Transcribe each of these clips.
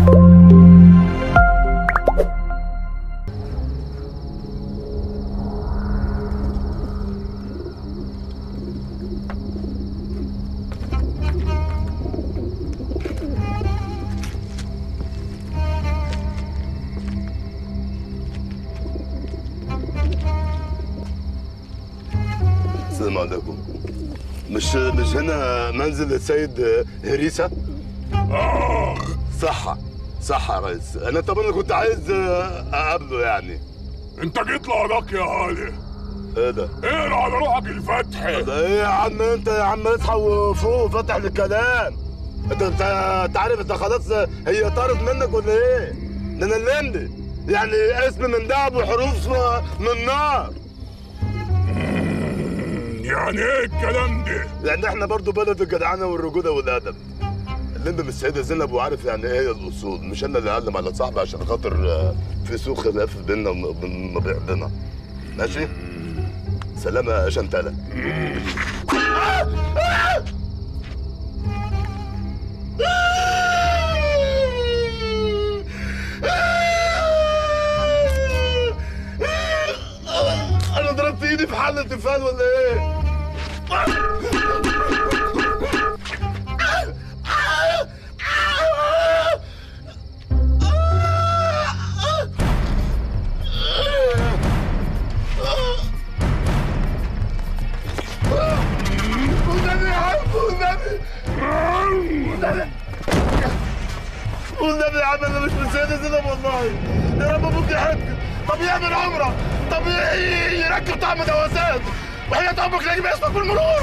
السلام عليكم مش مش هنا منزل السيد هريسة؟ صح صح يا ريس انا طبعا كنت عايز اقابله يعني انت جيت لهداك يا علي ايه ده؟ اقرا على روحك الفتح ده ايه يا عم انت يا عم اصحى وفوق فتح الكلام انت انت انت عارف انت خلاص هي طارت منك ولا ايه؟ ده انا الليمبي يعني اسم من دهب وحروف من نار يعني ايه الكلام ده؟ يعني احنا برضو بلد الجدعنه والرجوله والادب اللمبي من السيده زينب وعارف يعني ايه الاصول مش انا اللي اعلم على صاحبي عشان خاطر آه، في سوء خلاف بيننا وما بعضنا ماشي سلام يا شنتله انا ضربت ايدي في حل التفال ولا ايه؟ والنبي يا عم والنبي والنبي والنبي يا عم انا مش من سيدة زينب والله يا رب ابوك يحبك طب يعمل عمره طب ي- يركب طعم دواسات وحياة امك لاجي اسمك بالمرور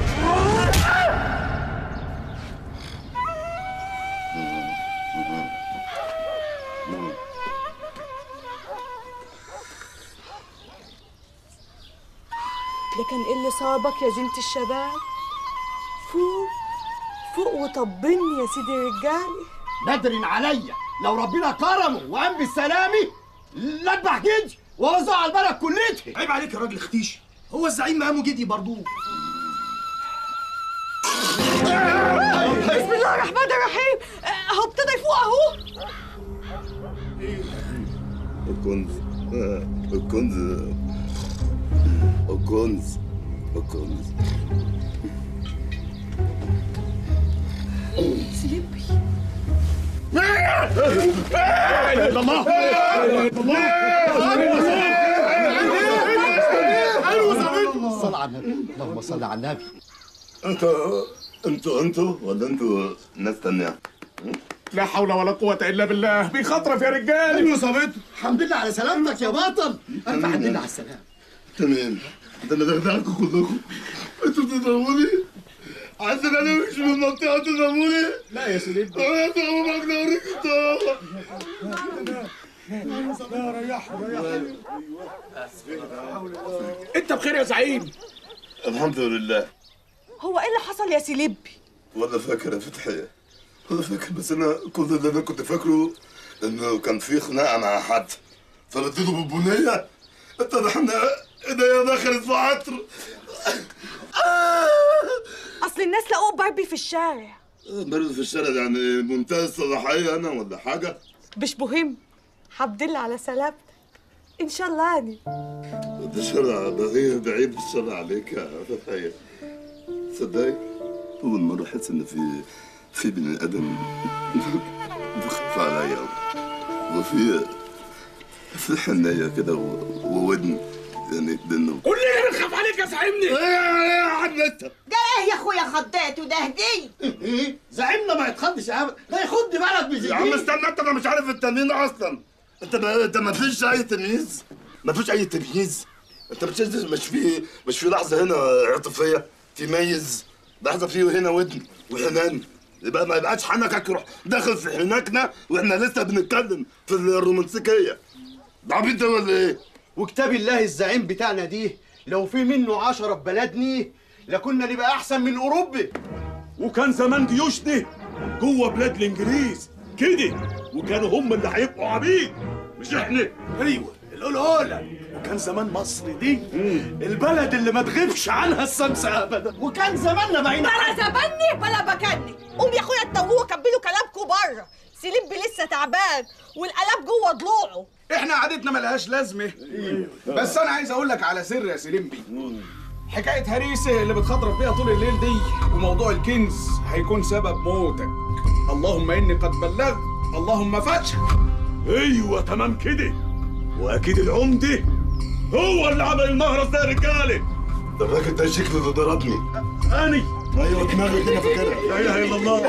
ده كان ايه اللي صابك يا زينة الشباب فوق فوق وطبني يا سيدي الرجالي بدر عليا لو ربنا كرمه وقام بالسلامه لا اذبح جدي واوزع على البلد كلتها عيب عليك يا راجل اختيش هو الزعيم مقامه جدي برضو بسم الله الرحمن الرحيم آه، اهو ابتدى يفوق اهو الكنز آه، الكنز الكنز الكنز سليبي صل على النبي اللهم صل على النبي انتوا انتوا انتوا ولا انتوا ناس تانية؟ لا حول ولا قوة إلا بالله بيخطرف يا رجال ايوه صابته الحمد لله على سلامتك يا بطل الف حمد لله على السلامه تمام ده انا دغدغكم كلكم انتوا بتضربوني عشان انا مش من المنطقة تضربوني لا يا سيدي انا ضربك نوريك انت بخير يا زعيم الحمد لله هو ايه اللي حصل يا سليبي ولا فاكر يا فتحية ولا فاكر بس انا كل اللي انا كنت فاكره انه كان في خناقة مع حد فرديته بالبنية اتضح ان ايديا دخلت في عطر اصل الناس لقوه باربي في الشارع برد في الشارع يعني منتهى الصلاحية انا ولا حاجة مش مهم الحمد لله على سلامتك ان شاء الله يعني ده شرع بعيد بعيد الشرع عليك يا فتحية صدقني أول مرة أحس إن في في بني آدم بخاف عليا وفي في حنية كده و- وودن يعني لأنه كلنا بنخاف عليك يا زعيمني إيه يا عم أنت ده ايه يا اخويا خضات وده هديه ايه زعيمنا ما يتخضش ابدا ده يخض بلد يا عم بزيدين استنى أنت أنا مش عارف التمرين أصلا أنت ما أنت ما فيش أي تمييز ما فيش أي تمييز أنت مش مش في مش في لحظة هنا عاطفية تميز لحظة في هنا ودن وحنان يبقى ما يبقاش حنكك يروح داخل في حناكنا واحنا لسه بنتكلم في الرومانسيكية ده عبيط ده ولا ايه؟ وكتاب الله الزعيم بتاعنا دي لو في منه عشرة في بلدنا لكنا نبقى احسن من اوروبا وكان زمان جيوشنا جوه بلاد الإنجليز كده وكانوا هم اللي هيبقوا عبيد مش إحنا ايوه القلقولة وكان زمان مصر دي البلد اللي ما تغيبش عنها الشمس ابدا وكان زماننا بعيد بلا زبني بلا بكني قوم يا اخويا اتوهوا كملوا كلامكم بره سليب لسه تعبان والقلب جوه ضلوعه احنا قعدتنا ملهاش لازمه بس انا عايز اقول لك على سر يا سليمبي حكايه هريسه اللي بتخضرب فيها طول الليل دي وموضوع الكنز هيكون سبب موتك اللهم اني قد بلغت اللهم فاشهد ايوه تمام كده واكيد العمده هو اللي عمل المهرس ده يا رجاله ده الراجل ده شكله اللي ضربني اني ايوه دماغي كده فاكرها لا اله الا الله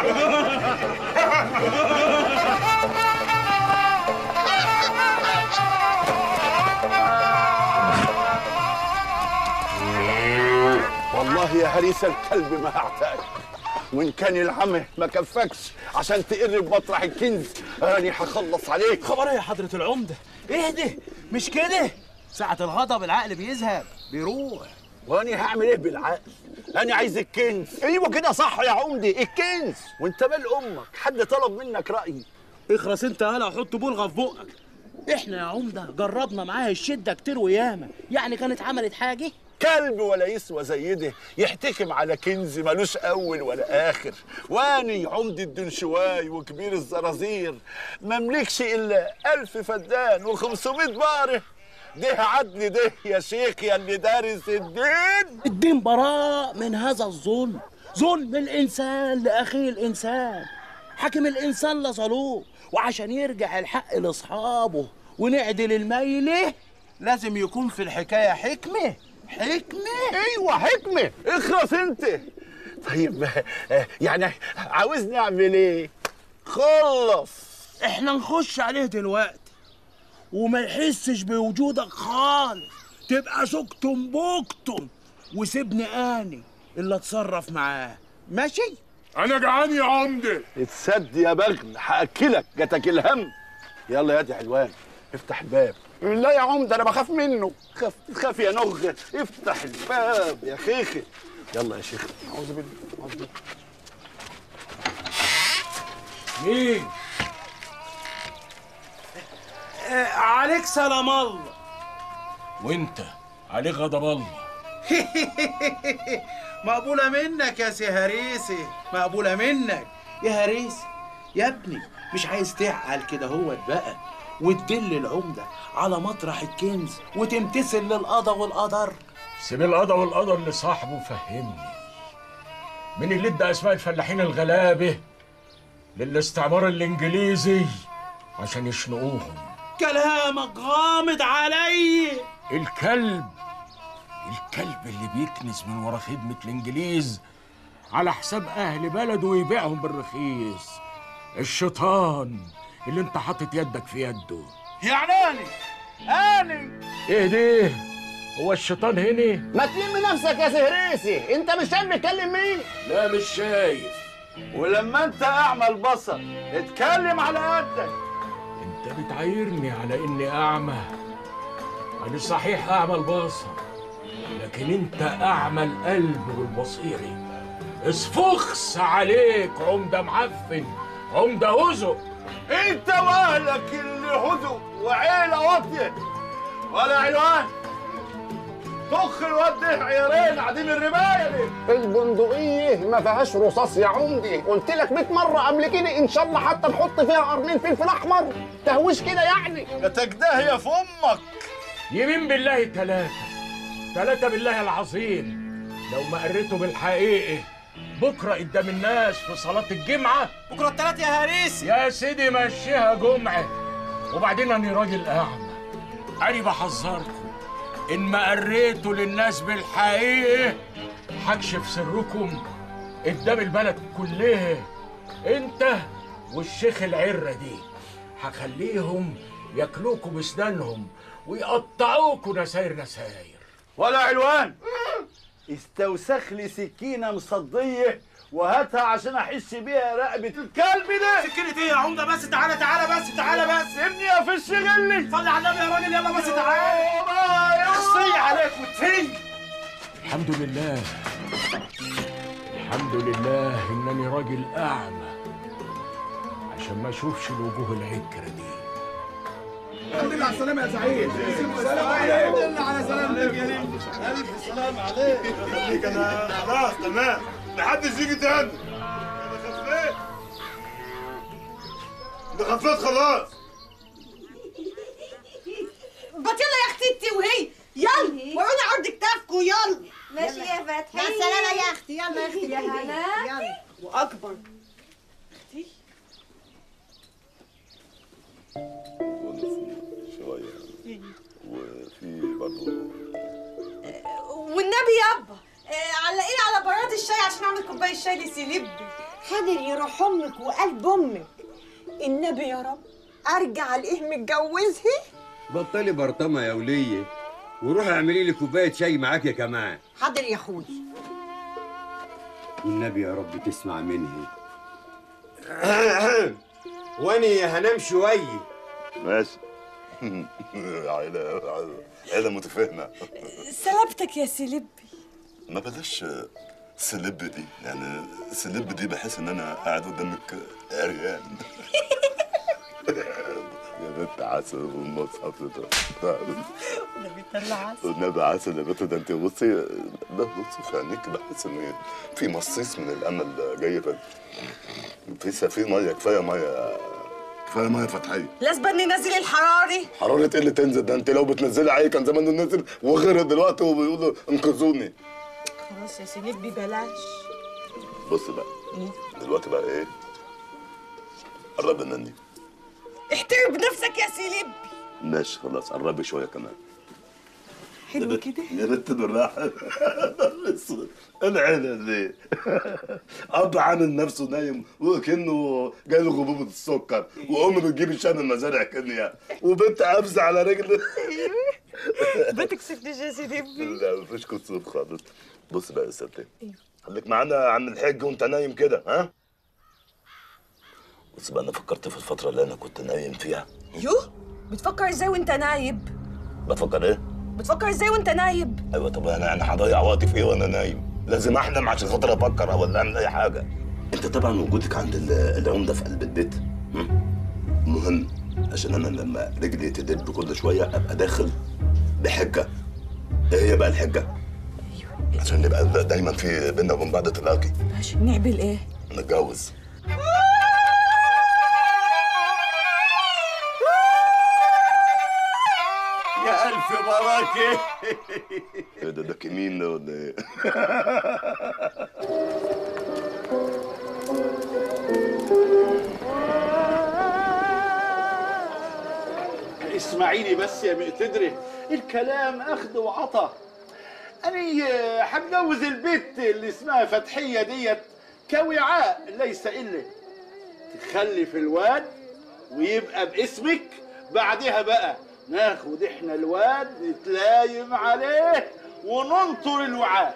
والله يا هريس الكلب ما هعتاك وان كان العمى ما كفكش عشان تقرب مطرح الكنز انا هخلص عليك خبر ايه يا حضرة العمدة؟ اهدي مش كده؟ ساعة الغضب العقل بيذهب بيروح وانا هعمل ايه بالعقل انا عايز الكنز ايوه كده صح يا عمدي الكنز وانت مال امك حد طلب منك رايي اخرس انت هلا وحط بلغة في بقك احنا يا عمدة جربنا معاها الشدة كتير وياما يعني كانت عملت حاجة؟ كلب ولا يسوى زي ده يحتكم على كنز ملوش اول ولا اخر واني عمدة الدنشواي وكبير الزرازير مملكش الا الف فدان وخمسمائة باره ده عدل ده يا شيخ يا اللي دارس الدين الدين براء من هذا الظلم ظلم الإنسان لأخيه الإنسان حاكم الإنسان لظلوم وعشان يرجع الحق لأصحابه ونعدل الميلة لازم يكون في الحكاية حكمة حكمة ايوه حكمه اخرس انت طيب آه، يعني عاوزني اعمل ايه خلص احنا نخش عليه دلوقتي وما يحسش بوجودك خالص تبقى سكتم بوكتم وسيبني اني اللي اتصرف معاه ماشي انا جعان يا عمده اتسد يا بغل هاكلك جاتك الهم يلا يا دي حلوان افتح الباب لا يا عمده انا بخاف منه خاف خاف يا نغ افتح الباب يا خيخي يلا يا شيخ اعوذ بالله أعوذ بالله. مين آه عليك سلام الله وانت عليك غضب الله مقبولة منك يا سي هريسي مقبولة منك يا هريسي يا ابني مش عايز تعقل كده هو بقى وتدل العمدة على مطرح الكنز وتمتثل للقضا والقدر سيب القضا والقدر لصاحبه فهمني مين اللي ادى اسماء الفلاحين الغلابه للاستعمار الانجليزي عشان يشنقوهم كلامك غامض علي الكلب الكلب اللي بيكنس من ورا خدمة الإنجليز على حساب أهل بلده ويبيعهم بالرخيص الشيطان اللي انت حاطط يدك في يده يعني أنا أنا ايه ده هو الشيطان هنا ما تلم نفسك يا سهريسي انت مش شايف بيتكلم مين لا مش شايف ولما انت اعمى البصر اتكلم على قدك انت بتعايرني على اني اعمى انا صحيح اعمى البصر لكن انت اعمى القلب والبصيري اسفخس عليك عمده معفن عمده هزق انت واهلك اللي هدوا وعيله واطيه ولا عنوان طخ الواد ده عيارين قاعدين الرمايه دي البندقية ما فيهاش رصاص يا عمدي قلت لك 100 مرة قبل كده إن شاء الله حتى نحط فيها قرنين فلفل أحمر تهويش كده يعني جاتك داهيه في امك يمين بالله ثلاثة ثلاثة بالله العظيم لو ما قريته بالحقيقي بكرة قدام الناس في صلاة الجمعة بكرة التلات يا هريسي يا سيدي مشيها جمعة وبعدين أنا راجل أعمى أنا بحذركم إن ما قريتوا للناس بالحقيقة هكشف سركم قدام البلد كلها أنت والشيخ العرة دي هخليهم ياكلوكوا بسنانهم ويقطعوكوا نساير نساير ولا علوان استوسخ لي سكينه مصديه وهاتها عشان احس بيها رقبه الكلب ده سكينة ايه يا عمدة بس تعالى تعالى بس تعالى بس ابني يا فش غلي صلي على النبي يا راجل يلا بس تعالى اخصي عليك وتهي الحمد لله الحمد لله انني راجل اعمى عشان ما اشوفش الوجوه العكره دي الحمد لله على السلامه يا سعيد السلام عليكم الحمد لله على سلامتك يا ليل الف سلام عليك خليك انا خلاص تمام محدش يجي تاني انا خفيت ده خفيت خلاص بطيلة يا اختي انت وهي يلا ورونا عرض كتافكم يلا ماشي يا فتحي مع السلامة يا اختي يلا يا اختي يا هلا. يلا واكبر شويه وفي برضه والنبي يابا آه، علقيني على براد الشاي عشان اعمل كوبايه شاي لسيليب حاضر يروح امك وقلب امك النبي يا رب ارجع الاقيه متجوزها بطلي برطمه يا وليه وروحي اعملي لي كوبايه شاي معاكي كمان حاضر يا اخوي والنبي يا رب تسمع مني واني هنام شويه ماشي عيلة عيلة متفاهمة سلامتك يا سيلب ما بلاش سلب دي يعني سلب دي بحس ان انا قاعد قدامك عريان يا بنت عسل والمصحف ده النبي طلع عسل والنبي عسل يا بنت ده انت بصي ده بصي في عينيك بحس ان في مصيص من الامل جاي في في في ميه كفايه ميه كفايه ميه فتحيه لازم ننزل الحراري حرارة ايه اللي تنزل ده انت لو بتنزلي عيل كان زمانه نزل وغرق دلوقتي وبيقولوا انقذوني خلاص يا سيلب بلاش بص بقى دلوقتي بقى ايه قرب مني احترم بنفسك يا سيلب ماشي خلاص قربي شويه كمان حلو كده يا بنت بالراحه العيله دي اب عامل نفسه نايم وكانه جاي له غضوبه السكر وام بتجيب الشام من المزارع كينيا وبنت قابزه على رجل بتكسفنيش يا سيلب لا مفيش كسوف خالص بص بقى يا ستي خليك معانا يا عم الحاج وانت نايم كده ها بص بقى انا فكرت في الفتره اللي انا كنت نايم فيها يوه بتفكر ازاي وانت نايب بفكر ايه بتفكر ازاي وانت نايب ايوه طب انا انا هضيع وقتي في ايه وانا نايم لازم احلم عشان خاطر افكر ولا اعمل اي حاجه انت طبعا وجودك عند ال- العمده في قلب البيت هم؟ مهم عشان انا لما رجلي تدب كل شويه ابقى داخل بحجه ايه هي بقى الحجه عشان نبقى دا- دايما في بينا وبين بعض تلاقي ماشي نعمل ايه نتجوز يا ألف بركة ايه ده ده كمين ده ولا ايه اسمعيني بس يا مقتدري الكلام أخذ وعطا أنا هتجوز البت اللي اسمها فتحية ديت كوعاء ليس إلا تخلف الواد ويبقى باسمك بعدها بقى ناخد احنا الواد نتلايم عليه وننطر الوعاء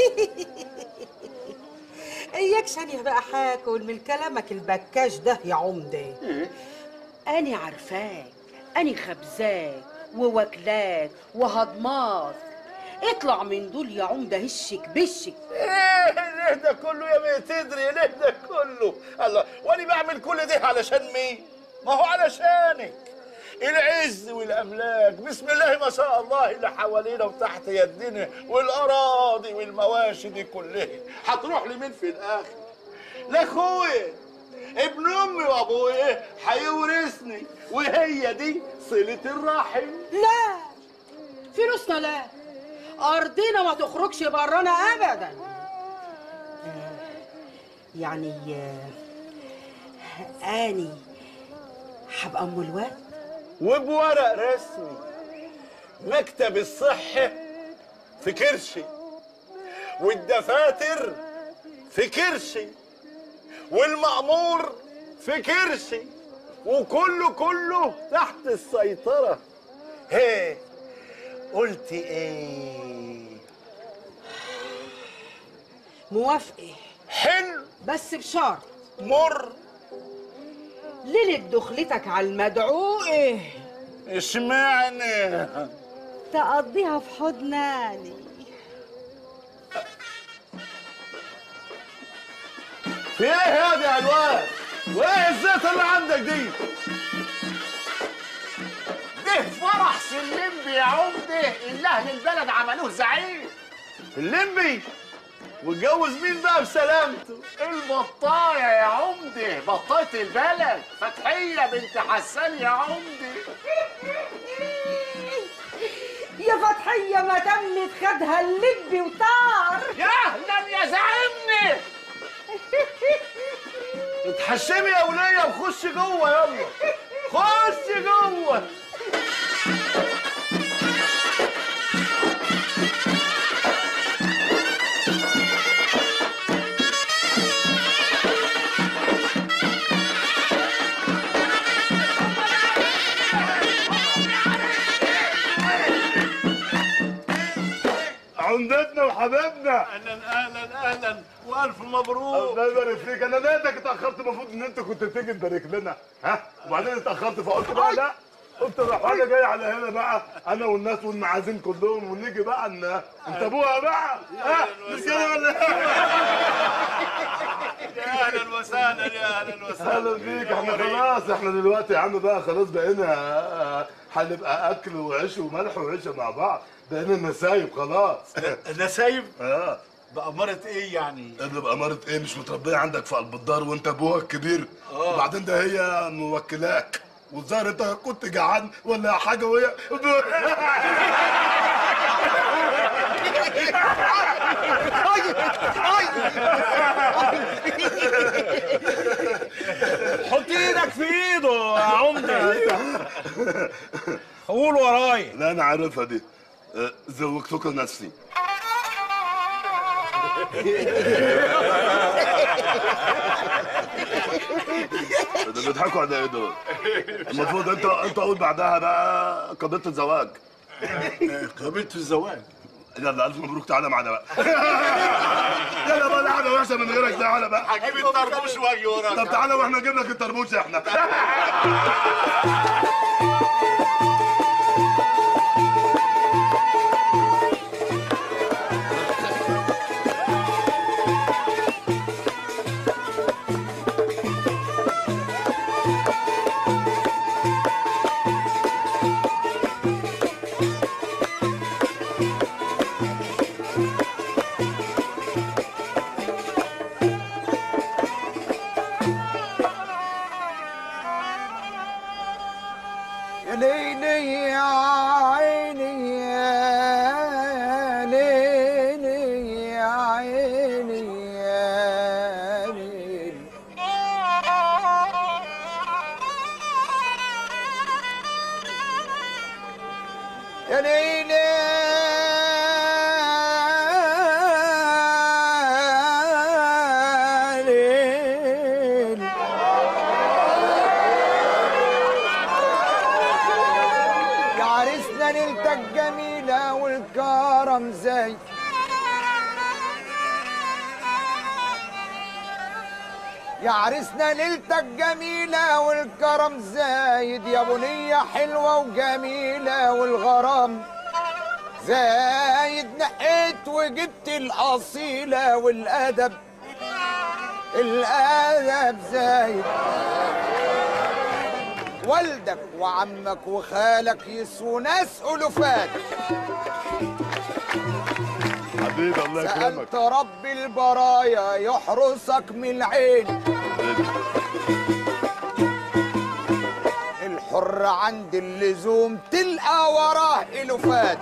اياك شانيه بقى حاكل من كلامك البكاش ده يا عمده أنا عارفاك أنا خبزاك وواكلاك وهضماك اطلع من دول يا عمدة هشك بشك ايه ليه ده كله يا مقتدري ليه ده كله الله وانا بعمل كل ده علشان مين ما هو علشانك العز والاملاك بسم الله ما شاء الله اللي حوالينا وتحت يدنا والاراضي والمواشي دي كلها هتروح لمين في الاخر لاخويا ابن امي وابويا هيورثني وهي دي صله الرحم لا فلوسنا لا أرضنا ما تخرجش برانا أبدا يعني آه، اني هبقى ام الواد وبورق رسمي مكتب الصحة في كرشي والدفاتر في كرشي والمأمور في كرشي وكله كله تحت السيطرة هي قلت ايه موافقة حلو بس بشرط مر ليلة دخلتك على المدعو ايه اشمعنى تقضيها في حضناني في ايه هذا يا الواد وايه الزيت اللي عندك دي ده فرح سلمبي يا عمده اللي اهل البلد عملوه زعيم الليمبي واتجوز مين بقى بسلامته البطايه يا عمدي بطايه البلد فتحيه بنت حسان يا عمدي يا فتحية ما تمت خدها اللب وطار يا اهلا يا زعمني اتحشمي يا وليه وخش جوه يلا خش جوه عمدتنا وحبيبنا اهلا اهلا اهلا والف مبروك الله يبارك فيك انا لقيتك اتاخرت المفروض ان انت كنت تيجي تبارك لنا ها وبعدين اتاخرت فقلت بقى لا قلت روح انا جاي على هنا بقى انا والناس والمعازيم كلهم ونيجي بقى ان انت ابوها بقى ها مش كده ولا إيه؟ يا اهلا وسهلا يا اهلا وسهلا اهلا بيك احنا خلاص احنا دلوقتي يا عم بقى خلاص بقينا آه، هنبقى اكل وعيش وملح وعيشه مع بعض بقينا نسايب خلاص نسايب اه بأمارة ايه يعني؟ اللي بأمارة ايه مش متربية عندك في قلب الدار وانت ابوها الكبير وبعدين ده هي موكلاك والظاهر انت كنت جعان ولا حاجة وهي حط ايدك في ايده يا عمدة قول ورايا لا انا عارفها دي آه، زوجتك نفسي ده بيضحكوا على ايه دول؟ المفروض انت انت قول بعدها بقى قضيه الزواج قابلت الزواج يلا الف مبروك تعالى معانا بقى يلا بقى قاعده وحشه من غيرك تعالى بقى هجيب الطربوش واجي وراك طب تعالى واحنا نجيب لك الطربوش احنا يا ليلي يا عيني يا ليلي يا عيني يا ليلي يا ليلي يا ليلي يا عريسنا ليلتك جميلة والكرم زي يا عريسنا ليلتك جميلة والكرم زايد يا بنية حلوة وجميلة والغرام زايد نقيت وجبت الأصيلة والأدب الأدب زايد والدك وعمك وخالك يسووا ناس ألوفات حبيبي الله يكرمك سألت رب البرايا يحرسك من العين الحر عند اللزوم تلقى وراه ألوفات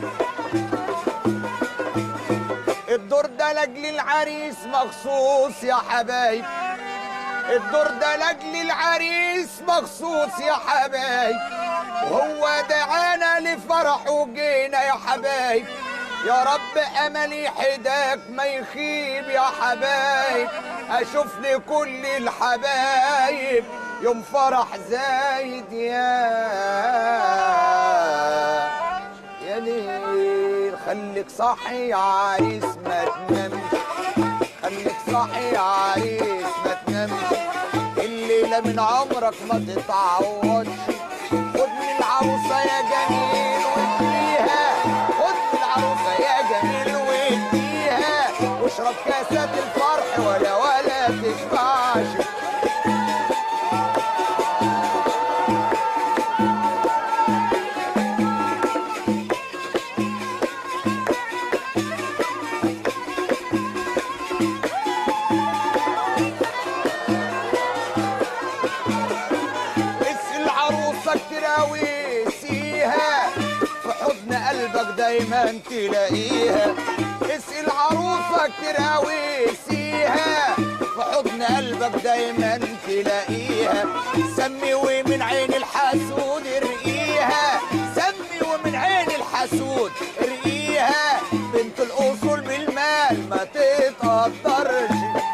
الدور ده لاجل العريس مخصوص يا حبايب الدور ده لاجل العريس مخصوص يا حبايب وهو دعانا لفرح وجينا يا حبايب يا رب املي حداك ما يخيب يا حبايب اشوف لي كل الحبايب يوم فرح زايد يا يا ليل خليك صاحي يا عريس ما تنامش خليك صاحي يا عريس ما تنامش الليلة من عمرك ما تتعوضش خد من العروسة يا جميل واديها خد من العروسة يا جميل واديها واشرب كاسات الفرح ولا ولا تشبعش اسأل عروسك تراويسيها في حضن قلبك دايما تلاقيها اسأل عروسك تراويسيها في حضن قلبك دايما تلاقيها سمي ومن عين الحسود ارقيها سمي ومن عين الحسود ارقيها بنت الاصول بالمال ما تتقدرش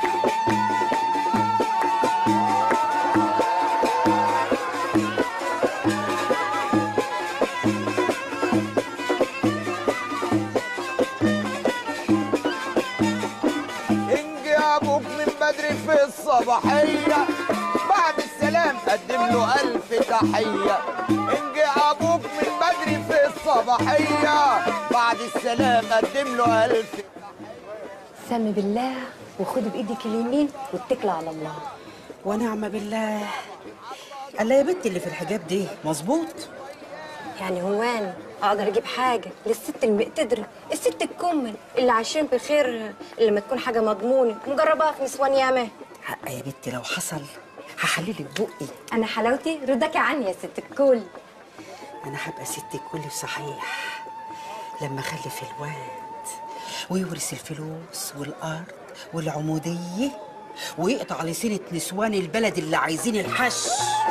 انجي ابوك من بدري في الصباحية بعد السلام قدم له ألف تحية انجي ابوك من بدري في الصباحية بعد السلام قدم له ألف سمي بالله وخدي بايدك اليمين واتكلي على الله ونعم بالله الله يا بنتي اللي في الحجاب دي مظبوط يعني هو انا اقدر اجيب حاجه للست المقتدره الست الكمل اللي عايشين بخير اللي ما تكون حاجه مضمونه مجرباها في نسوان ياما حق يا بنتي لو حصل هحللك بقي انا حلاوتي رضاكي عني يا ست الكل انا هبقى ست الكل صحيح لما اخلف الواد ويورث الفلوس والارض والعموديه ويقطع لسنة نسوان البلد اللي عايزين الحش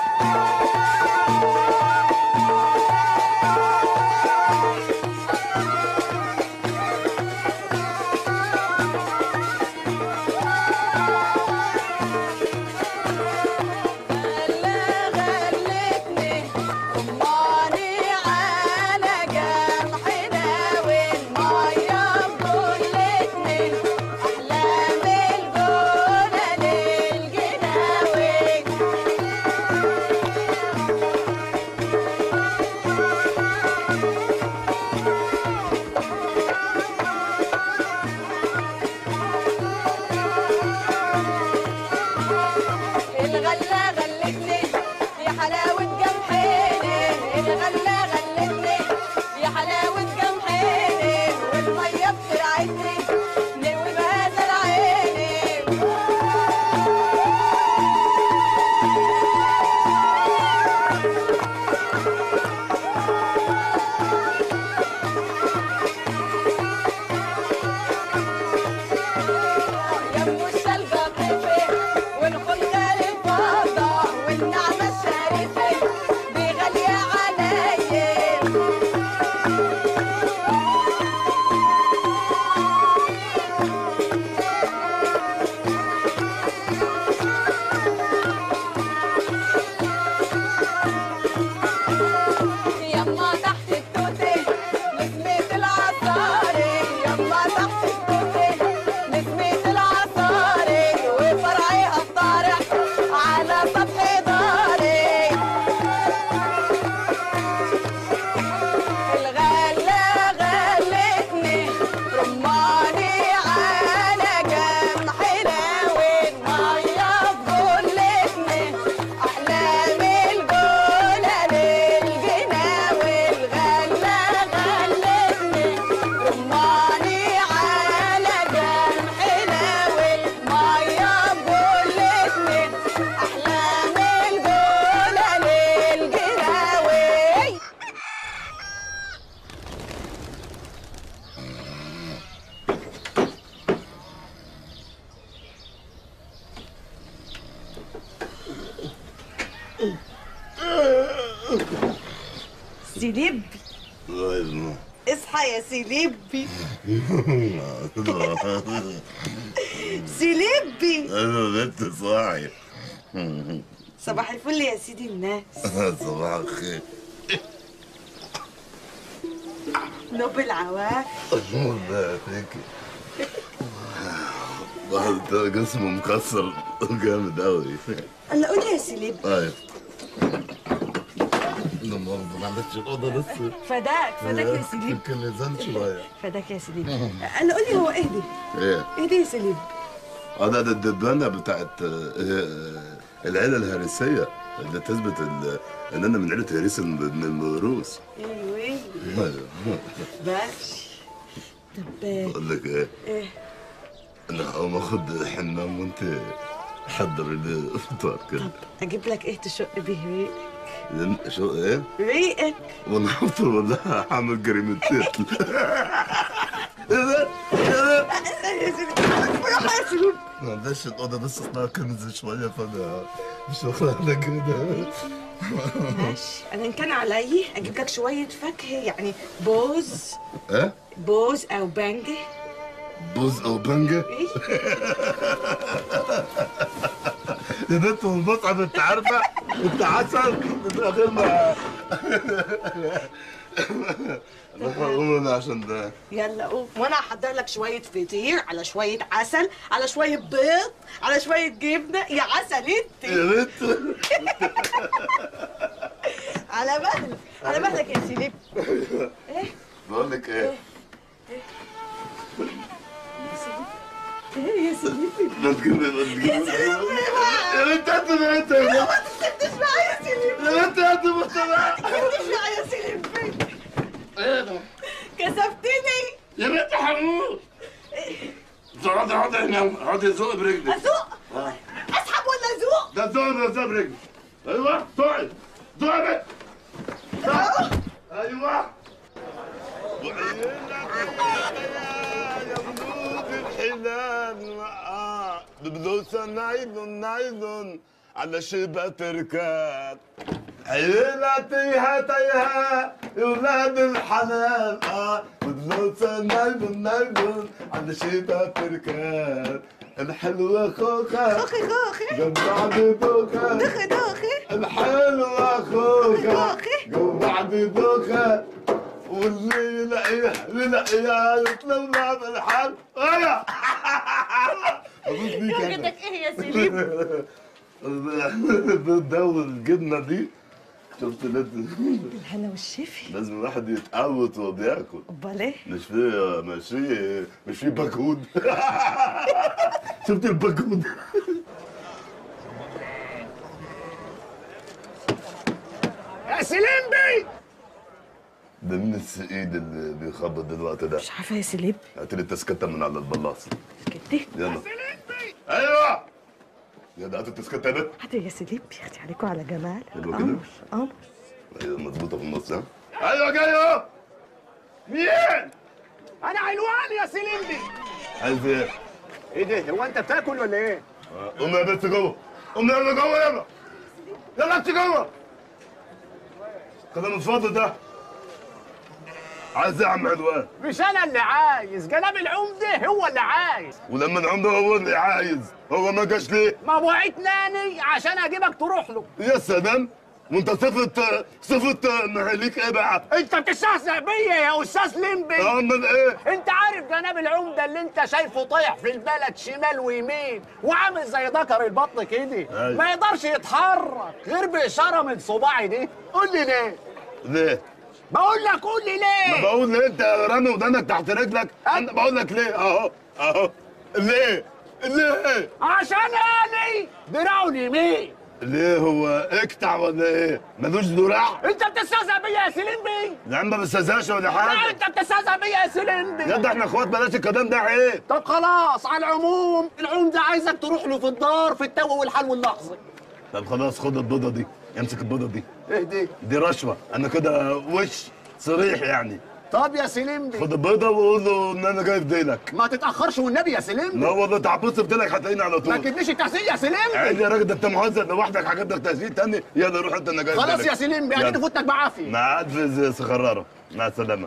رماني على جمحنا والمية بكلتني أحلام الجولة للجناوي الغلة غلتني يا حلاوة جمحيني الغلة غلتني يا حلاوة جمحيني والمية بترعتني نوي بهذا العيني يمو الشلبة بتفي والخلقة الفاضة والنعمة الشريفة دي غالية عليا يما تحت التوتي نسمة العصاري يما تحت التوتي نسمة العصاري وفرعيها الطارح على سطح داري الغلة غلتني رماني على جمحنا والمية بقلتني أحلام الجولة للجناوي الغلة غلتني رماني على جمحنا والمية بقلتني أحلام الجولة للجناوي سيليبي اصحى يا سيليبي سيليبي انا بنت صاحي صباح الفل يا سيدي الناس صباح الخير نوب العواف الله يعافيك واحد جسمه مكسر جامد قوي انا قولي يا سيليبي ايوه لا مؤاخذة ما عندكش الأوضة لسه فداك فداك يا سيليبي يمكن لزان شوية فداك يا سيليبي انا قولي هو اهدي ايه اهدي يا سيليبي اه ده ده الدبانة بتاعت آه، آه، العيلة الهرسية اللي تثبت ال- ان انا من عيلة هريس من الموروث ايوه ايوه ماشي طب بقول لك ايه ايه انا هقوم اخد حمام وانت حضر لي فطار كده اجيب لك ايه تشق بيه ريقك لم- شو ايه؟ ريقك وانا افطر ولا هعمل جريمة قتل ايه ده؟ ايه ده؟ يا سيدي بروح يا سيدي معلش الأوضة بس اصلها كنز شوية فأنا مش واخدها كده ماشي انا ان كان عليا اجيب لك شويه فاكهه يعني بوز ايه؟ بوز او بانجه بوز أو بنجة؟ إيه؟ يا بنت والمطعم أنت عارفة؟ أنت عسل من غير ما أنا هقوم أنا عشان ده يلا قوم وانا هحضر لك شويه فطير على شويه عسل على شويه بيض على شويه جبنه يا عسل انت يا بنت على مهلك على مهلك يا سيدي ايه بقول لك إيه؟ ايه يا سيدي ما تجيب ما تجيب يا سيدي يا بنت أنت يا بنت لا ما تسكتش معايا يا سيدي يا بنت أنت ما ما تسكتش معايا يا سيدي إيه ده؟ كسفتني يا بنت حمود اقعدي اقعدي هنا اقعدي زق برجلك ازوق اسحب ولا ازوق ده زق ده زق برجلك ايوه زقي زقي زق. ايوه الحلال آه. ببلوسة نايلون نايلون على شبه تركات عيلة تيها تيها يا ولاد الحلال اه ببلوسة نايلون نايلون على شبه تركات الحلوة خوخة خوخي خوخي جمعني دوخة دوخي دوخي الحلوة خوخة خوخي جمعني دوخة واللي يلاقيها يلاقيها يطلبنا بالحال انا ابوس بيك يا انا جدك ايه يا سيدي ده والجبنه دي شفت لازم الهنا والشفي لازم الواحد يتقوت وهو بياكل امال ايه مش في مش في مش في باكود شفت الباكود يا سليمبي ده مين السعيد اللي بيخبط دلوقتي ده؟ مش عارفه يا سليب هات لي التسكته من على البلاصه كده يلا ايوه يا ده هات التسكته يا بنت هات يا سليب يا اختي عليكم على جمال حلوة كده؟ قمر قمر ايوه مظبوطه في النص ها ايوه جاي اهو مين؟ انا علوان يا سليمبي عايز ايه؟ ايه ده هو انت بتاكل ولا ايه قوم يا بنت جوه قوم يلا جوه يلا يلا انت جوه كلام الفاضي ده عايز ايه يا عم عدوان مش انا اللي عايز جناب العمده هو اللي عايز ولما العمده هو اللي عايز هو ما جاش ليه؟ ما وعدتني عشان اجيبك تروح له يا سلام وانت صفة صفة معاليك ايه بقى؟ انت بتستهزئ بيا يا استاذ ليمبي امال ايه؟ انت عارف جناب العمده اللي انت شايفه طايح في البلد شمال ويمين وعامل زي ذكر البطن كده أيوة. ما يقدرش يتحرك غير باشاره من صباعي دي قول لي ليه ليه؟ بقول لك قول لي ما ليه بقول ليه انت رامي ودانك تحت رجلك انا بقول لك ليه اهو اهو ليه؟ ليه؟ عشان اني دراعه اليمين ليه هو اكتع ولا ايه؟ ملوش ذراع؟ انت بتستهزئ بيا يا سليمبي يا عم ما بستهزاش ولا لا حاجة انت بتستهزئ بيا يا سليمبي يا ده احنا اخوات بلاش الكلام ده عيب طب خلاص على العموم العمده عايزك تروح له في الدار في التو والحلو اللحظي طب خلاص خد البيضة دي امسك البيضة دي ايه دي دي رشوة انا كده وش صريح يعني طب يا سليمبي خد البيضة وقول له ان انا جاي في ديلك ما تتاخرش والنبي يا سليمبي لا والله تعبص في ديلك هتلاقيني على ما طول تجيبليش التهزيء يا سليمبي عادي يا راجل ده انت مهزأ لوحدك هجيب لك تهزيء تاني يلا روح انت انا جاي في خلاص ديلك. يا سليمبي يلا. اكيد فوتك بعافيه مع ألف سخرارة مع السلامة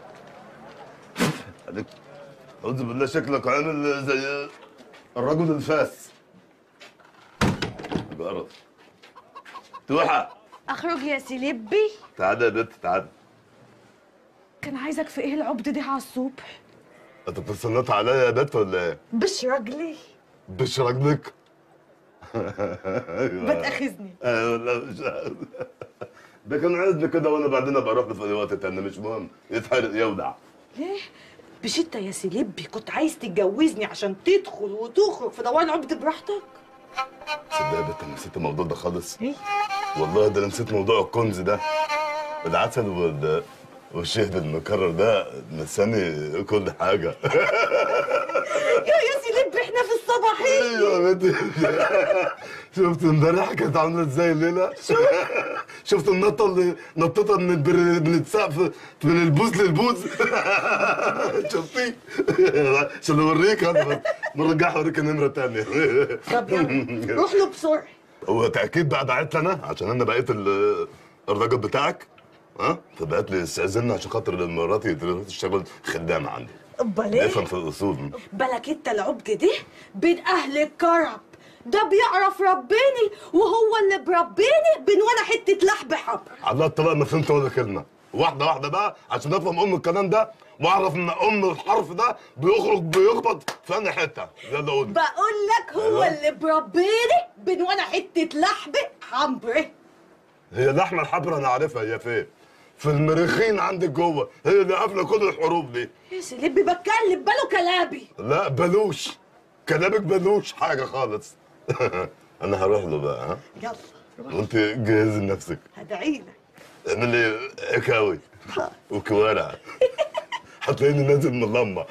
عليك أعوذ بالله شكلك عامل زي الرجل الفاس جرس توحى اخرج يا سليبي تعالى يا بنت تعالى كان عايزك في ايه العبد دي على الصبح انت بتتصنط عليا يا بنت ولا ايه؟ بش رجلي بش رجلك ايوه بتاخذني ايوه لا مش عارف. ده كان عايزني كده وانا بعدين ابقى اروح له في اي وقت تاني مش مهم يتحرق يودع ليه مش انت يا سليبي كنت عايز تتجوزني عشان تدخل وتخرج في دوام العبد براحتك تصدق يا بنت انا نسيت الموضوع ده خالص ايه والله ده انا نسيت موضوع الكنز ده العسل وال والشهد المكرر ده نساني كل حاجه يا يا سليبي احنا في الصباحيه ايوه يا بنتي شفت امبارح كانت عامله ازاي الليله شفت النطه اللي نطتها من البر... من السقف من البوز للبوز شفتي عشان اوريك هذا بس برجعها اوريك النمره الثانيه طب يلا روح له بسرعه هو تاكيد بقى بعت لي انا عشان انا بقيت ال- الراجل بتاعك ها فبعت لي استاذنا عشان خاطر مراتي تشتغل خدامه عندي امال ايه بفهم في الاصول بالك انت العبد ده بين اهل الكرم ده بيعرف رباني وهو اللي برباني بين وانا حته لحم حمر على الطلاق ما فهمت ولا كلمه واحده واحده بقى عشان افهم ام الكلام ده واعرف ان ام الحرف ده بيخرج بيخبط في انهي حته يلا قول بقول لك هو أيوة. اللي برباني بين وانا حته لحم حمر هي اللحمه الحمراء انا عارفها هي فين في المريخين عندك جوه هي اللي قافله كل الحروف دي يا سلبي بتكلم باله كلامي لا بلوش كلامك بلوش حاجه خالص انا هروح له بقى ها يلا وانت جهزي نفسك هدعي لك اعملي اكاوي وكوارع هتلاقيني نازل من اللمه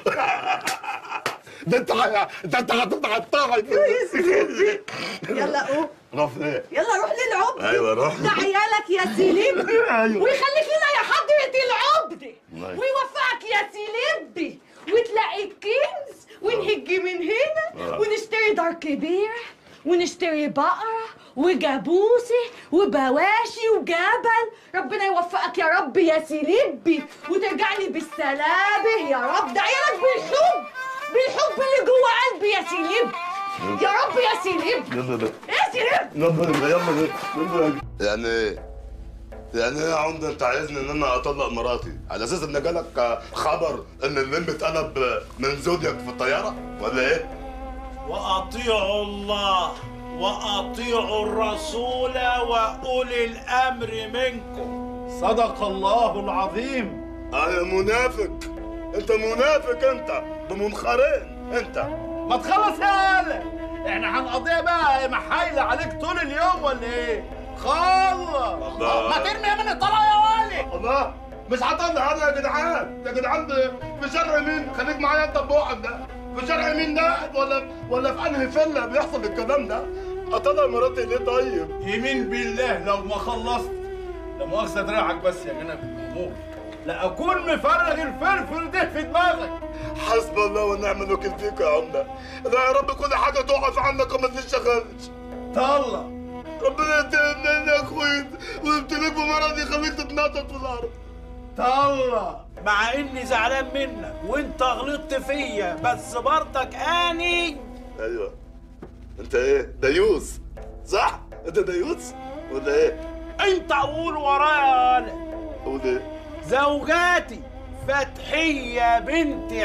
ده انت ح- ده انت هتقطعي يا سلبي يلا قوم روح فين؟ يلا روح للعبد ايوه روح ده عيالك يا سليم أيوة. ويخليك لنا يا حضرة العبد أيوة. ويوفقك يا سليبي وتلاقي الكنز ونهج من هنا آه. ونشتري دار كبيرة ونشتري بقرة وجاموسي وبواشي وجبل ربنا يوفقك يا رب يا سليبي وترجع لي بالسلامة يا رب ده عيالك بالحب بالحب اللي جوه قلبي يا سليب يا رب يا سليب يلا ده يا سليب يلا يلا يلا يعني ايه؟ يعني ايه يا عمده انت عايزني ان انا اطلق مراتي على اساس ان جالك خبر ان الليمب اتقلب من زودياك في الطياره ولا ايه؟ وأطيعوا الله وأطيعوا الرسول وأولي الأمر منكم صدق الله العظيم اه يا منافق انت منافق انت بمنخرين انت ما تخلص يا ولد احنا هنقضيها بقى محايلة عليك طول اليوم ولا ايه؟ خلص الله. ما ترمي يا من الطلاق يا ولد الله مش هطلع انا يا جدعان يا جدعان في شرع مين خليك معايا انت بوعك ده في شرع مين ده ولا ولا في انهي فيلا بيحصل الكلام ده اطلع مراتي ليه طيب يمين بالله لو ما خلصت لا مؤاخذة دراعك بس يا جناب المأمور لا أكون مفرغ الفلفل ده في دماغك حسب الله ونعم الوكيل فيك يا عمده لا يا رب كل حاجه تقف عنك وما تشتغلش طلع ربنا يتهمني يا اخوي ويبتليك بمرض يخليك تتنطط في الارض طلع مع اني زعلان منك وانت غلطت فيا بس برضك اني ايوه انت ايه ديوس صح انت ديوس ولا ايه انت قول ورايا يا ولد قول ايه زوجاتي فتحية بنت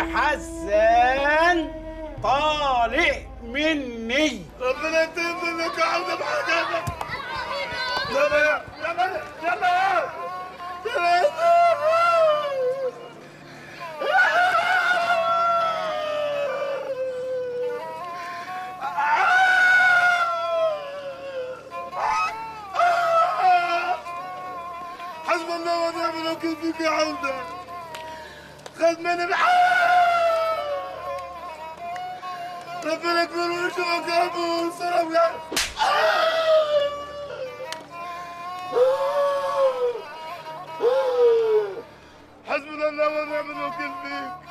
حسان طالع مني ربنا يتهمنك يا عمده بحاجاتك يلا يلا يلا حسب الله ونعم الوكيل فيك يا عمده خد مني بحق ربنا يكبر وشه مكانه وينصره بجد حسبنا الله ونعم الوكيل فيك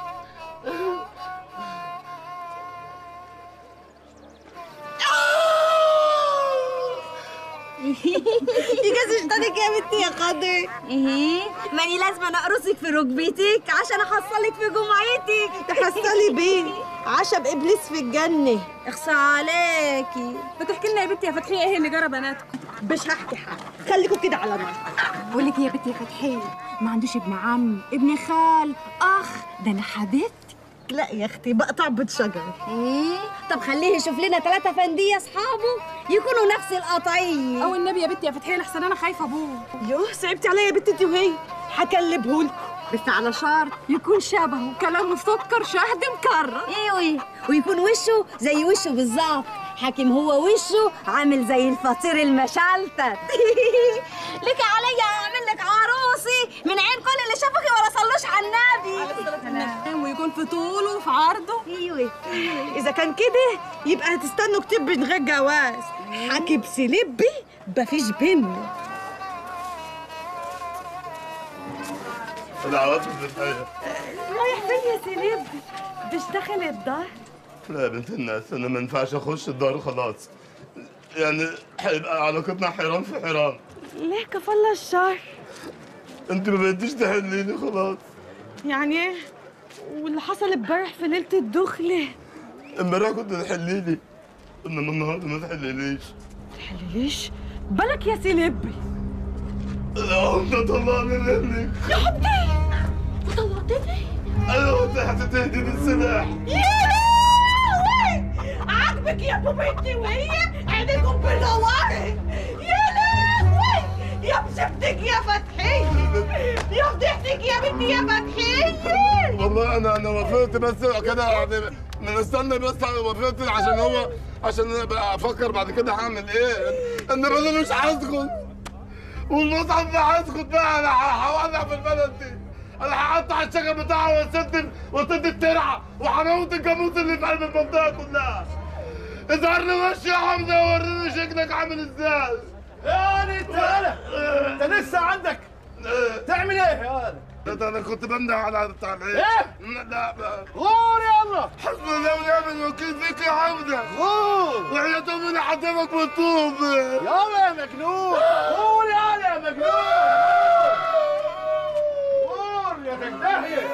يجاز شطانك يا بنتي يا قدر ايه ماني لازم انا اقرصك في ركبتك عشان احصلك في جمعتك تحصلي بيه عشا بابليس في الجنه اخصى عليكي بتحكي لنا يا بنتي يا فتحيه ايه اللي جرى بناتكم مش هحكي حاجه خليكم كده على نار بقول لك يا بنتي يا فتحيه ما عندوش ابن عم ابن خال اخ ده انا حبيبتي لا يا اختي بقطع بيت شجر ايه طب خليه يشوف لنا ثلاثة فندية اصحابه يكونوا نفس القطعية او النبي يا بنتي يا فتحية لحسن انا خايفة ابوه يوه صعبتي عليا يا بنتي انت وهي هكلبهولكم بس على شرط يكون شبهه كلامه سكر شهد مكرر ايوه ويكون وشه زي وشه بالظبط حاكم هو وشه عامل زي الفطير المشلتت لك عليا اعمل لك عروسي من عين كل اللي شافوكي ولا صلوش على النبي ويكون في طوله وفي عرضه ايوه اذا كان كده يبقى هتستنوا كتير من غير جواز حكي بسلبي مفيش بينا العواطف بتاعي رايح فين يا سلبي بشتغل الدار لا يا بنت الناس انا ما ينفعش اخش الدار خلاص يعني هيبقى علاقتنا حيران في حيران ليه كفالة الشر انت ما بقيتيش تحليني خلاص يعني ايه واللي حصل امبارح في ليله الدخله امبارح كنت تحليلي انما النهارده ما تحليليش ليش بالك يا سلبي اه انت طلعني منك يا حبيبي طلعتني ايوه انت هتتهدي السلاح يا لهوي عاجبك يا ابو بنتي وهي عينيكم بنورت يا لهوي يا بسبتك يا فتحية يا فضيحتك يا بنتي يا فتحية والله انا انا وافقت بس كده يعني بنستنى بس وافقت عشان هو عشان ابقى افكر بعد كده هعمل ايه انما انا مش هسكت والمصحف ده هسكت بقى انا هولع في البلد دي انا هقطع الشجر بتاعها واسد واسد الترعه وهموت الجاموس اللي في قلب المنطقه كلها اظهر لي وش يا حمزه ووريني شكلك عامل ازاي يعني انت انت لسه عندك تعمل ايه يا ده ده انا كنت بمدح على بتاع العيش ايه؟ لا لا غور يلا حسبي الله ونعم الوكيل فيك يا حمزه غور وحياة امنا حدامك بالطوب يلا يا مجنون غور يلا يا مجنون غور يا تجدهية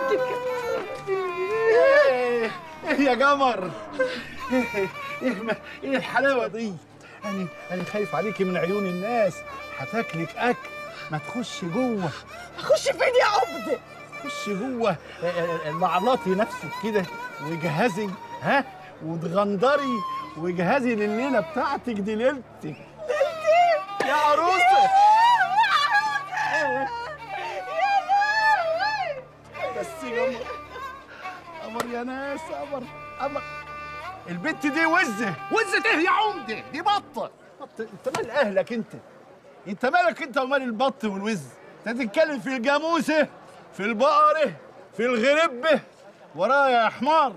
ايه ايه يا قمر ايه ايه ايه الحلاوه دي انا انا خايف عليكي من عيون الناس هتاكلك اكل ما تخش جوه اخش فين يا عبد خش جوه آه، آه، لعلطي نفسك كده وجهزي ها وتغندري وجهزي لليله بتاعتك دي ليلتك يا عروسه بس قمر قمر يا ناس قمر قمر البت دي وزه وزه ايه يا عمده دي بطه بط انت مال اهلك انت انت مالك انت ومال البط والوز انت تتكلم في الجاموسه في البقره في الغربه ورايا يا حمار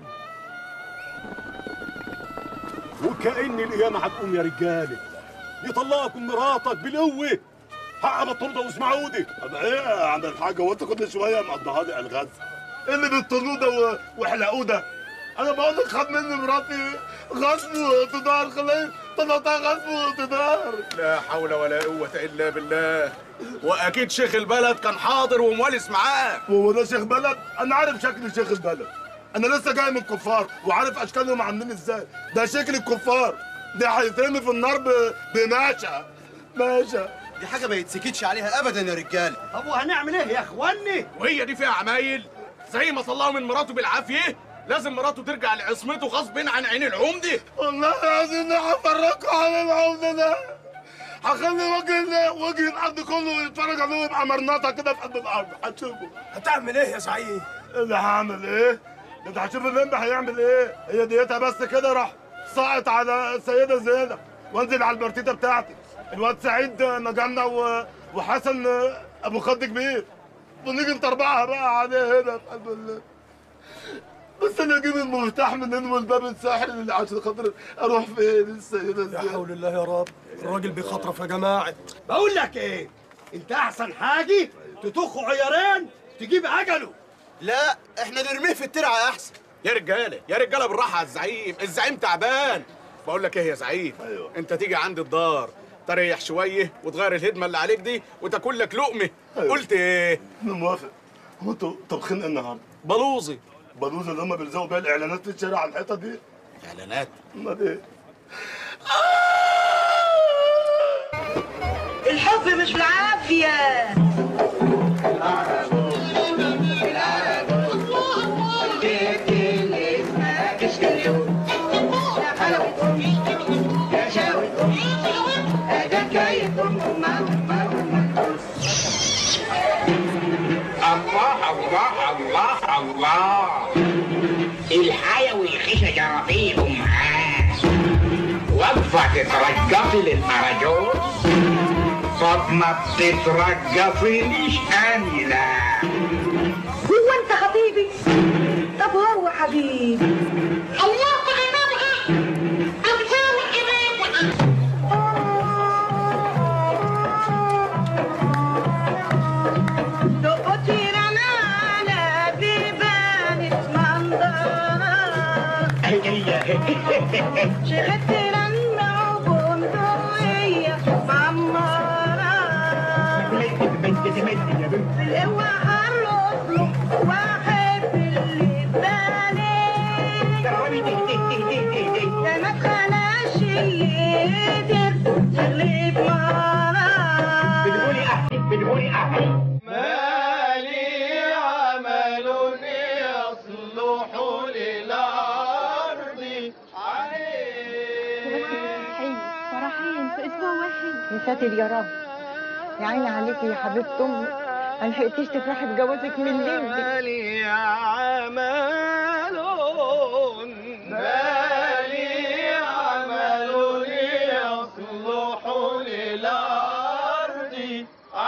وكأن القيامة هتقوم يا رجالة يطلقكم مراتك بالقوة حق بطرودة واسمعودي طب ايه يا عم الحاج هو انت كل شويه مقضيها لي الغاز ايه اللي بيطلوه ده و- وحلقوه ده انا بقول لك خد مني مراتي غصب واقتدار خليه طلعتها غصب واقتدار لا حول ولا قوة إلا بالله وأكيد شيخ البلد كان حاضر وموالس معاه هو ده شيخ بلد انا عارف شكل شيخ البلد انا لسه جاي من الكفار وعارف اشكالهم عاملين ازاي ده شكل الكفار ده هيترمي في النار ب- بماشى ماشى دي حاجه ما يتسكتش عليها ابدا يا رجاله طب وهنعمل ايه يا اخواني وهي دي فيها عمايل زي ما طلعوا من مراته بالعافية لازم مراته ترجع لعصمته غصب عن عين العمدة والله العظيم هفرجكم على العمده ده هخلي وجه وجه الارض كله يتفرج عليه ويبقى مرنطه كده في قلب الارض هتشوفوا هتعمل ايه يا سعيد اللي هعمل ايه؟ ده انت هتشوف اللمبي هيعمل ايه؟ هي ديتها بس كده راح ساقط على السيده زينب وانزل على البرتيته بتاعتي الواد سعيد نجمنا و... وحسن ابو خد كبير ونيجي نطربعها بقى عليه هنا في قلب ال... بس انا اجيب المفتاح منين والباب الساحل اللي عشان خاطر اروح فين السيده زينب لا حول الله يا رب الراجل بيخطرف يا جماعه بقول لك ايه انت احسن حاجه تطخ عيارين تجيب اجله لا احنا نرميه في الترعه احسن يا رجالة يا رجالة بالراحة على الزعيم الزعيم تعبان بقول لك ايه يا زعيم أيوة. انت تيجي عند الدار تريح شوية وتغير الهدمة اللي عليك دي وتاكل لك لقمة أيوة. قلت ايه انا موافق هو انتوا طبخين إيه النهارده؟ بلوزي بلوز اللي هم بيلزقوا بيها الاعلانات في الشارع على الحيطه دي اعلانات امال ايه؟ الحب مش بالعافية الله الله الله الله الحيوي خشة جرابيل معاه وقفة تترقصي للأراجوز صوت ما بتترقصيش أنا هو انت خطيبي طب حبيبي الله أكبر دقتي رمانة بيبان اسمندرة شغلت لما وبندقية معمرة القوة هرقص له واحب اللي بالي ده ما اتخلاش يقدر يغلب مرة بتقولي أحلي بتقولي أحلي مالي عمل يصلح للأرض فرحين في اسبوع واحد يا ساتر يا رب يا عيني عليكي يا حبيبة امي ما لحقتيش تفرحي بجوازك من ليلتك مالي عمل مالي عمل يصلح للأرض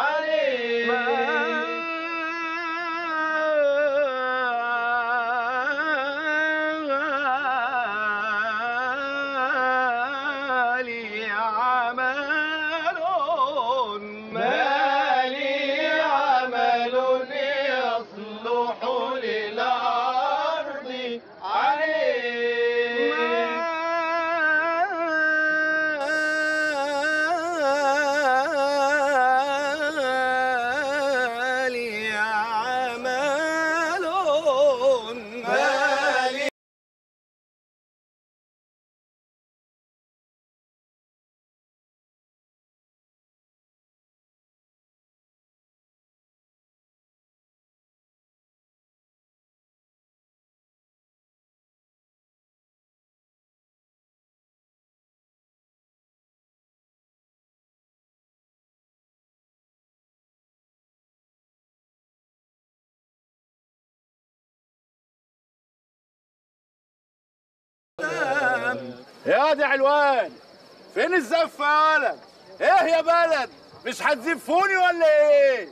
مالي عمل مالي عمل يصلح للأرض عليه عمل مالي يا دي علوان فين الزفة يا ولد؟ ايه يا بلد؟ مش هتزفوني ولا ايه؟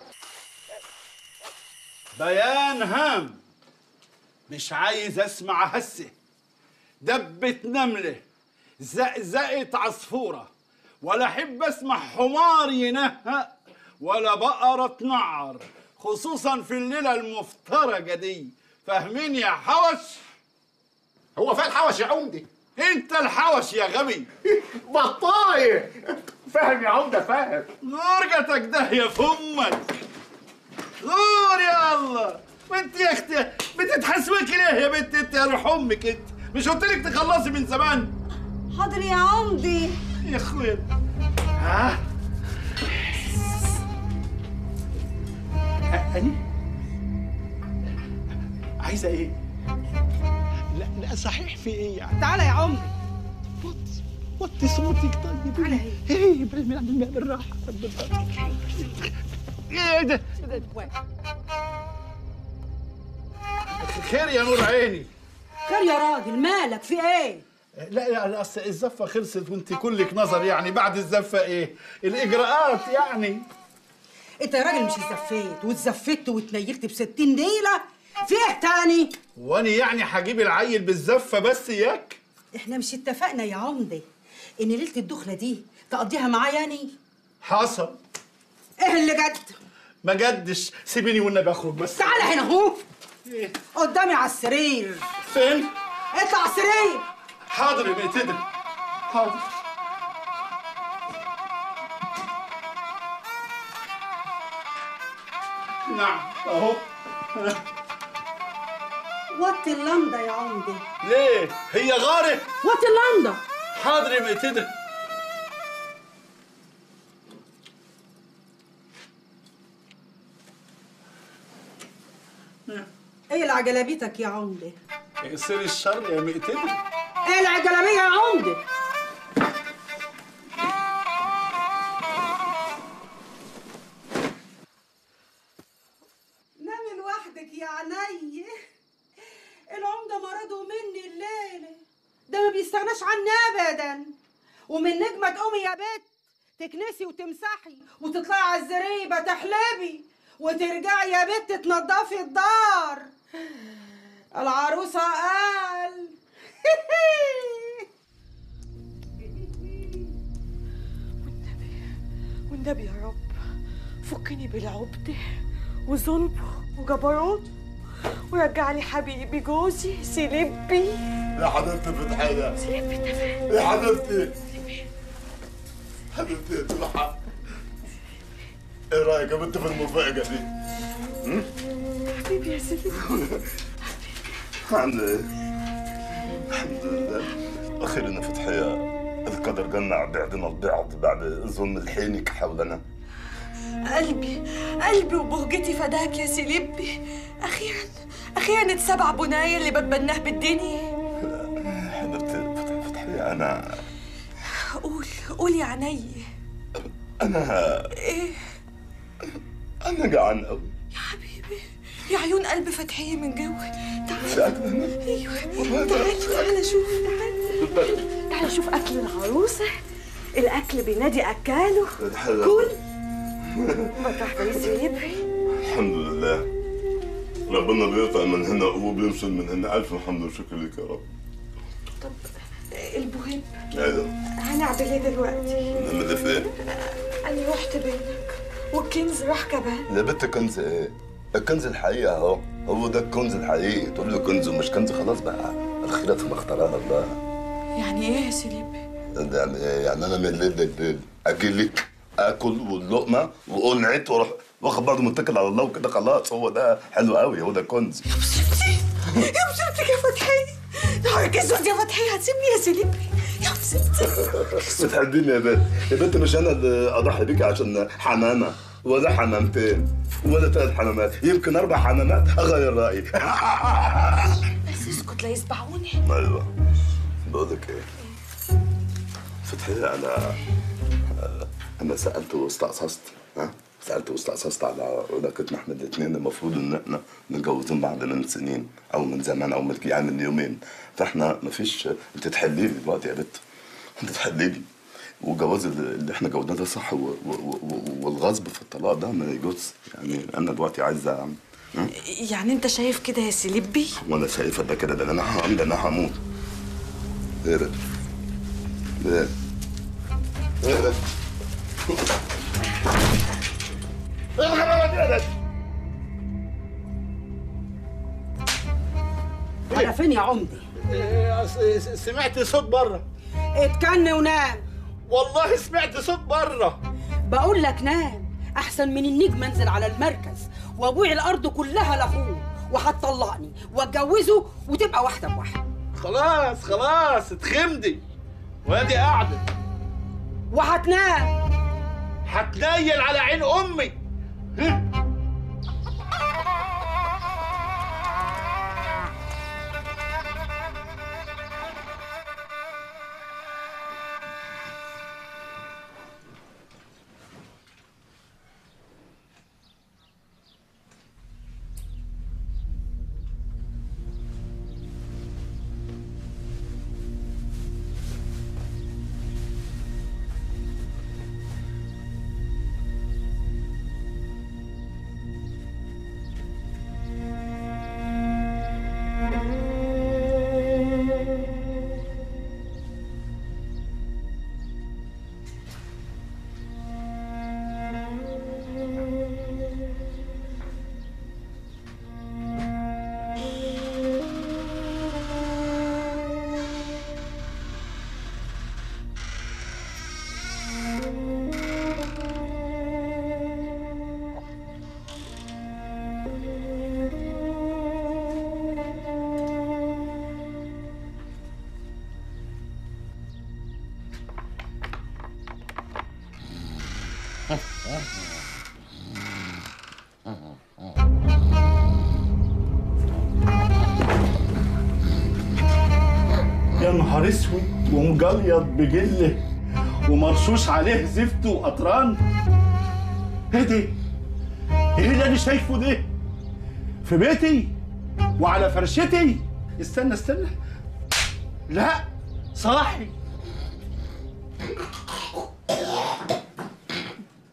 بيان هام مش عايز اسمع هسه دبة نملة زقزقة عصفورة ولا احب اسمع حمار ينهق ولا بقرة تنعر خصوصا في الليلة المفترجة دي فاهمين يا حوش؟ هو فين الحوش يا عمدي؟ انت الحوش يا غبي بطاية فاهم يا عمدة فاهم غرقتك ده يا فمك غور يا الله وانت يا اختي بتتحسوك ليه يا بنت انت يا روح امك انت مش قلت لك تخلصي من زمان حاضر يا عمدي يا اخويا ها أني عايزة إيه؟ لا لا صحيح في إيه يعني؟ تعالى يا عمدي وطي صوتك طيب تعالى إيه بالراحة بالراحة إيه ده؟ خير يا نور عيني خير يا راجل مالك في ايه؟ لا يعني اصل الزفه خلصت وانت كلك نظر يعني بعد الزفه ايه؟ الاجراءات يعني انت يا راجل مش اتزفيت واتزفت واتنيلت ب 60 نيله في ايه تاني؟ وانا يعني هجيب العيل بالزفه بس ياك؟ احنا مش اتفقنا يا عمدي ان ليله الدخله دي تقضيها معايا يعني؟ حصل ايه اللي جد؟ ما جدش سيبيني والنبي اخرج بس تعالى هنا اهو قدامي على السرير فين؟ اطلع على السرير حاضر يا بنت ادري حاضر نعم اهو وطي اللمضه يا عمدي ليه؟ هي غارة؟ وطي اللمضه حاضر يا بنت ادري ايه العجلبيتك يا عمدي؟ سر الشر يا مقتدر ايه العجلبيه يا عمدي؟ نامي لوحدك يا عيني العمده مرضه مني الليله ده ما بيستغناش عني ابدا ومن نجمه تقومي يا بت تكنسي وتمسحي وتطلعي على الزريبه تحلبي وترجعي يا بت تنضفي الدار العروسة قال والنبي يا رب فكني بالعبدة وظلمه وجبروته ورجع لي حبيبي جوزي سيلبي يا حبيبتي فتحية سيلبي انت فين؟ يا حبيبتي حبيبتي يا تلحق ايه رايك يا بنت في المفاجأة دي؟ هم؟ حبيبي يا سيلبي الحمد لله الحمد لله اخيرا يا فتحية القدر جمع بعدنا البعض بعد ظلم الحينك حولنا قلبي قلبي وبهجتي فداك يا سيلبي اخيرا اخيرا اتسبع بناية اللي بتبناه بالدنيا حبيبتي فتح- فتحية انا قول قول يا عيني انا ايه انا جعان قوي يا عيون قلب فتحية من جوه في تعال أكل ايوه تعال تعال شوف تعال تعال شوف اكل العروسة الاكل بينادي اكاله كل مرحبا يا سيلبي الحمد لله ربنا بيرفع من هنا وبينزل من هنا الف حمد وشكر لك يا رب المهم ايه هنعمل ايه دلوقتي نعمل فين؟ انا رحت بينك والكنز راح كمان يا بنت كنز ايه؟ الكنز الحقيقي اهو هو ده الكنز الحقيقي تقول له كنز ومش كنز خلاص بقى الخيرة ما اختارها الله يعني ايه يا سيلبي ده يعني إيه؟ يعني انا من الليل للليل اجي لك اكل واللقمه واقول نعيت واروح واخد بعضه متكل على الله وكده خلاص هو ده حلو قوي هو ده كنز يا مصيبتك يا فتحية نهارك اسود يا فتحية هتسيبني يا سيلبي يا مصيبتك بتحبيني يا بنت يا بنت مش انا اللي اضحي بيك عشان حمامه ولا حمامتين ولا ثلاث حمامات يمكن اربع حمامات اغير رايي بس اسكت لا يسبعوني ايوه بقول لك ايه فتحية انا انا سالت واستقصصت ها سالت واستقصصت على علاقتنا احنا الاثنين المفروض ان احنا متجوزين بعض من سنين او من زمان او من يعني من يومين فاحنا مفيش انت تحلي لي دلوقتي يا بت انت تحلي لي والجواز اللي اللي احنا جوزناه ده صح و- و- و- والغصب في الطلاق ده ما يجوز يعني انا دلوقتي عايز أعمل- ها؟ يعني انت شايف كده يا سيلبي وانا شايفه ده كده ده انا هعمل ده انا هموت ايه ده؟ ايه؟ ايه ده؟ ايه الغباوة دي يا ده؟ على فين يا عمدي سمعت صوت بره اتكن ونام والله سمعت صوت بره بقول لك نام احسن من النجم انزل على المركز وابيع الارض كلها لاخوه وهتطلقني واتجوزه وتبقى واحده بواحده خلاص خلاص اتخمدي وادي قاعده وهتنام هتنيل على عين امي يا نهار اسود ومجليط بجله ومرشوش عليه زفت وقطران ايه ده؟ ايه اللي انا شايفه ده؟ في بيتي وعلى فرشتي استنى استنى لا صاحي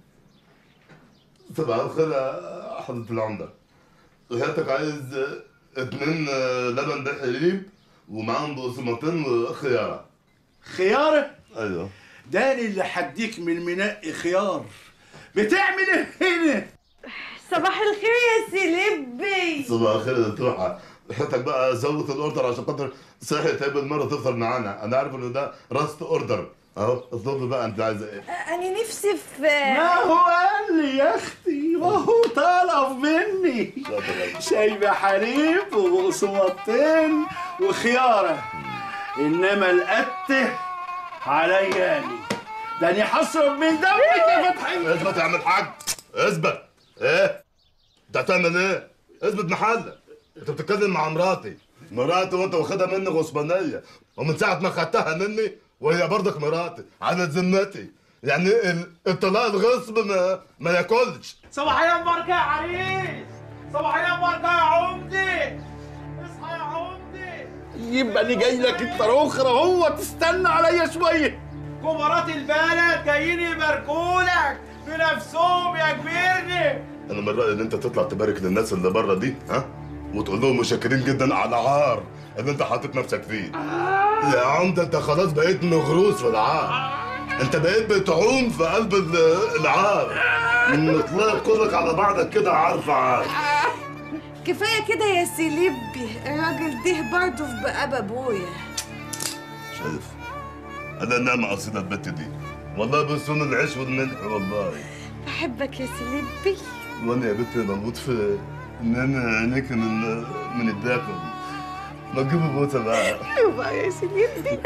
صباح الخير يا حضرة العمدة غيرتك عايز اتنين آه، لبن بحليب ومعاهم بقسماطين وخيارة خيارة ايوه داني اللي حديك من المنقي خيار بتعمل ايه هنا صباح الخير يا سيلبي صباح الخير يا توحة حياتك بقى زود الاوردر عشان خاطر صحي تقابل مرة تفطر معانا انا عارف انه ده راست اوردر اهو اطلبي بقى انت عايزه ايه انا نفسي في ما هو قال لي يا اختي ما هو طلب مني شاي بحليب وبقسماطين وخياره انما القته عليا أنا. ده انا حصرب من دمك يا فتحي اثبت يا عم الحاج اثبت ايه انت هتعمل ايه اثبت محلك انت بتتكلم مع مراتي مراتي وانت واخدها مني غصبانيه ومن ساعه ما خدتها مني وهي برضك مراتي على ذمتي يعني ال- الطلاق الغصب ما ما ياكلش صباحية مباركة يا عريس صباحية مباركة يا عمدي اصحى يا عمدي يبقى انا جاي لك انت اخرى هو تستنى عليا شويه كبارات البلد جايين يباركولك بنفسهم يا كبيرني انا من رايي ان انت تطلع تبارك للناس اللي بره دي ها وتقول لهم مشكرين جدا على عار اللي انت حاطط نفسك فيه يا عمده انت خلاص بقيت مغروس في العار انت بقيت بتعوم في قلب ال- العار من طلعت كلك على بعضك كده عار في عار كفايه كده يا سيلبي الراجل ده برضه في بقاب ابويا شايف انا نعمة اصيلة البت دي والله بسون العيش والملح والله بحبك يا سيلبي وانا يا بنتي بموت في ان انا عينيك من من الداخل ما تجيبوا بوسه بقى يبقى يا سيلبي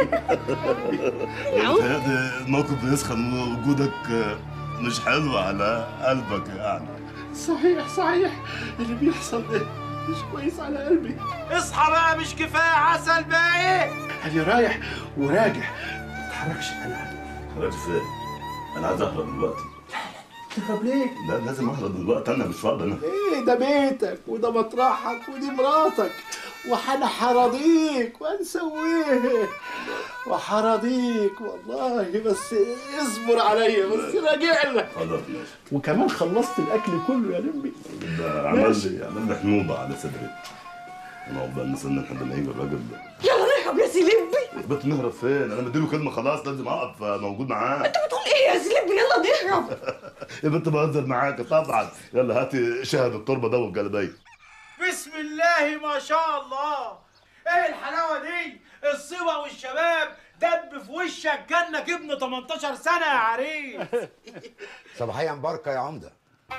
هذا الموقف بيسخن وجودك مش حلو على قلبك يعني صحيح صحيح اللي بيحصل ده مش كويس على قلبي اصحى بقى مش كفاية عسل باقي انا رايح وراجع ما تتحركش انا خلاص فين انا عايز اهرب دلوقتي تهرب ليه؟ لا لازم اهرب دلوقتي انا مش فاضي انا ايه ده بيتك وده مطرحك ودي مراتك وحنا حراضيك وهنسويه وحراضيك والله بس اصبر عليا بس راجع لك خلاص ماشي وكمان خلصت الاكل كله يا لمبي ده عمل لي عمل لي حنوبه على صدري انا عقبال نستنى لحد ما يجي الراجل ده يلا نهرب يا سيلبي بس نهرب فين؟ انا مديله كلمه خلاص لازم اقف موجود معاه انت بتقول ايه يا سيلبي يلا نهرب يا بنت بهزر معاك طبعا يلا هاتي شهد التربه ده والجلبيه بسم الله ما شاء الله ايه الحلاوة دي الصبا والشباب دب في وشك كأنك ابن 18 سنة يا عريس صباحية مباركة يا عمدة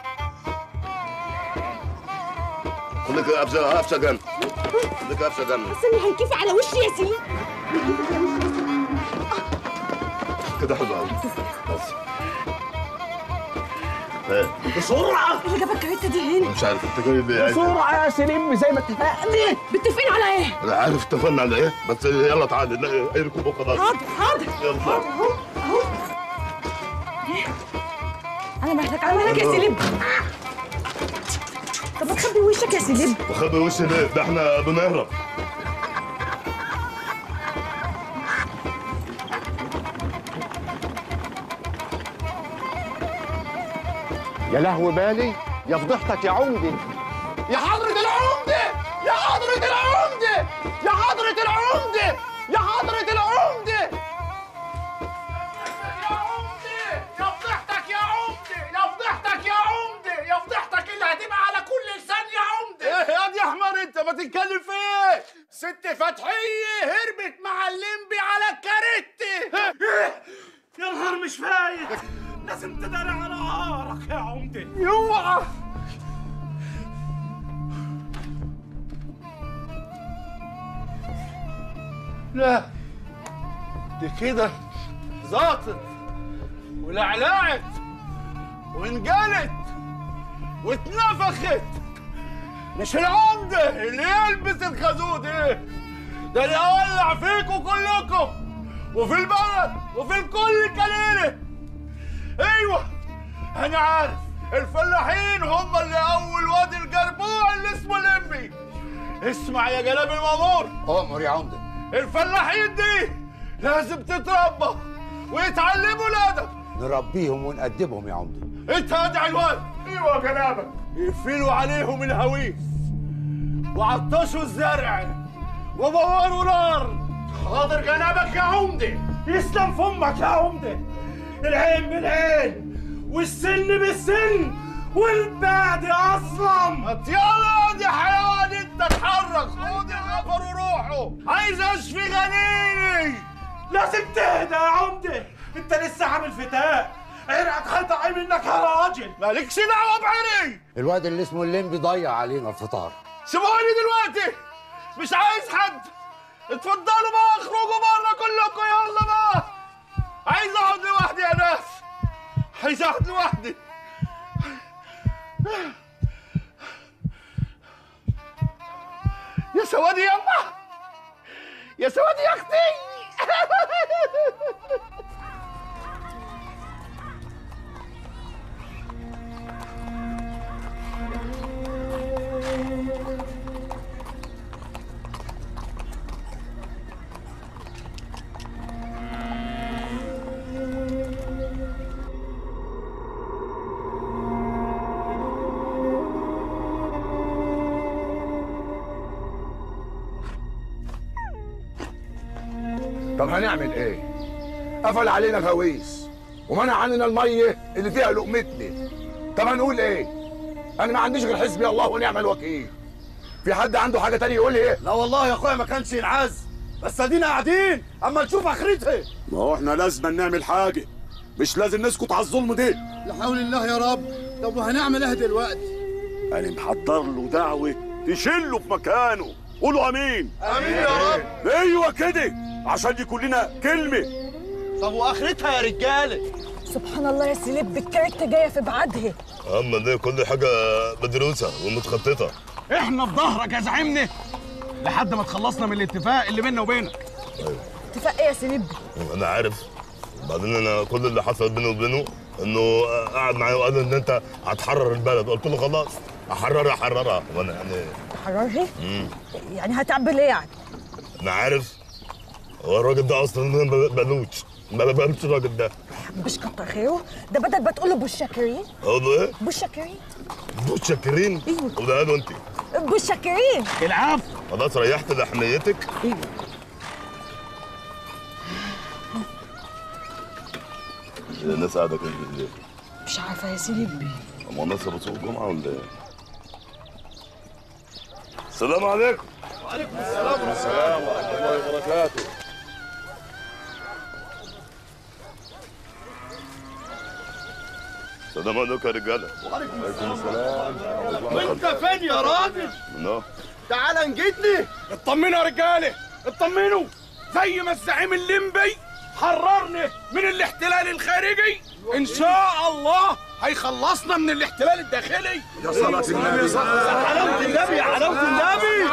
خليك قفشه قفشه جنب خليك قفشه جنب استني هيكفي على وشي يا سيلبي كده حلو قوي بس ايه بسرعه اللي جابك الكارته دي هنا مش عارف انت جاي ليه عايز إيه؟ بسرعه يا سيلبي زي ما اتفقنا متفقين على ايه انا عارف اتفقنا على ايه بس يلا تعالى لا ايه ركوب وخلاص حاضر حاضر يلا اهو اهو على مهلك على مهلك يا سيلبي طب ما تخبي وشك يا سيلبي وخبي وشي ليه؟ ده احنا بنهرب يا لهو بالي يا فضحتك يا عمدي يا حضرة العمدة يا حضرة العمدة يا حضرة العمدة يا حضرة العمدة يا فضحتك يا عمدة يا فضحتك يا عمدة يا فضحتك اللي هتبقى على كل لسان يا عمدة ايه يا دي احمر انت ما تتكلم في ايه ست فتحية هربت مع الليمبي على الكاريتي يا نهار مش فايت لازم تداري على عارك يا عمدة اوعى لا دي كده زاطت ولعلعت وانجلت واتنفخت مش العمدة اللي يلبس الخازوق ايه ده اللي اولع فيكم كلكم وفي البلد وفي الكل كليلة ايوه انا عارف الفلاحين هم اللي اول وادي الجربوع اللي اسمه لمبي اسمع يا جلاب المامور أؤمر يا عمدة الفلاحين دي لازم تتربى ويتعلموا الادب نربيهم ونأدبهم يا عمدة انت ادعي الواد ايوه يا جنابك يقفلوا عليهم الهويس وعطشوا الزرع وبوروا نار حاضر جنابك يا عمدة يسلم فمك يا عمده العين بالعين والسن بالسن والبعد اصلا يلا دي حيوان انت اتحرك خد الغفر وروحوا عايز اشفي غنيني لازم تهدى يا عمده انت لسه عامل فتاة عرقك هيطلع منك يا راجل مالكش دعوه بعيني الواد اللي اسمه الليمبي ضيع علينا الفطار سيبوني دلوقتي مش عايز حد اتفضلوا بقى اخرجوا بره كلكم يلا بقى عايز اقعد لوحدي يا ناس عايز اقعد لوحدي يا سوادي يما يا سوادي يا اختي طب هنعمل ايه؟ قفل علينا الهويس ومنع عننا الميه اللي فيها لقمتنا طب هنقول ايه؟ انا ما عنديش غير حسبي الله ونعم الوكيل في حد عنده حاجه تانية يقول ايه؟ لا والله يا اخويا ما كانش ينعز بس ادينا قاعدين اما نشوف اخرتها ما هو احنا لازم نعمل حاجه مش لازم نسكت على الظلم ده لا حول الله يا رب طب وهنعمل ايه دلوقتي انا محضر له دعوه تشيله في مكانه قولوا امين امين يا رب ايوه كده عشان يكون لنا كلمه طب واخرتها يا رجاله سبحان الله يا سليب الكارتة جاية في بعدها اما دي كل حاجه مدروسه ومتخططه احنا في ظهرك يا زعيمنا لحد ما تخلصنا من الاتفاق اللي بيننا وبينك اتفاق ايه يا سليب انا عارف بعدين انا كل اللي حصل بيني وبينه انه قعد معايا وقال ان انت هتحرر البلد قلت له خلاص احررها احررها وانا يعني حرارها مم. يعني هتعمل ايه يعني انا عارف هو الراجل ده اصلا ما بلوش ما بفهمش الراجل ده مش كتر خيره ده بدل ما تقول له بوشاكرين اقول له ايه؟ بوشاكرين متشكرين ايوه وده قاله انت بوشاكرين العفو خلاص ريحت لحميتك ايوه الناس قاعده كده ليه؟ مش عارفة يا سليب هم الناس بتسوق الجمعه ولا ايه؟ السلام عليكم وعليكم السلام ورحمه الله وبركاته السلام عليكم يا رجاله وعليكم السلام وانت فين يا راجل منو؟ تعال نجدني اطمنوا يا رجاله اطمنوا زي ما الزعيم الليمبي حررنا من الاحتلال الخارجي ان شاء الله هيخلصنا من الاحتلال الداخلي يا صلاة النبي صلى حلاوة النبي يا حلاوة النبي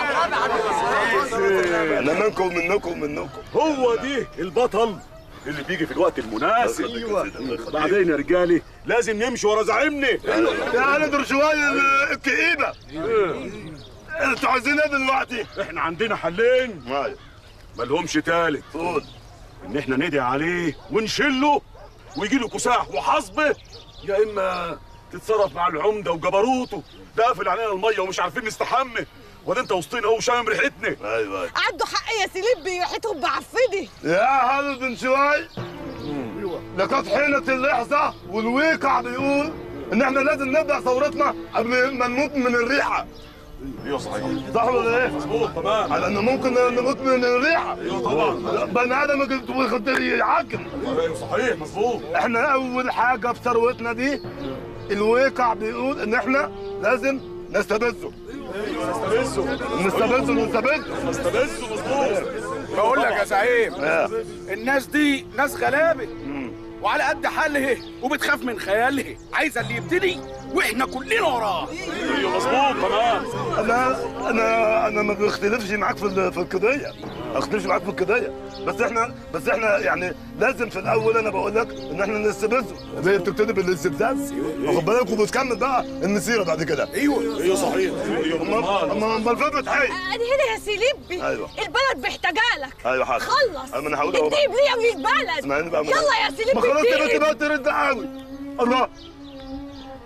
انا منكم منكم منكم هو دي البطل اللي بيجي في الوقت المناسب ايوه بعدين يا رجالي لازم نمشي ورا زعيمنا تعالوا ندر شويه الكئيبه انتوا عايزين ايه دلوقتي؟ احنا عندنا حلين مالهمش تالت قول ان احنا ندعي عليه ونشله ويجي له كساح وحصبه يا اما تتصرف مع العمده وجبروته ده قافل علينا الميه ومش عارفين نستحمى ولا انت وسطينا اهو شامم ريحتنا ايوه ايوه عنده حق يا سليب ريحتهم بعفدي يا هل بن شوي لقد حينت اللحظة والواقع بيقول إن إحنا لازم نبدأ ثورتنا قبل ما نموت من الريحة. ايوه صحيح صح ولا إيه؟ مظبوط تمام على إنه ممكن نموت من الريحة. ايوه طبعا بني آدم يقدر يعجن. ايوه صحيح مظبوط إحنا أول حاجة في ثروتنا دي الواقع بيقول إن إحنا لازم نستبزه. نستبزه نستبزه نستبزه نستبزه مظبوط بقول لك يا زعيم آه. الناس دي ناس غلابه وعلى قد حالها وبتخاف من خيالها عايزه اللي يبتدي واحنا كلنا وراه ايوه مظبوط تمام انا انا انا ما بختلفش معاك في ال- في القضيه ما بختلفش معاك في القضيه بس احنا بس احنا يعني لازم في الاول انا بقول لك ان احنا نستبزه هي بتبتدي بالاستبزاز واخد بالك وبتكمل بقى المسيره بعد كده ايوه ايوه صحيح ايوه اما اما اما الفتره تحيي ادي هنا يا سليبي أيوة. البلد محتاجالك ايوه حاضر خلص اما انا هقول اهو بتجيب لي للبلد اسمعني بقى يلا يا سليبي ما خلاص اديني. تبقى تبقى ترد قوي الله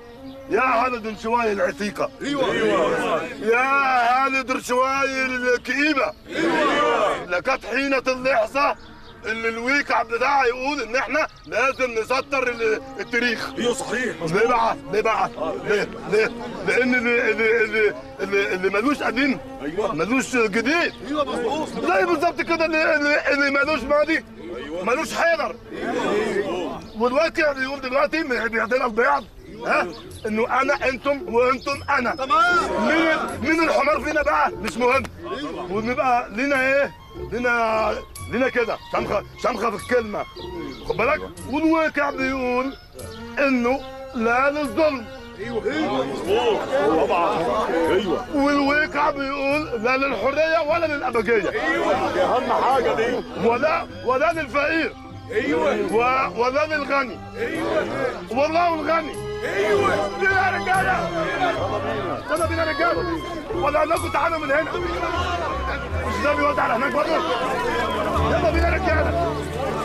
يا هلا دنشواي العتيقة ايوه ايوه يا هلا درشواي الكئيبة ايوه لقد حينة اللحظة اللي الويكع بتاعها يقول ان احنا لازم نسطر ال- التاريخ ايوه صحيح ليه بقى؟ ليه بقى؟ ليه؟ ليه؟ لان اللي اللي اللي اللي, اللي ملوش قديم ايوه ملوش جديد ايوه مظبوط زي بالظبط كده اللي اللي, اللي ملوش ماضي ملوش حيدر والواقع بيقول دلوقتي من بيعطينا البياض ها انه انا انتم وانتم انا تمام مين مين الحمار فينا بقى مش مهم ونبقى لينا ايه لينا لينا كده شمخه شمخه في الكلمه خد بالك والواقع بيقول انه لا للظلم ايوه ايوه مظبوط طبعا ايوه والواقع بيقول لا للحريه ولا للابجيه ايوه دي اهم حاجه دي ولا ولا للفقير ايوه و... ولا للغني ايوه والله الغني ايوه بينا يا رجاله يلا بينا يا رجاله ولا اقول لكم تعالوا من هنا مش ده بيودع على هناك برضه يلا بينا يا رجاله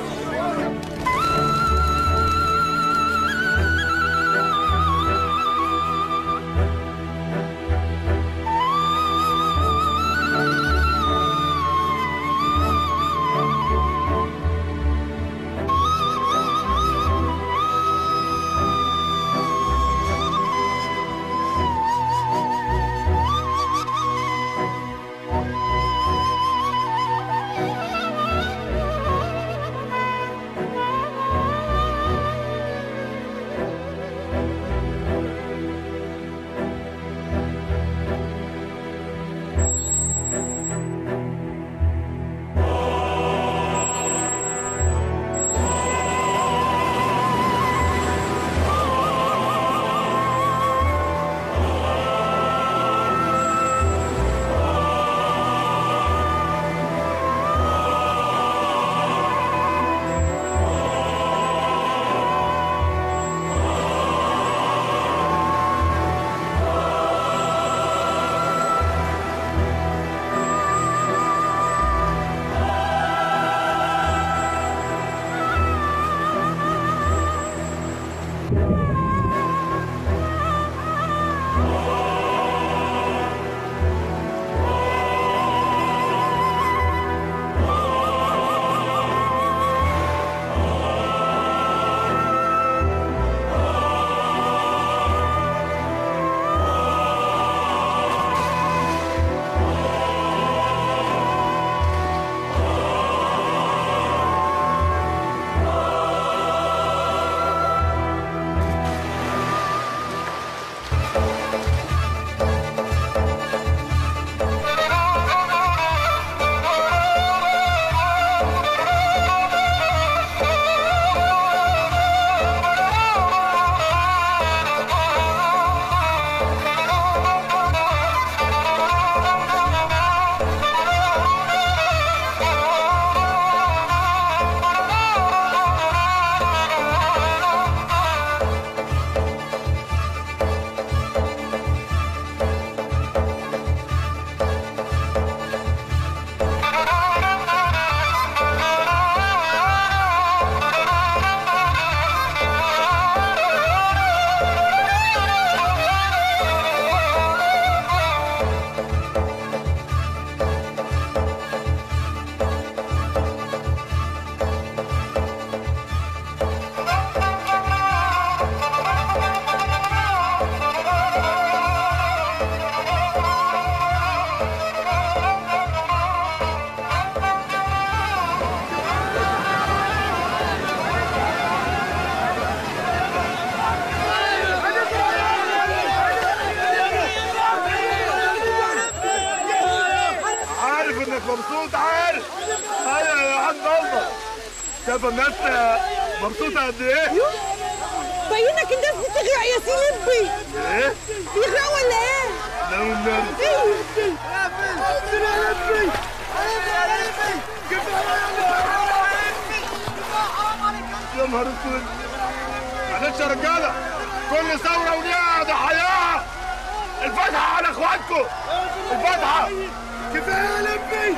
عارف انك مبسوط عارف ايوه يا عم الله شايف الناس مبسوطه قد ايه؟ باينك الناس بتغرق يا سيلبي ايه؟ بيغرقوا ولا ايه؟ لا والنبي يا نهار اسود معلش يا رجاله كل ثوره وليها ضحاياها الفتحه على اخواتكم الفتحه كفايه يا لبي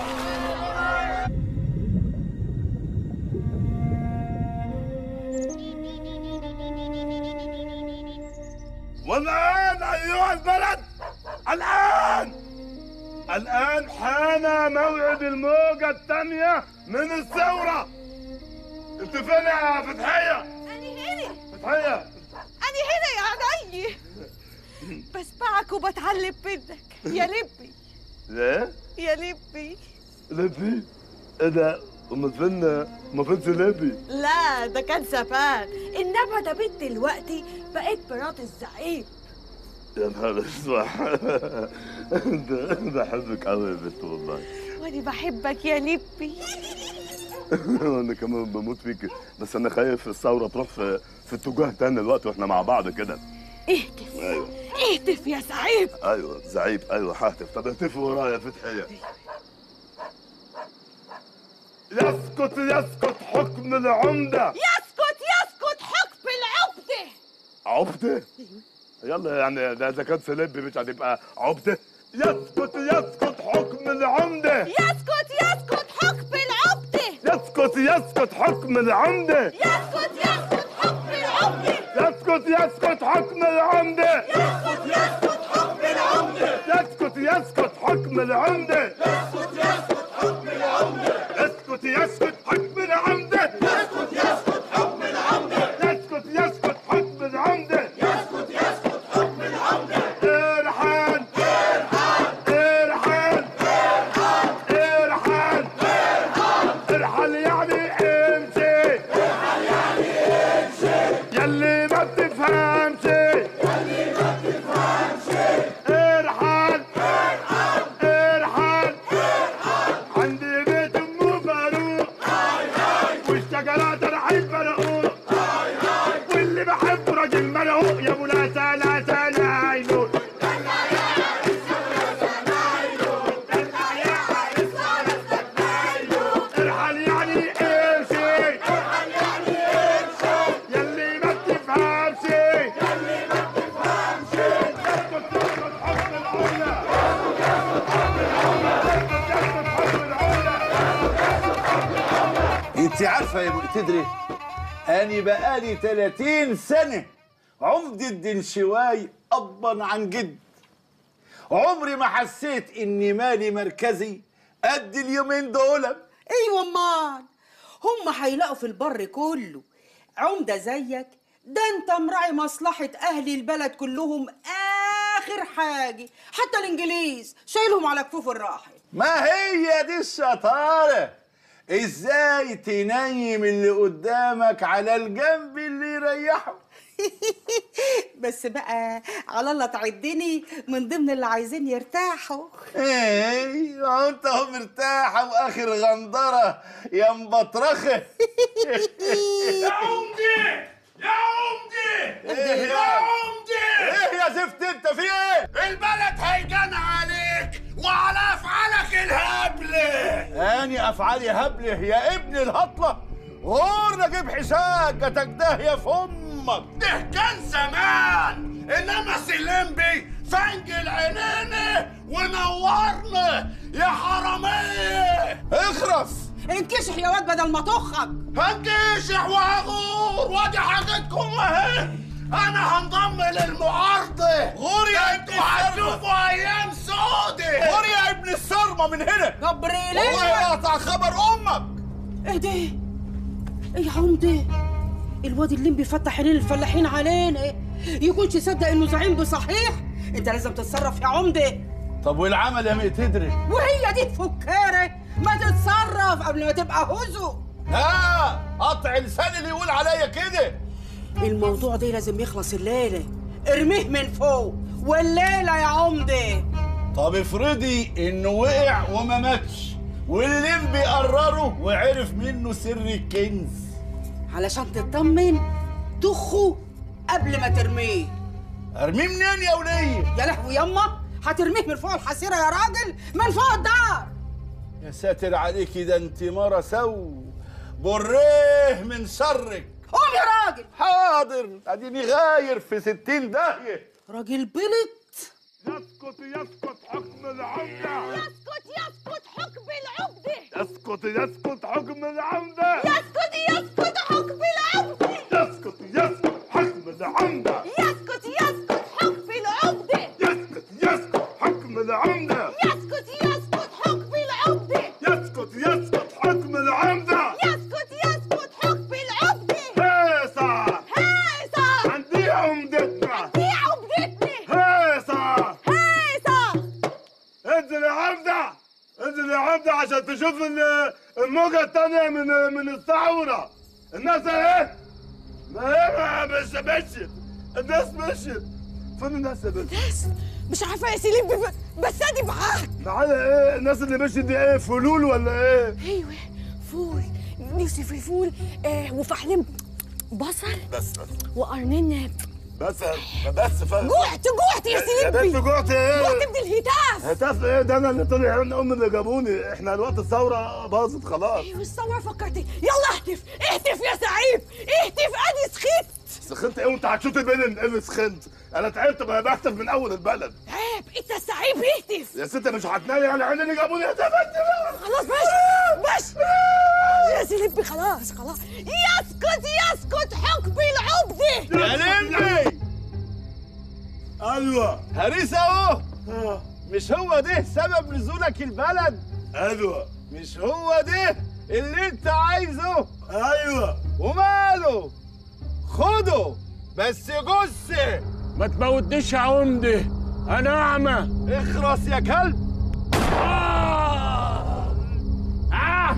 الآن أيها البلد الآن الآن حان موعد الموجة الثانية من الثورة انت فين يا فتحية؟ أنا هنا فتحية أنا هنا يا عيني بسمعك وبتعلم منك يا لبي ايه؟ يا لبي لبي؟ ايه ده؟ أما فين ما فينش لبي؟ لا ده كان زمان إنما ده بنت دلوقتي بقيت مرات الزعيم يا نهار اسود ده بحبك قوي يا بنت والله وأنا بحبك يا لبي انا كمان بموت فيك بس انا خايف الثوره تروح في في اتجاه تاني دلوقتي واحنا مع بعض كده اهتف ايوه اهتف يا زعيم ايوه زعيب ايوه ههتف طب اهتف ورايا يا فتحيه يسقط يسقط حكم العمده يسكت يسكت حكم العقدة عبده يلا يعني ده اذا كان سلبي مش هتبقى عبده يسقط يسقط حكم العمده يسكت يسكت حكم العقدة يسقط يسقط حكم العمده يسكت يسكت حكم العقدة يسقط يسقط حكم العمده يسكت يسكت حكم العقدة يسقط يسقط حكم العمده يسكت يسكت حكم العقدة يسقط يسقط حكم العمده يسكت يسكت حكم العقدة يسقط يسقط حكم العمده يسكت يسكت حكم العقدة ارحل ارحل ارحل ارحل يعني امشي ارحل يعني امشي يلي ما بتفهمش يلي ما بتفهمش ارحل ارحل عندي بيت ام فاروق والشجرات رايحين فرقوق واللي بحبه راجل مرقوق يا ابو لا سلا سلا عينوك ارحل يعني امشي ارحل يعني امشي يلي ما بتفهمش يلي ما بتفهمش يسقط يسقط حكم العملة يسقط يسقط حكم العملة انت عارفه يا مقتدري اني بقالي 30 سنه عمدة الدنشواي ابا عن جد عمري ما حسيت اني مالي مركزي قد اليومين دول ايوه امال هم هيلاقوا في البر كله عمده زيك ده انت مراعي مصلحه اهل البلد كلهم اخر حاجه حتى الانجليز شايلهم على كفوف الراحل ما هي دي الشطاره ازاي تنيم اللي قدامك على الجنب اللي يريحه بس بقى على الله تعدني من ضمن اللي عايزين يرتاحوا ايه ما انت هو مرتاحه واخر غندره يا مبطرخه يا عمدي يا عمدي ايه يا عمدي ايه يا زفت انت في ايه البلد هيجان عليك وعلى افعالك الهبله اني افعالي هبله يا ابن الهطله غور نجيب حساجتك ده يا فمك ده كان زمان انما سلمبي فنج العينين ونورنا يا حراميه اخرس انكشح يا واد بدل ما تخك هنكشح وهغور وادي حاجتكم اهي انا هنضم للمعارضه غور يا ابن انتوا هتشوفوا ايام سودة غور يا ابن الصرمه من هنا جبريل والله يقطع خبر امك ايه ده ايه يا عمده الواد اللي بيفتح عينين الفلاحين علينا يكونش يصدق انه زعيم بصحيح انت لازم تتصرف يا عمده طب والعمل يا مقتدري وهي دي الفكاره ما تتصرف قبل ما تبقى هزو لا قطع لساني اللي يقول عليا كده الموضوع ده لازم يخلص الليله ارميه من فوق والليله يا عمده طب افرضي انه وقع وما ماتش واللي بيقرره وعرف منه سر الكنز علشان تطمن طخه قبل ما ترميه ارميه منين يا وليه يا لهوي يما هترميه من فوق الحصيره يا راجل من فوق الدار يا ساتر عليكي ده انت مرة سو بريه من شرك قوم يا راجل حاضر اديني غاير في ستين داهية راجل بلط يسقط يسقط حكم العمدة يسكت يسكت حكم العقدة يسقط يسقط حكم العمدة يسكت يسكت حكم العقدة يسقط يسقط حكم العمدة يسكت يسكت حكم العمدة يسكت يسكت حكم العمدة يسكت يسكت حكم العمدة يسكت يسكت حكم العمدة هيصة هيصة عندي عمدتنا دي عمدتنا هيصة هيصة انزل يا عمدة انزل يا عمدة عشان تشوف ال- الموجة التانية من من الثورة الناس اهي ما هي مش مشيت الناس مشيت فين الناس يا بنت؟ ناس مش عارفة يا سليم ب- بس ادي معاك معايا ايه الناس اللي مشيت دي ايه فلول ولا ايه؟ ايوه فول نفسي في فول آه وفحلم بصل بس بس وقرنين بس بس فاهم جوعت جوعت يا يا سليم بنت جوعت ايه؟ جوعت من الهتاف هتاف ايه ده انا اللي طلع عين امي اللي جابوني احنا الوقت الثوره باظت خلاص ايوه الثورة فكرتي يلا اهتف اهتف يا سعيد اهتف ادي سخيت سخنت ايه وانت هتشوف بين اللي سخنت انا تعبت بقى بكتب من اول البلد عيب انت السعيد اهتف يا ست مش هتنالي على عين اللي جابوني هتف انت بقى خلاص بس بس يا سليم خلاص خلاص يسكت يسكت حكم العمدة يا لمبي ايوه هريس اهو مش هو ده سبب نزولك البلد ايوه مش هو ده اللي انت عايزه ايوه وماله خده بس جثه ما تموتنيش يا عمدة أنا أعمى اخرس يا كلب آه! آه!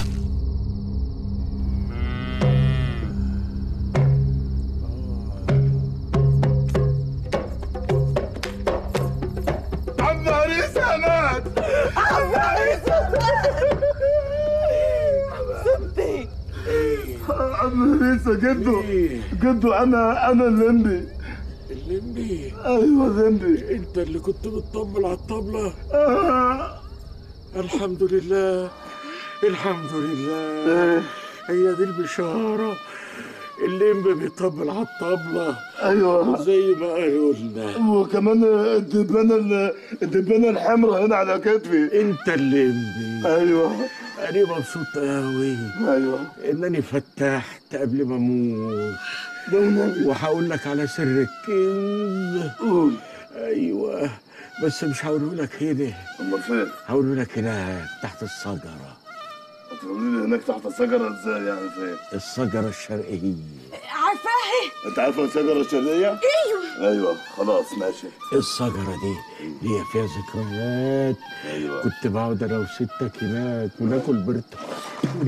عم هريسة مات عم هريسة ستي عم هريسة جدو جدو انا انا الليمبي الليمبي ايوه الليمبي أنت اللي كنت بتطبل على الطبلة آه. الحمد لله الحمد لله هي دي البشارة الليمبي بيطبل على الطبلة ايوه زي ما قالوا لنا وكمان الدبانة ال- الدبانة الحمراء هنا على كتفي انت الليمبي ايوه انا مبسوط قوي ايوه انني فتحت قبل ما اموت ده والنبي وهقول لك على سر الكنز قول ايوه بس مش هقوله لك هنا امال فين؟ هقوله لك هناك تحت الشجره هتقولي لي هناك تحت الشجرة ازاي يعني فين؟ الشجره الشرقيه عارفاها انت عارفة الشجرة الشرقية؟ ايوه ايوه خلاص ماشي الشجره دي ليها فيها ذكريات ايوه كنت بقعد انا وستك هناك وناكل برتقال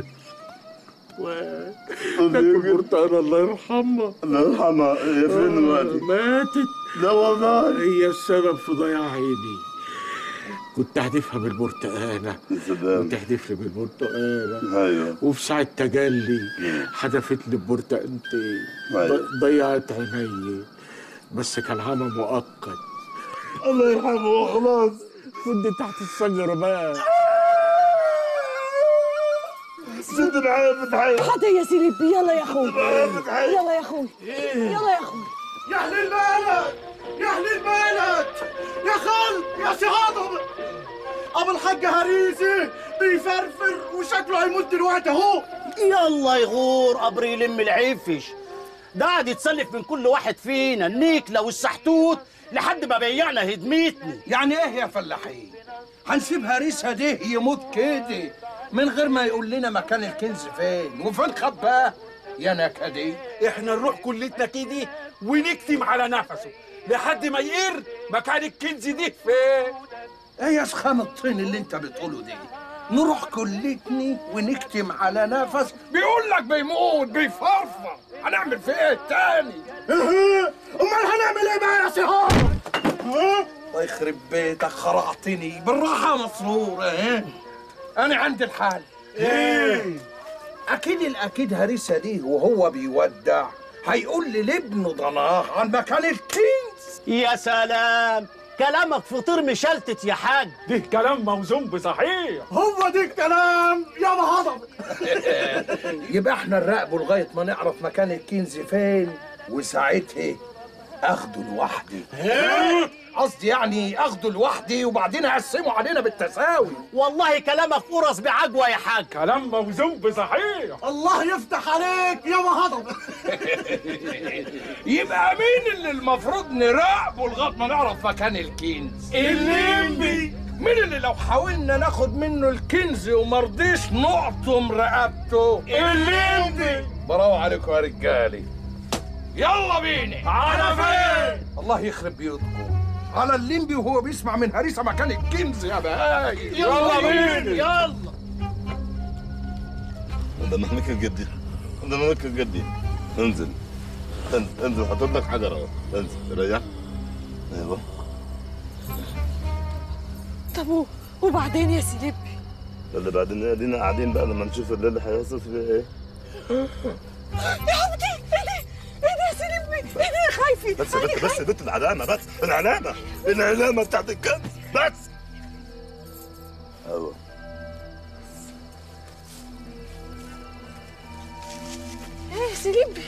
ناكل برتقال الله يرحمها الله يرحمها هي فين دلوقتي؟ ماتت لا والله هي السبب في ضياع عيني كنت هدفها بالبرتقالة سلام وتحدف لي بالبرتقالة ايوه وفي ساعة تجلي حدفتني ببرتقالتين أيوة. ض- ضيعت عيني بس كان عمى مؤقت الله يرحمه وخلاص كنت تحت الشجرة بقى شد معايا بتحية حاضر يا سليم يلا يا اخوي بتحية يلا يا اخوي يلا يا اخوي يا اهل البلد يا اهل البلد يا خال يا شهاده ابو الحاج هريسي بيفرفر وشكله هيموت دلوقتي اهو يلا يغور قبر يلم العفش ده قاعد يتسلف من كل واحد فينا النيكله والسحتوت لحد ما بيعنا هدمتني يعني ايه يا فلاحين هنسيب هريسها ده يموت كده من غير ما يقول لنا مكان الكنز فين وفين خباه يا نكدي احنا نروح كلتنا كده ونكتم على نفسه لحد ما يقر مكان الكنز دي فين ايه يا سخام الطين اللي انت بتقوله ده نروح كلتني ونكتم على نفس بيقول لك بيموت بيفرفر هنعمل فيه ايه تاني امال هنعمل ايه بقى يا سهام الله يخرب بيتك خرعتني بالراحة مسرور ايه انا عندي الحل ايه اكيد الاكيد هريسه دي وهو بيودع هيقول لي لابنه ضناه عن مكان الكنز يا سلام كلامك فطير مشلتت يا حاج ده كلام موزون بصحيح هو ده الكلام يا هضم يبقى احنا نراقبه لغايه ما نعرف مكان الكنز فين وساعتها اخده لوحدي إيه؟ قصدي يعني اخده لوحدي وبعدين اقسمه علينا بالتساوي والله كلامك قرص بعجوه يا حاج كلام موزون بصحيح الله يفتح عليك يا مهضم يبقى مين اللي المفروض نراقبه لغايه ما نعرف مكان الكنز الليمبي مين اللي لو حاولنا ناخد منه الكنز ومرضيش نقطم رقبته الليمبي برافو عليكم يا رجالي يلا بينا على فين الله يخرب بيوتكم على الليمبي وهو بيسمع من هريسه مكان الكنز يا بهاي يلا بينا يلا ده مهمك الجدي ده مهمك الجدي انزل انزل انزل حاطط لك حجر اهو انزل ريح ايوه طب و- وبعدين يا سيدي اللي بعدين ادينا قاعدين بقى لما نشوف الليل هيحصل فيه ايه يا عبدي ايه ده ايه ده يا سيدي ايه ده خايفي بس يا بنت بس يا بنت العلامه بس العلامه العلامه بتاعت الكنز بس ايوه ايه يا سيدي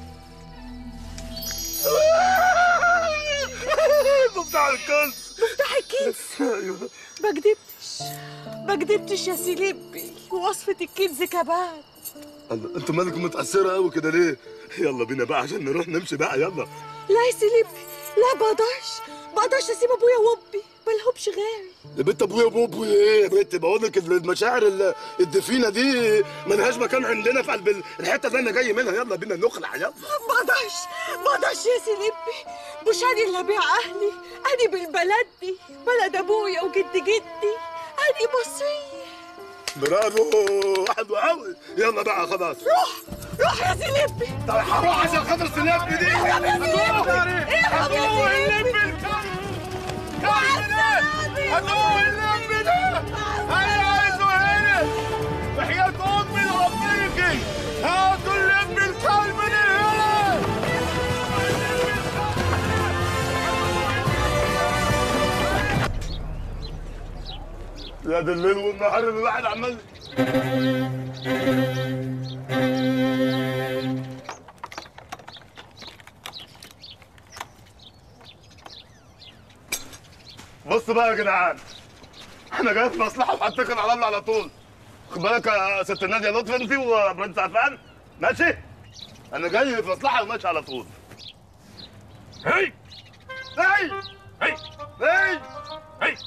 بتاع الكنز مفتاح الكنز ما كدبتش ما كدبتش يا سيليبي ووصفة الكنز كمان الله انتوا مالكم متاثره قوي كده ليه يلا بينا بقى عشان نروح نمشي بقى يلا لا يا سيليبي لا بقدرش بقدرش اسيب ابويا وامي مالهمش غيري يا بنت ابويا وابويا ايه يا بنت بقول لك المشاعر ال- الدفينه دي ملهاش مكان عندنا في قلب الحته اللي انا جاي منها يلا بينا نخلع يلا بقدرش بقدرش يا سيليبي مش انا اللي ابيع اهلي انا بالبلد دي بلد ابويا وجد جدي انا مصريه برافو حلو قوي يلا بقى خلاص روح روح يا سيليبي طب هروح عشان خاطر سنابي دي اهرب يا سيليبي اهرب يا سيليبي هتقوم اللمبي ده انا عايزه هنا وحياة امي لربك هاتوا اللمبي الكلب ده هنا يا ده الليل والنهار اللي الواحد عمال بص بقى يا جدعان انا جاي في مصلحه وهتكل على الله على طول خد بالك يا ست ناديه لطفي انت وبنت عفان ماشي انا جاي في مصلحه وماشي على طول هي هي هي هي هي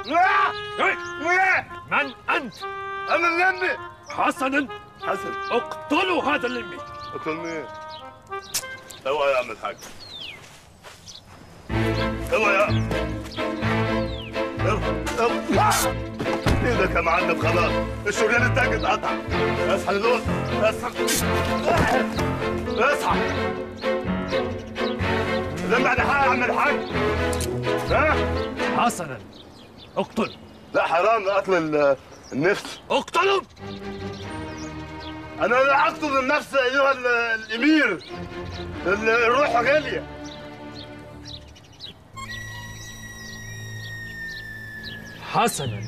هي من انت انا اللمبي حسنا حسن اقتلوا هذا اللمبي اقتل مين اوعى يا عم الحاج اوعى يا اوعى ايدك يا معلم خلاص الشريان التاج اتقطع اصحى للوز اصحى اصحى لم بعد حاجه يا عم الحاج ها حسنا اقتل لا حرام قتل ال- النفس اقتلوا انا لا اقتل النفس ايها ال- الامير ال- الروح غاليه حسنا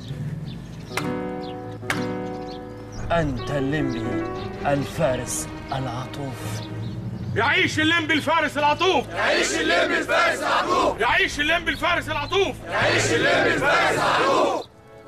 أنت الليمبي الفارس العطوف يعيش الليمبي الفارس العطوف يعيش الليمبي الفارس العطوف يعيش الليمبي الفارس العطوف يعيش الليمبي الفارس العطوف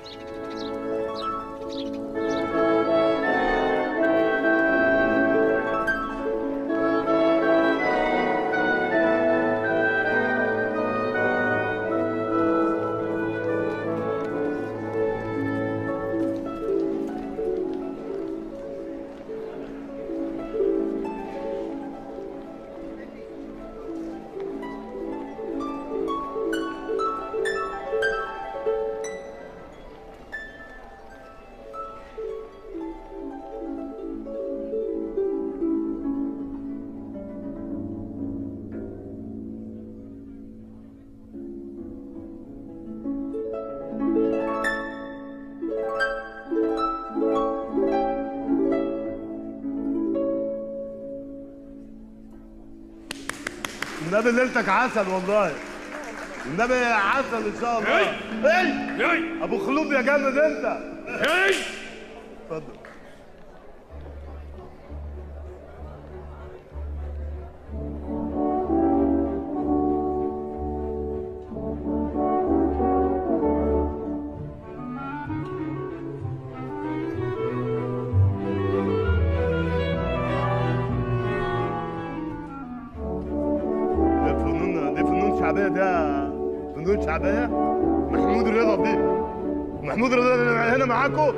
النبي ليلتك عسل والله النبي عسل ان شاء الله ايه ابو خلوب يا جامد انت ايه اتفضل محمود شعبان محمود رضا دي محمود رضا اللي هنا معاكم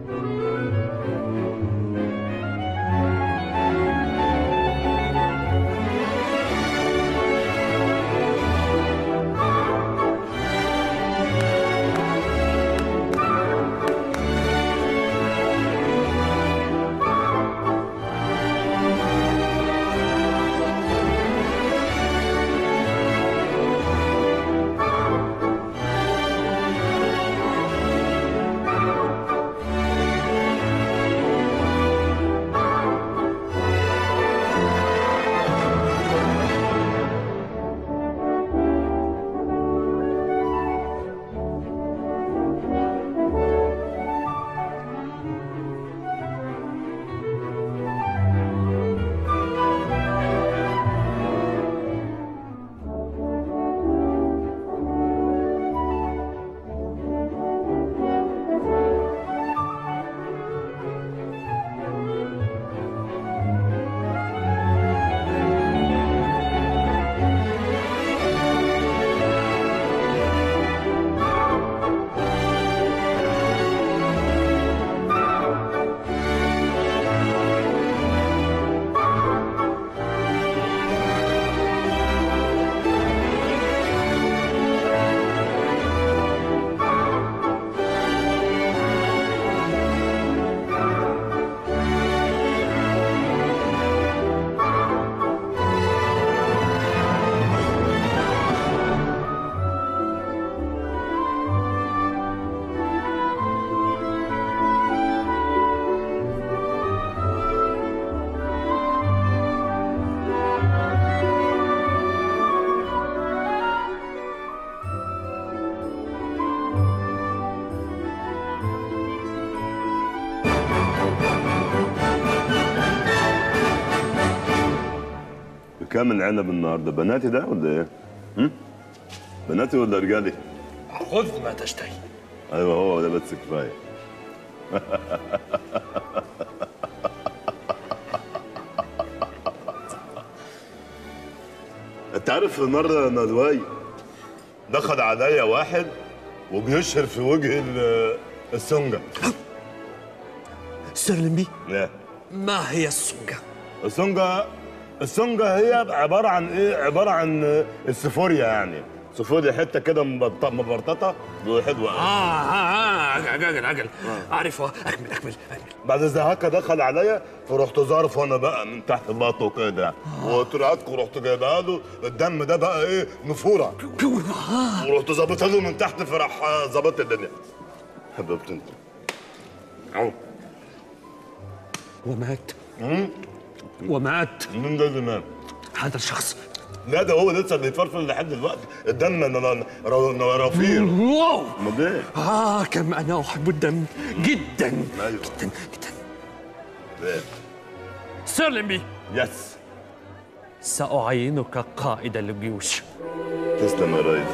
كام العنب النهارده بناتي ده ولا ايه؟ هم؟ بناتي ولا رجالي؟ خذ ما تشتهي ايوه هو ده بس كفايه انت عارف مره ندواي دخل عليا واحد وبيشهر في وجه ال- السنجة سرلمبي لا ما هي السنجة؟ السنجة السنجة هي عبارة عن ايه؟ عبارة عن السفوريا يعني سفوريا حتة كده مبط- مبرططة وحلوة آه آه آه عقل عقل أعرفها أكمل أكمل بعد ذاك دخل عليا فرحت ظارف وانا بقى من تحت بطنه كده وقلت له هاتكوا رحت جايبها له الدم ده بقى ايه نفوره ورحت ظابطها له من تحت فراح آه، ظبط الدنيا حبيبتي انت عو ومات ومات مين ده اللي مات؟ هذا الشخص لا ده هو لسه بيتفرفر لحد دلوقتي الدم ن- ن- ن- رفير واو امال ايه؟ آه كم أنا أحب الدم جدا ايوه جدا جدا ايه سرلمبي يس سأعينك قائد الجيوش تسلم يا ريس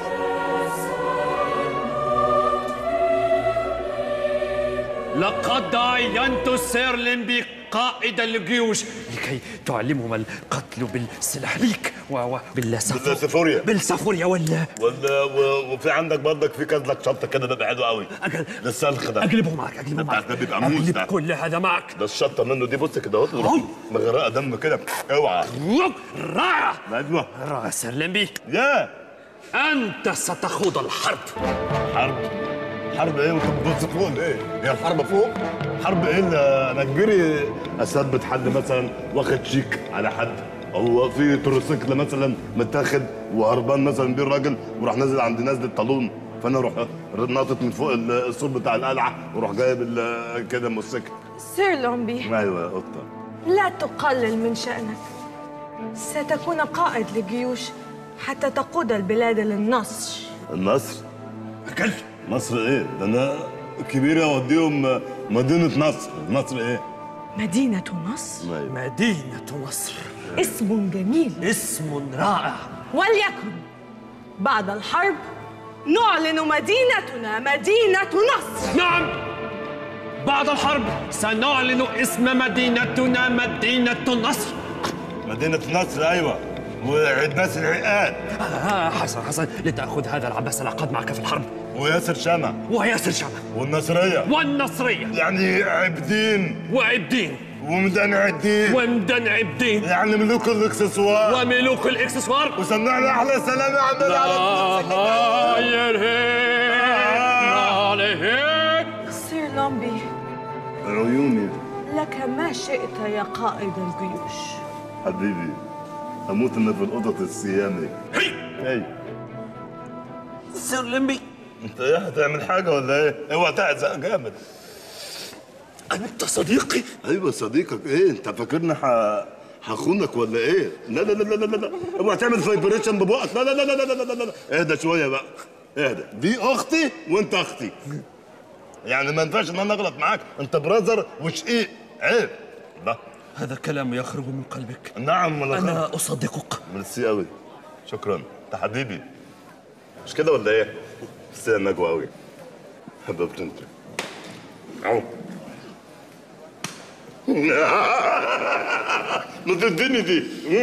لقد عينت سيرلمبي قائد الجيوش لكي تعلمهم القتل بالسلاحليك وبالسفوريا بالسفوريا بالسفوريا ولا ولا و- وفي عندك برضك في كذلك شطه كده بيبقى حلو قوي أجل للسلخ ده أقلبه معك أقلبه معك ده بيبقى موز أقلب ده كل هذا معك ده الشطه منه دي بص كده اهو مغرقه دم كده اوعى رائع ايوه رائع سيرلمبي يا أنت ستخوض الحرب حرب حرب ايه وانت بتبص فوق ليه؟ هي الحرب فوق؟ حرب ايه اللي انا اجبري اثبت حد مثلا واخد شيك على حد او في تروسيكل مثلا متاخد وهربان مثلا بيه الراجل وراح نازل عند نازل طالون فانا اروح ناطط من فوق السور بتاع القلعه واروح جايب ال- كده موتوسيكل سير لومبي ايوه يا قطه لا تقلل من شأنك ستكون قائد لجيوش حتى تقود البلاد للنصر النصر اكل مصر ايه؟ ده انا كبير اوديهم مدينه نصر نصر ايه؟ مدينة نصر ايوه مدينة نصر اسم جميل اسم رائع وليكن بعد الحرب نعلن مدينتنا مدينة نصر نعم بعد الحرب سنعلن اسم مدينتنا مدينة النصر مدينه نصر ايوه وعيد ناس العقاد آه حسن حسن لتأخذ هذا العباس العقاد معك في الحرب وياسر شمع وياسر شمع والنصرية والنصرية يعني عبدين وعبدين ومدن عدين ومدن عبدين يعني ملوك الاكسسوار وملوك الاكسسوار وسمعنا احلى سلام يا عم سير لومبي عيوني لك ما شئت يا قائد الجيوش حبيبي اموت انا في الاوضه الصيامي هي هي سير لمبي انت ايه هتعمل حاجه ولا ايه؟ اوعى تعزق جامد انت صديقي؟ ايوه صديقك ايه انت فاكرني ح... هخونك ولا ايه؟ لا لا لا لا لا لا اوعى تعمل فايبريشن ببقك لا لا لا لا لا لا لا لا اهدى شويه بقى اهدى دي اختي وانت اختي يعني ما ينفعش ان انا اغلط معاك انت براذر وشقيق عيب لا هذا كلام يخرج من قلبك نعم انا أنا أصدقك ميرسي قوي شكرا انت حبيبي مش كده ولا ايه؟ ميرسي يا نجوى قوي حبيبتي انت اهو ما تديني دي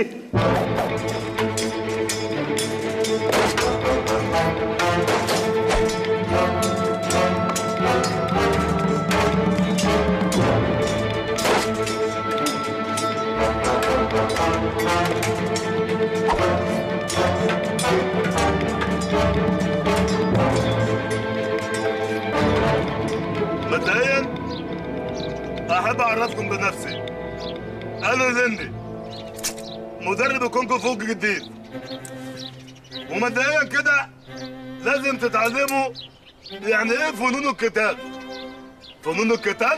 مبدئيا احب اعرفكم بنفسي انا زندي مدرب الكونغ فو جديد ومبدئيا كده لازم تتعلموا يعني ايه فنون القتال فنون القتال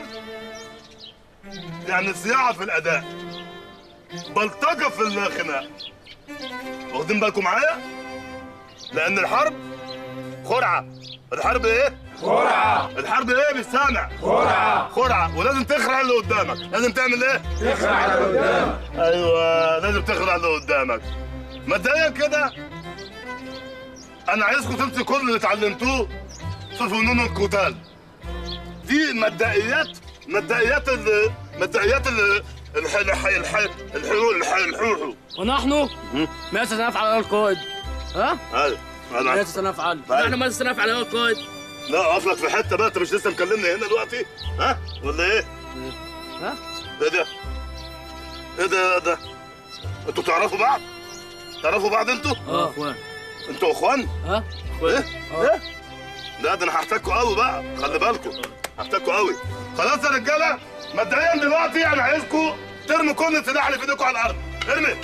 يعني صياعه في الاداء بلطجه في الخناق واخدين بالكم معايا لان الحرب خرعه الحرب ايه خرعة. الحرب ايه بالسامع خرعة. خرعه ولازم تخرع اللي قدامك لازم تعمل ايه تخرع اللي قدامك. ايوه لازم تخرع اللي قدامك مبدئيا كده انا عايزكم تنسوا كل اللي اتعلمتوه في فنون القتال دي مبدئيات مبدئيات ال مبدئيات ال الح الح الح الحلول الح الحوحو ونحن ماذا سنفعل أيها القائد؟ ها؟ ايوه ماذا سنفعل؟ نحن ماذا سنفعل أيها القائد؟ لا اقف لك في حته بقى انت مش لسه مكلمني هنا دلوقتي ها ولا ايه؟ ها؟ ايه ده؟ ايه ده ايه ده؟ انتوا تعرفوا بعض؟ تعرفوا بعض انتوا؟ اه اخوان انتوا اخوان؟ ها؟ ايه؟ ايه؟ لا ده انا هحتاجكوا قوي بقى خلي بالكم هحتاجكوا قوي خلاص يا رجاله مبدئيا دلوقتي انا عايزكم ترموا كل السلاح اللي في ايديكم على الارض ارمي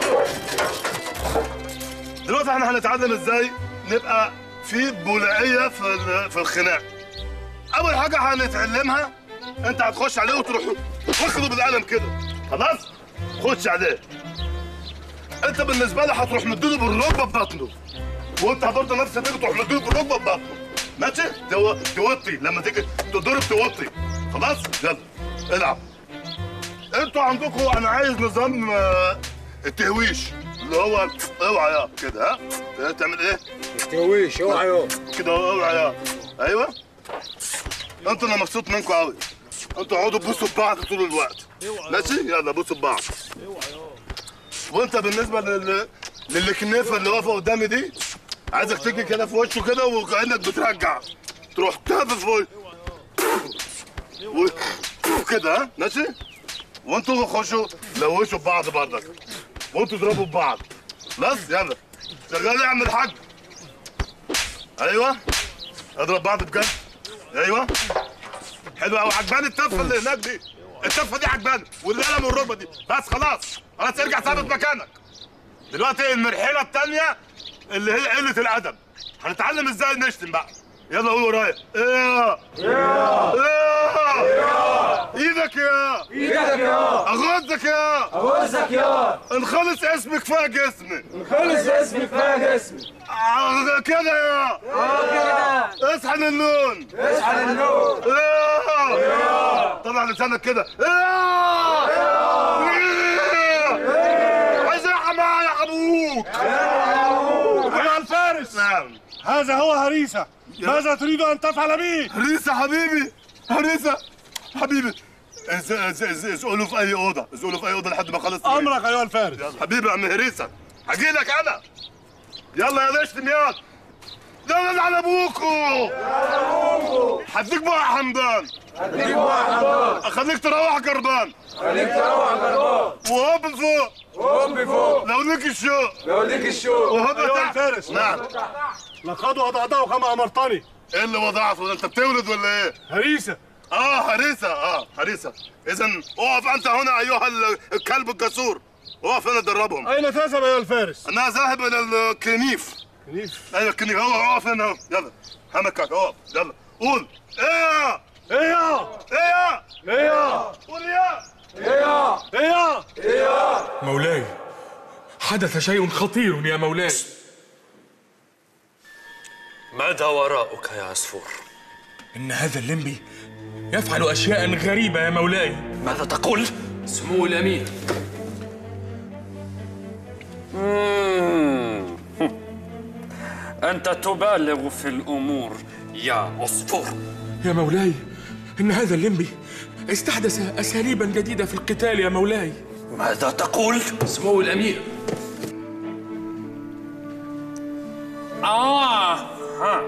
دلوقتي احنا هنتعلم ازاي نبقى في بولعيه في ال- في الخناق اول حاجه هنتعلمها انت هتخش عليه وتروح واخده بالقلم كده خلاص خش عليه انت بالنسبه له هتروح مديله بالركبه في بطنه وانت برضه نفس الشيء تروح مديله بالركبه في بطنه ماشي تو- توطي لما تيجي تضرب توطي خلاص يلا العب انتوا عندكم انا عايز نظام آه، التهويش اللي هو اوعى يا كده ها تعمل ايه؟ التهويش اوعى يا كده اوعى يا ايوه انتوا انا مبسوط منكم قوي انتوا اقعدوا تبصوا ببعض طول الوقت ماشي يلا بصوا ببعض وانت بالنسبه لل للكنافه اللي واقفه قدامي دي عايزك تيجي كده في وشه كده وكانك بترجع تروح تهفف في وشه و- وكده ها ماشي وانتوا خشوا لوشوا ببعض برضك وانتوا اضربوا ببعض خلاص يلا شغال يا عم الحاج ايوه اضرب بعض بجد ايوه حلو قوي عجباني التفه اللي هناك دي التفه دي عجباني والقلم والركبه دي بس خلاص خلاص ارجع ثابت مكانك دلوقتي المرحله الثانيه اللي هي قله الادب هنتعلم ازاي نشتم بقى يلا قول ورايا ايه يا. ايه ايدك يا إيدك يا. اغزك يا أغزك يا. انخلص اسمك كفايه جسمي انخلص اسمي كفاية جسمي. آه، كده يا اه كده. اصحى للون اصحى للون. ايه ايه. طلع لسانك كده ايه ايه عايز يا حماية يا ابوك أيها الفارس نعم هذا هو هريسة ماذا تريد أن تفعل به؟ هريسة حبيبي هريسة حبيبي اس- اس- اس- اسقله في اي اوضه اسقله في اي اوضه لحد ما اخلص أمرك أيها الفارس حبيبي يا عم هريسة هجي لك انا يلا يا باشا دمياط يلا على ابوكو هديك بقى يا حمدان هديك بقى يا حمدان. اخليك تروح جربان خليك تروح جربان. وهوب لفوق وهوب لفوق. لو ليك الشوق لو ليك الشوق. وهوب أيوة تحت الفارس. نعم لقد وضعته كما امرتني ايه اللي وضعته ده انت بتولد ولا ايه؟ هريسه اه هريسه اه هريسه اذا اقف انت هنا ايها ال- الكلب الجسور اقف هنا دربهم اين تذهب ايها الفارس؟ انا ذاهب الى الكنيف كنيف ايوه الكنيف هو اقف هنا اهو. يلا همكك اقف يلا قول ايه ايه يا ايه ايه يا قول يا ايه يا ايه يا مولاي حدث شيء خطير يا مولاي ماذا وراءك يا عصفور؟ إن هذا الليمبي يفعل أشياء غريبة يا مولاي ماذا تقول؟ سمو الأمير مم. أنت تبالغ في الأمور يا عصفور يا مولاي إن هذا الليمبي استحدث أساليبا جديدة في القتال يا مولاي ماذا تقول؟ سمو الأمير آه ها.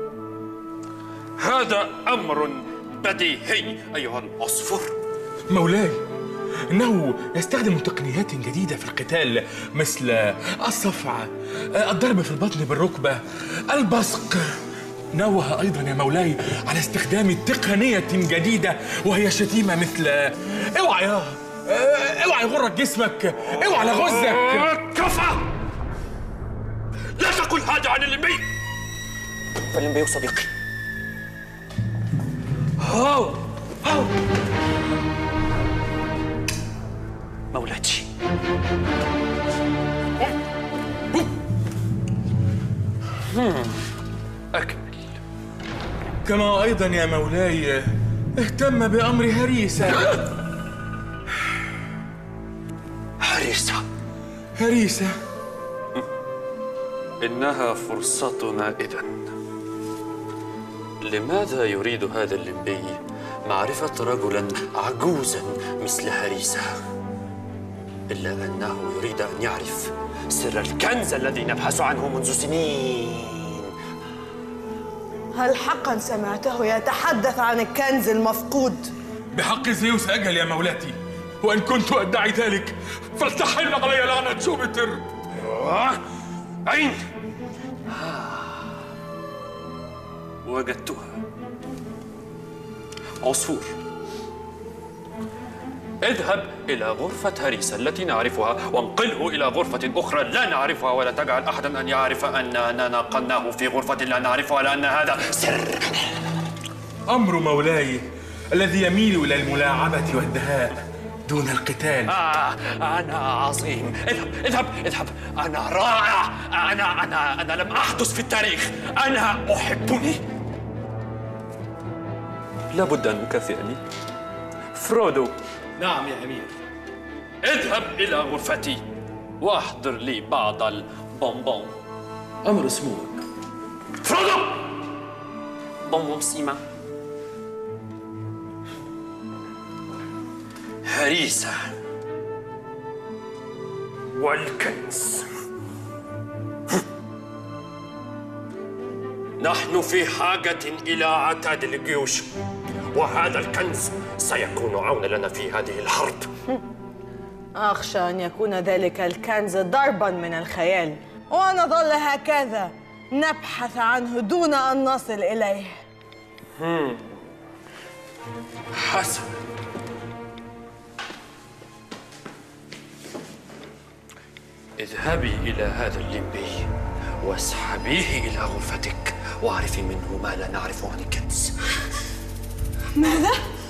هذا أمر بديهي أيها العصفور مولاي إنه يستخدم تقنيات جديدة في القتال مثل الصفعة الضرب في البطن بالركبة البصق نوه أيضا يا مولاي على استخدام تقنية جديدة وهي شتيمة مثل اوعى يا اوعى يغرك جسمك اوعى لغزك كفى لا تقل هذا عن الليمبي فالليمبي صديقي هاو هاو مولاتي هم. أكمل كما أيضا يا مولاي اهتم بأمر هريسة هريسة هريسة إنها فرصتنا إذا لماذا يريد هذا الليمبي معرفة رجلا عجوزا مثل هريسة إلا أنه يريد أن يعرف سر الكنز الذي نبحث عنه منذ سنين هل حقا سمعته يتحدث عن الكنز المفقود بحق زيوس أجل يا مولاتي وإن كنت أدعي ذلك فلتحل علي لعنة جوبيتر عين وجدتها عصفور اذهب إلى غرفة هريسة التي نعرفها وانقله إلى غرفة أخرى لا نعرفها ولا تجعل أحدا أن يعرف أننا نقلناه في غرفة لا نعرفها لأن هذا سر أمر مولاي الذي يميل إلى الملاعبة والدهاء دون القتال آه أنا عظيم اذهب اذهب اذهب أنا رائع أنا أنا أنا لم أحدث في التاريخ أنا أحبني لابد أن يكافئني فرودو نعم يا أمير اذهب إلى غرفتي واحضر لي بعض البونبون أمر سموك فرودو بونبون سيما هريسة والكنز نحن في حاجة إلى عتاد الجيوش وهذا الكنز سيكون عونا لنا في هذه الحرب أخشى أن يكون ذلك الكنز ضربا من الخيال ونظل هكذا نبحث عنه دون أن نصل إليه هم. حسن اذهبي إلى هذا الليمبي واسحبيه إلى غرفتك واعرفي منه ما لا نعرفه عن الكنز ماذا؟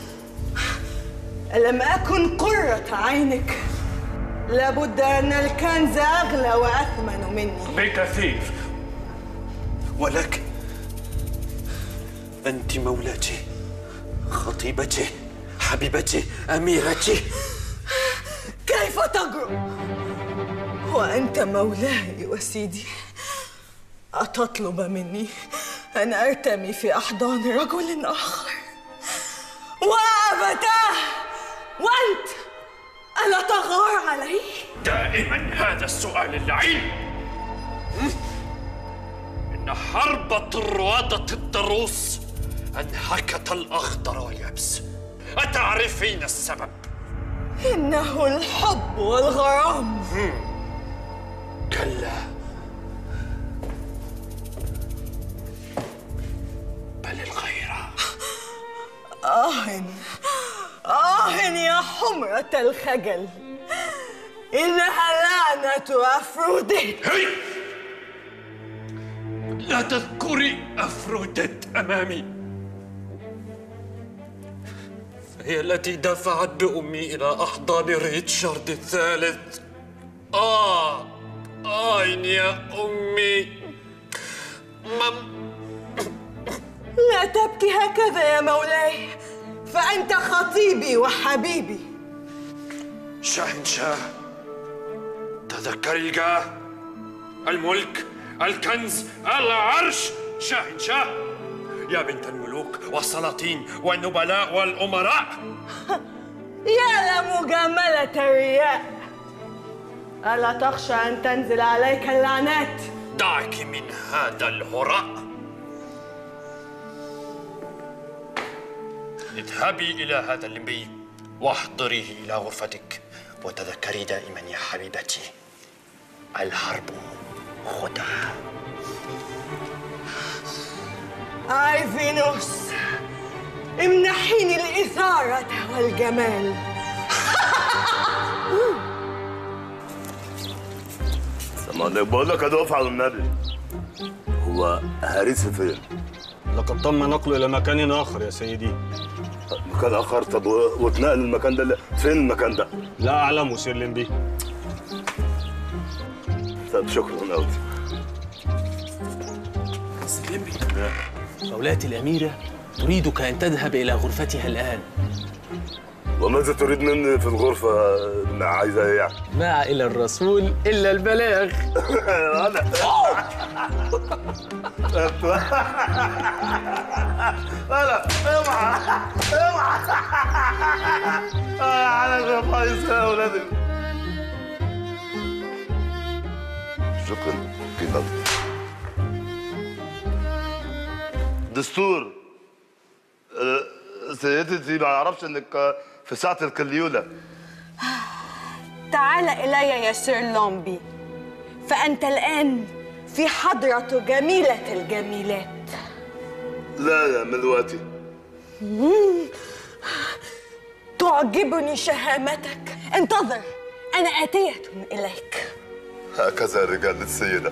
ألم أكن قرة عينك لابد أن الكنز أغلى وأثمن مني بكثير ولكن أنت مولاتي خطيبتي حبيبتي أميرتي كيف تجرؤ؟ وأنت مولاي وسيدي أتطلب مني أن أرتمي في أحضان رجل آخر وأبتاه وأنت ألا تغار علي؟ دائما هذا السؤال اللعين م? إن حرب طروادة الضروس أنهكت الأخضر واليابس أتعرفين السبب؟ إنه الحب والغرام كلا بل الغيرة آه آه يا حمرة الخجل إنها لعنة أفروديت هي لا تذكري أفروديت أمامي فهي التي دفعت بأمي إلى أحضان ريتشارد الثالث آه آه يا أمي مم لا تبكي هكذا يا مولاي فأنت خطيبي وحبيبي شاهنشاه تذكري الجاه الملك الكنز العرش شاهنشاه يا بنت الملوك والسلاطين والنبلاء والأمراء يا لمجاملة الرياء ألا تخشى أن تنزل عليك اللعنات دعك من هذا الهراء اذهبي إلى هذا اللمبي واحضريه إلى غرفتك وتذكري دائما يا حبيبتي الحرب خدعة آي فينوس امنحيني الإثارة والجمال سمعني بقول لك ادوف على النبي هو هاريس فين؟ لقد تم نقله إلى مكان آخر يا سيدي مكان اخر طب و- واتنقل المكان ده ل- فين المكان ده؟ لا أعلم سير لمبي طب شكرا قوي سلمي مولاتي الأميرة تريدك أن تذهب إلى غرفتها الآن وماذا تريد مني في الغرفة عايزة ايه يعني؟ ما إلى الرسول إلا البلاغ انا انا اوعى اوعى على بايظ يا ولادي شكرا كده دستور أه، سيدتي ما يعرفش انك في ساعة الكليولة تعال إلي يا سير لومبي فأنت الآن في حضرة جميلة الجميلات لا يا ملواتي مم. تعجبني شهامتك انتظر أنا آتية إليك هكذا رجال السيدة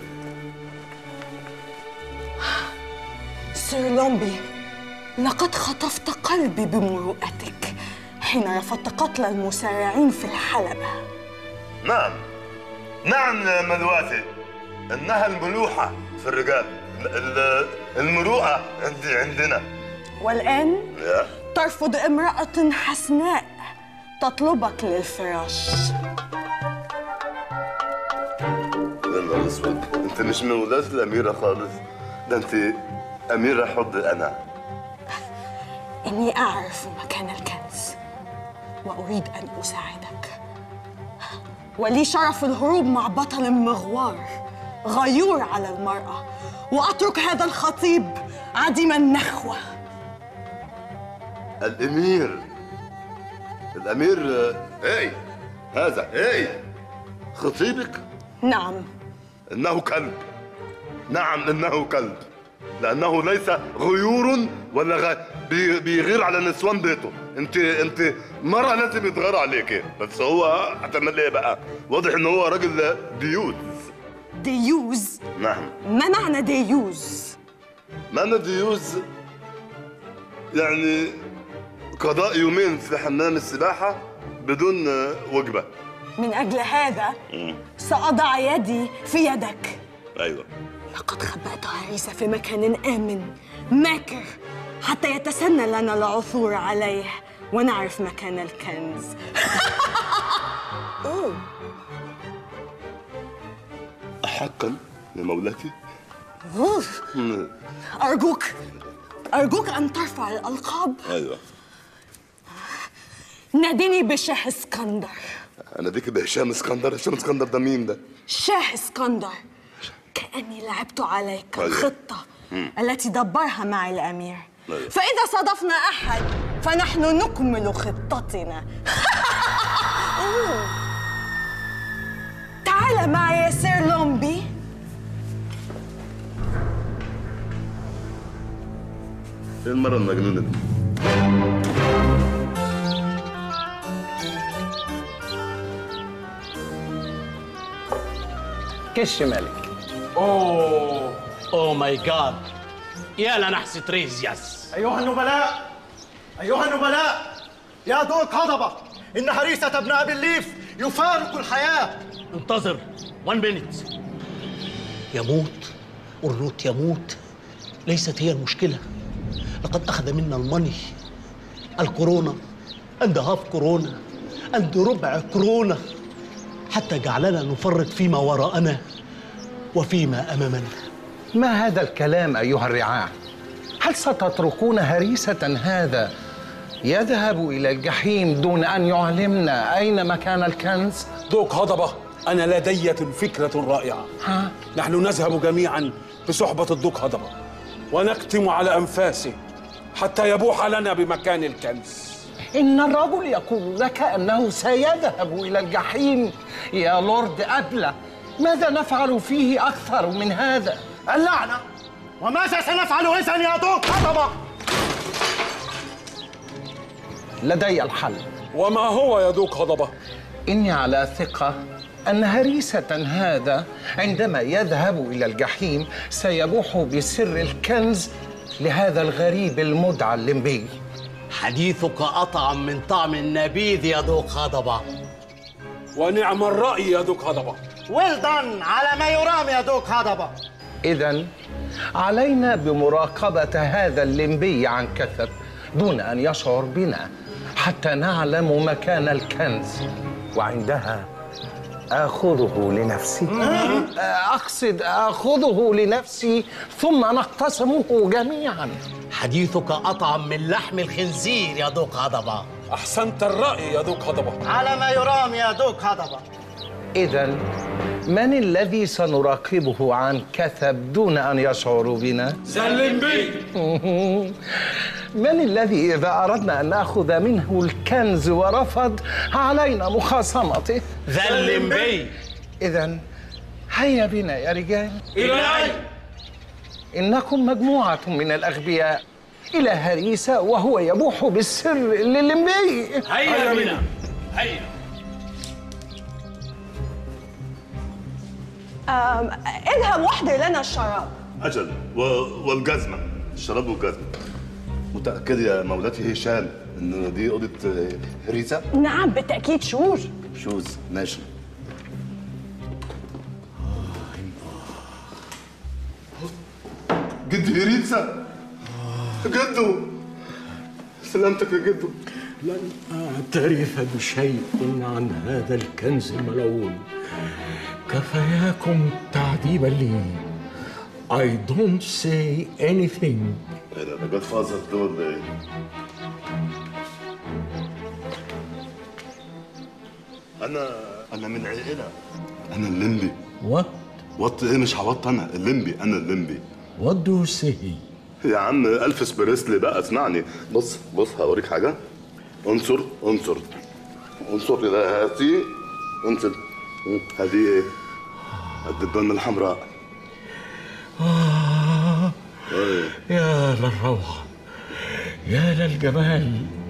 سير لومبي لقد خطفت قلبي بمروءتك حين رفضت قتل المسارعين في الحلبة نعم نعم يا ملواتي انها الملوحة في الرجال ال- المروءة عندي عندنا والآن يا ترفض امرأة حسناء تطلبك للفراش يا نهار اسود انت مش من ولاد الاميرة خالص ده انت اميرة حب انا إني أعرف مكان الكنز وأريد أن أساعدك ولي شرف الهروب مع بطل مغوار غيور على المرأة وأترك هذا الخطيب عديم النخوة الامير الامير اي هذا اي خطيبك نعم انه كلب نعم انه كلب لانه ليس غيور ولا غ... بي... بيغير على نسوان بيته انت انت مره لازم يتغير عليك بس هو هتعمل ايه بقى واضح ان هو راجل ديوز ديوز نعم ما معنى ديوز؟ معنى ديوز يعني قضاء يومين في حمام السباحه بدون وجبه من أجل هذا سأضع يدي في يدك ايوه لقد خبأت عريسة في مكان آمن ماكر حتى يتسنى لنا العثور عليه ونعرف مكان الكنز أوه. حقا يا مولاتي أوه. أرجوك أرجوك أن ترفع الألقاب ايوه ناديني بشه اسكندر انا ديك بهشام اسكندر هشام اسكندر ده مين ده شاه اسكندر كأني لعبت عليك أيوة. الخطة مم. التي دبرها معي الأمير أيوة. فإذا صادفنا أحد فنحن نكمل خطتنا أوه. تعال معي يا سير لومبي ايه المره المجنونه دي كش ملك اوه اوه ماي جاد يا لنحس تريزياس أيها النبلاء أيها النبلاء يا دوق هضبة إن هريسة ابن أبي الليف يفارق الحياة انتظر 1 مينيت يموت الروت يموت ليست هي المشكلة لقد أخذ منا الماني الكورونا أند هاف كورونا أند ربع كورونا حتى جعلنا نفرط فيما وراءنا وفيما أمامنا ما هذا الكلام أيها الرعاع؟ هل ستتركون هريسة هذا يذهب إلى الجحيم دون أن يعلمنا أين مكان الكنز؟ دوك هضبة أنا لدي فكرة رائعة ها؟ نحن نذهب جميعا بصحبة الدوك هضبة ونكتم على أنفاسه حتى يبوح لنا بمكان الكنز إن الرجل يقول لك أنه سيذهب إلى الجحيم يا لورد أبلة ماذا نفعل فيه أكثر من هذا؟ اللعنة وماذا سنفعل إذا يا دوق هضبة لدي الحل وما هو يا دوك هضبة؟ إني على ثقة أن هريسة هذا عندما يذهب إلى الجحيم سيبوح بسر الكنز لهذا الغريب المدعى الليمبي حديثك أطعم من طعم النبيذ يا ذوق هضبة ونعم الرأي يا دوك هضبة ويل دان على ما يرام يا دوق هضبة إذا علينا بمراقبة هذا الليمبي عن كثب دون أن يشعر بنا حتى نعلم مكان الكنز وعندها آخذه لنفسي أقصد آخذه لنفسي ثم نقتسمه جميعا حديثك أطعم من لحم الخنزير يا ذوق هضبة أحسنت الرأي يا دوك هضبة على ما يرام يا دوق هضبة إذا من الذي سنراقبه عن كثب دون أن يشعر بنا؟ سلم بي من الذي إذا أردنا أن نأخذ منه الكنز ورفض علينا مخاصمته؟ ذا الليمبي. إذا هيا بنا يا رجال إلى أين؟ إنكم مجموعة من الأغبياء إلى هريسة وهو يبوح بالسر للمبي هيا بنا هيا آم، اذهب واحضر لنا الشراب اجل و... والجزمه الشراب والجزمه متاكد يا مولاتي هشام ان دي اوضه آه، هريسه نعم بالتأكيد شور شوز ماشي جد هريسه جدو سلامتك يا جدو لن أعترف بشيء عن هذا الكنز الملعون كفاياكم تعذيبا لي I don't say anything ايه ده ده جاد فازر دول ولا ايه؟ انا انا من عائله انا الليمبي What? وط ايه مش هوط انا الليمبي انا الليمبي What do you say? يا عم الفس بريسلي بقى اسمعني بص بص هوريك حاجه انصر انصر انصر الى هاتي انصر هذه ايه؟ الدبانه الحمراء آه ايه يا للروعة يا للجمال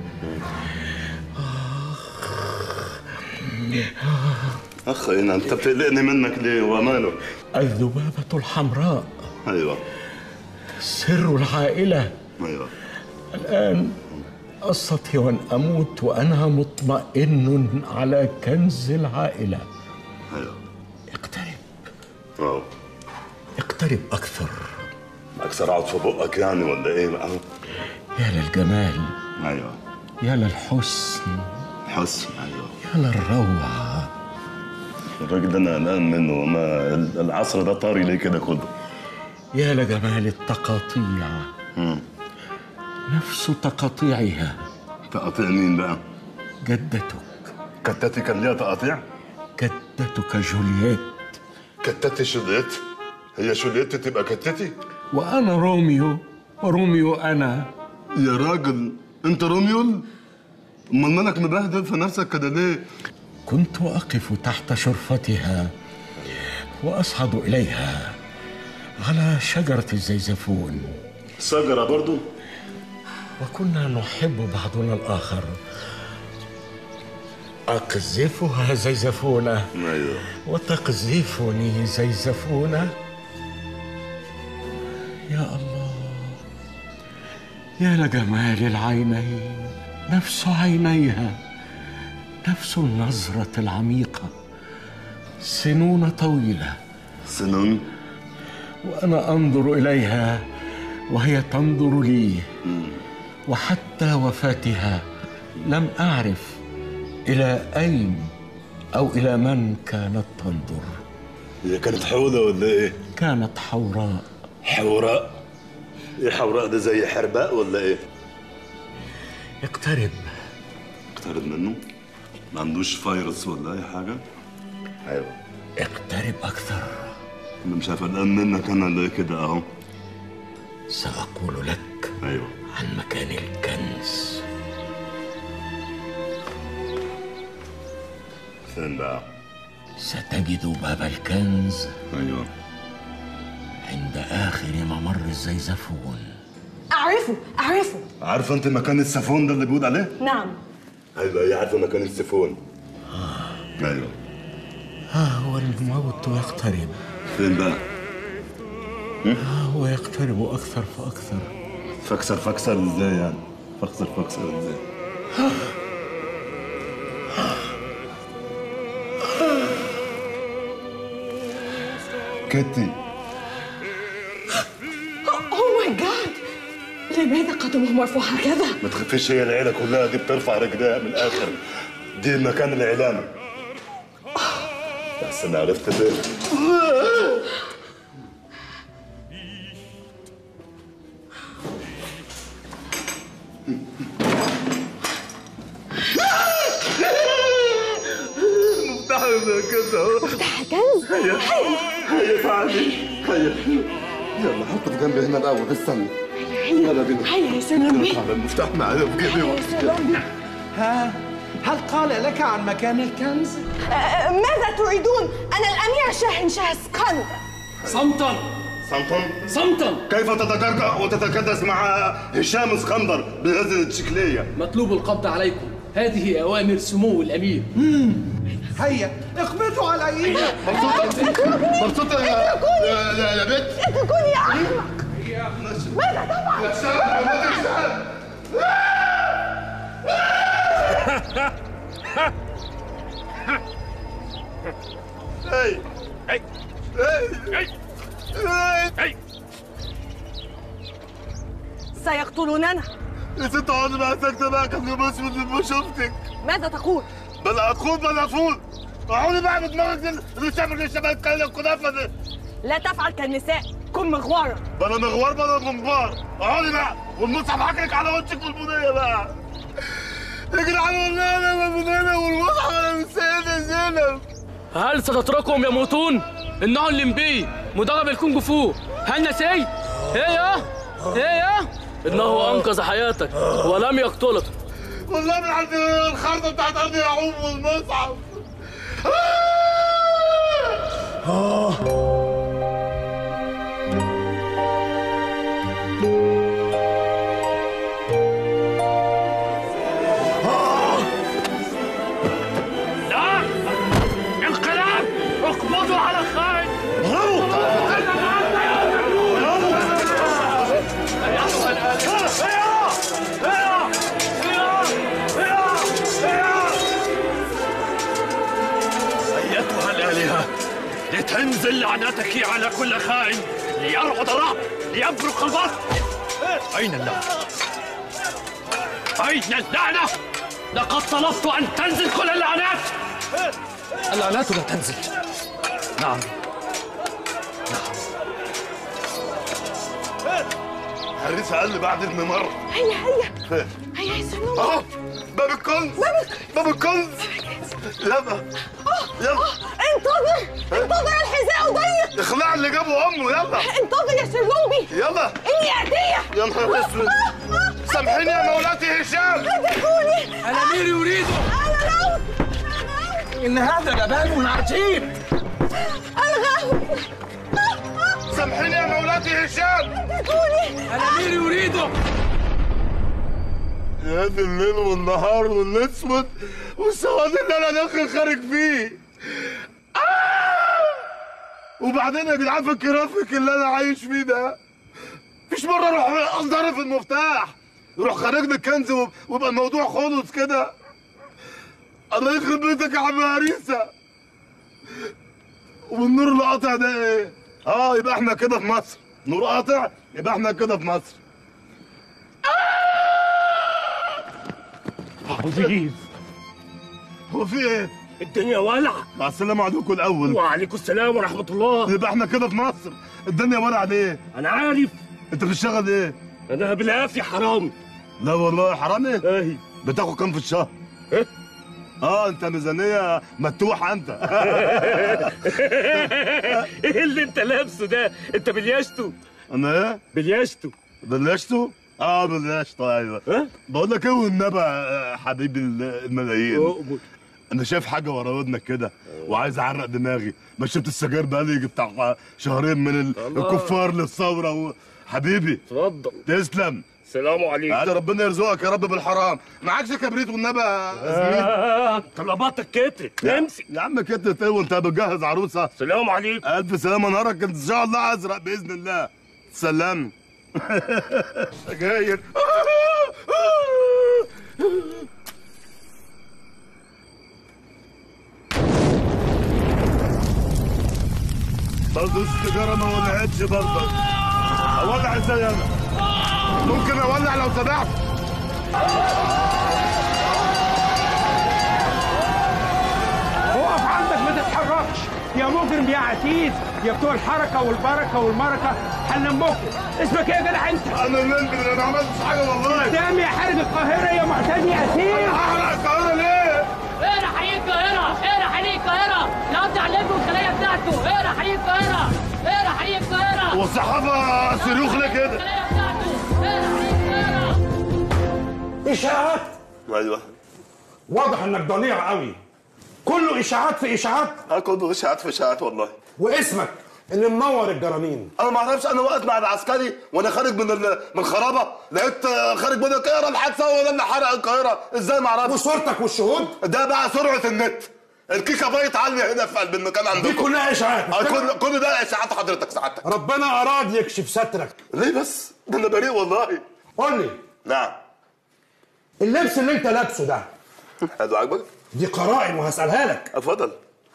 اخ ايه انت بتقلقني منك ليه وماله؟ الذبابة الحمراء ايوه سر العائلة ايوه الآن أستطيع أن أموت وأنا مطمئن على كنز العائلة ايوه اقترب اه اقترب أكثر اكثر اقعد في بقك يعني ولا ايه بقى؟ يا للجمال ايوه يا للحسن حسن ايوه يا للروعة الراجل ده انا قلقان منه ما العصر ده طاري ليه كده كله؟ يا لجمال التقاطيع مم. نفس تقاطيعها تقاطيع مين بقى؟ جدتك كتتي كان ليها تقاطيع؟ كتتك جولييت كتتي جولييت؟ هي جولييت تبقى كتتي؟ وأنا روميو وروميو أنا يا راجل انت روميو؟ امال مالك مبهدل في نفسك كده ليه؟ كنت أقف تحت شرفتها وأصعد إليها على شجرة الزيزفون شجرة برضو؟ وكنا نحب بعضنا الآخر أقذفها زيزفونة ايوه وتقذفني زيزفونة يا الله يا لجمال العينين نفس عينيها نفس النظرة العميقة سنون طويلة سنون وأنا أنظر إليها وهي تنظر لي وحتى وفاتها لم أعرف إلى أين أو إلى من كانت تنظر هي كانت حولة ولا ايه؟ كانت حوراء حوراء؟ ايه حوراء ده زي حرباء ولا ايه؟ اقترب اقترب منه؟ ما عندوش فيروس ولا اي حاجة؟ ايوه اقترب أكثر انا مش قلقان منك انا اللي كده اهو سأقول لك ايوه عن مكان الكنز فين بقى؟ ستجد باب الكنز ايوه عند آخر ممر الزيزفون أعرفه أعرفه عارفه انت مكان السفون ده اللي بيقول عليه؟ نعم ايوه هي عارفه مكان السفون ايوه ها هو الموت يقترب فين بقى؟ ها هو يقترب أكثر فأكثر فكسر فكسر ازاي يعني؟ فكسر فكسر ازاي؟ كتي أوه ماي جاد لماذا قدمه مرفوع هكذا؟ ما تخافيش هي العيله كلها دي بترفع رجليها من الاخر دي مكان الاعلام بس انا عرفت ليه مفتاح الكنز اهو مفتاح الكنز؟ هيا هيا تعالي هيا يلا حطه في جنبي هنا الاول استنى يلا بينا هيا يا سلمي على المفتاح معايا في جيبي ها هل قال لك عن مكان الكنز؟ آه، ماذا تريدون؟ أنا الأميرة شاهن شاه اسكندر صمتا صمتا صمتا كيف تتجرأ وتتكدس مع هشام اسكندر بهذه الشكلية؟ مطلوب القبض عليكم هذه أوامر سمو الأمير هيا اقبضوا علينا مبسوطة مبسوطة يا يا يا- يا بنت اتركوني يا أحمق ماذا تفعل؟ يا شاب يا شاب هي هي هي هي سيقتلوننا يا ست عمري ما ساكتة بقى كان بس ما شفتك ماذا تقول؟ بلا أقول بلا أفول اقعدي بقى بدماغك دي اللي شافك اللي شبه الكلام الكنافة دي لا تفعل كالنساء كن مغوارا بلا مغوار بلا منبار اقعدي بقى والمصحف حكرك على وشك والبنية بقى اجري على ولانا والبنية والمصحف على السيدة زينب هل ستتركهم يموتون؟ إنه الليمبي مدرب الكونغ فو هل نسي؟ إيه يا؟ إيه يا؟ إنه أنقذ حياتك ولم يقتلك والله من عند الخرطة بتاعت أرض يعقوب والمصحف لا انقلاب اقبضوا على الخائن أيتها الآلهة لتنزل لعنتك على كل خائن ليرعد الرعب ليبرق البطن أين اللعنة؟ أين اللعنة؟ لقد طلبت أن تنزل كل اللعنات اللعنات لا تنزل نعم نعم هريسه قال لي بعد الممر هيا هيا فين هيا يا سلوم اهو باب الكنز باب الكنز يلا يلا انتظر انتظر الحذاء ضيق اخلع اللي جابه امه يلا انتظر يا سلومبي يلا اني اتيه يا نهار اسود سامحيني يا مولاتي هشام اتركوني الامير يريد انا لو ان هذا لبان عجيب الغاو سامحيني يا مولاتي هشام اتركوني الامير يريده يا دي الليل والنهار والاسود والسواد اللي انا داخل خارج فيه آه! وبعدين يا جدعان في الكرافيك اللي انا عايش فيه ده مفيش مره اروح اصدر في المفتاح يروح خارج لي الكنز وب- ويبقى الموضوع خلص كده الله يخرب بيتك يا عم هريسه والنور اللي قاطع ده ايه؟ اه يبقى احنا كده في مصر نور قاطع يبقى احنا كده في مصر عزيز هو في ايه؟ الدنيا ولع مع السلامة عليكم الأول وعليكم السلام ورحمة الله يبقى احنا كده في مصر الدنيا ولع ليه؟ أنا عارف أنت بتشتغل إيه؟ أنا بالعافية حرامي لا والله حرامي؟ ايه بتاخد كام في الشهر؟ إيه؟ اه انت ميزانية مفتوحة انت ايه اللي انت لابسه ده انت بلياشته انا ايه؟ بلياشته بلشته؟ اه بلشته ايوه ها؟ بقول لك ايه والنبي يا حبيبي الملايين أؤمر. انا شايف حاجه ورا ودنك كده وعايز اعرق دماغي ما شربت السجاير بقالي يجي بتاع شهرين من ال- الله. الكفار للثوره و... حبيبي اتفضل تسلم السلام عليكم هذا ربنا يرزقك يا رب بالحرام معكش كبريت والنبي يا زميلي آه، طلباتك كترت امسك يا عم كترت ايه وانت بتجهز عروسه السلام عليكم الف سلامه نهارك ان شاء الله ازرق باذن الله سلام سجاير برضه السيجاره ما ولعتش برضه اولع ازاي انا ممكن اولع لو سمحت اقف عندك ما تتحركش يا مجرم يا عتيد يا بتوع الحركه والبركه والمركه هنلمكم اسمك ايه يا جدع انت؟ انا اللي انا ما عملتش حاجه والله قدامي يا حارب القاهره يا معتدي اسير احرق القاهره ليه؟ اقرا حريق القاهرة اقرا حريق القاهرة يقطع عليكم الخلايا بتاعته اقرا حريق القاهرة اقرا حريق القاهرة والصحافه صاروخ ليه كده؟ الخلايا بتاعته اقرا حريق القاهرة اشاعات ايوه واضح انك ضليع قوي كله اشاعات في اشاعات اه كله اشاعات في اشاعات والله واسمك اللي منور الجرانين انا ما اعرفش انا واقف مع العسكري وانا خارج من ال- من الخرابه لقيت آه، خارج من القاهره الحادثه هو ده اللي حرق القاهره ازاي ما اعرفش وصورتك والشهود ده بقى سرعه النت الكيكه بايت عاليه هنا في قلب المكان عندكم دي كلها اشاعات مش آه، كده؟ كل كل ده اشاعات حضرتك سعادتك ربنا اراد يكشف سترك ليه بس ده انا بريء والله قول لي نعم اللبس اللي انت لابسه ده هذا عاجبك دي قرائن وهسألها لك اتفضل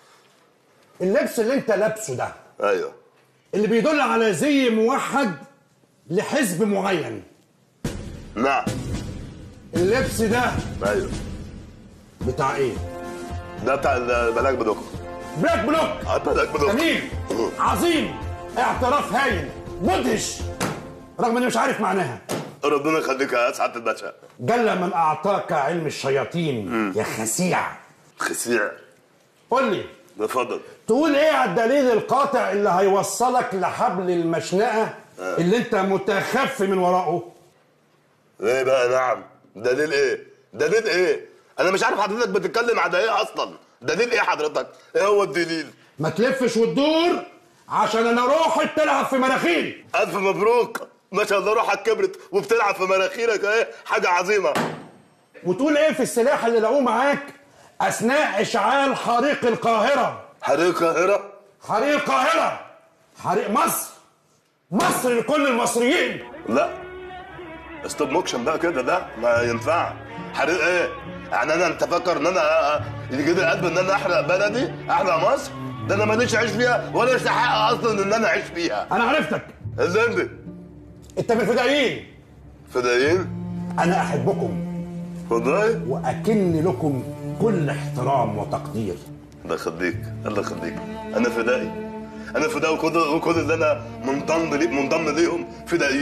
اللبس اللي انت لابسه ده ايوه اللي بيدل على زي موحد لحزب معين نعم اللبس ده ايوه بتاع ايه؟ ده بتاع البلاك بلوك بلاك بلوك آه، بلاك بلوك جميل عظيم اعتراف هايل مدهش رغم اني مش عارف معناها ربنا يخليك يا سعاده الباشا جل من اعطاك علم الشياطين يا خسيع خسيع قول لي اتفضل تقول ايه على الدليل القاطع اللي هيوصلك لحبل المشنقه اللي انت متخفي من وراءه ايه بقى نعم دليل ايه دليل ايه انا مش عارف حضرتك بتتكلم على ايه اصلا دليل ايه حضرتك ايه هو الدليل ما تلفش وتدور عشان انا روحي بتلعب في مناخيري الف مبروك ما شاء الله روحك كبرت وبتلعب في مناخيرك ايه حاجه عظيمه وتقول ايه في السلاح اللي لقوه معاك اثناء اشعال حريق القاهره حريق القاهره حريق القاهره حريق مصر مصر لكل المصريين لا ستوب موكشن بقى كده ده ما ينفع حريق ايه يعني انا انت فاكر ان انا يجي لي قلب ان انا احرق بلدي احرق مصر ده انا ماليش عيش فيها ولا استحق اصلا ان انا اعيش فيها انا عرفتك الزنبي انت من الفدائيين فدائيين انا احبكم والله واكن لكم كل احترام وتقدير الله يخليك الله يخليك انا فدائي انا فدائي وكل وكل اللي انا منضم لي منضم ليهم فدائيين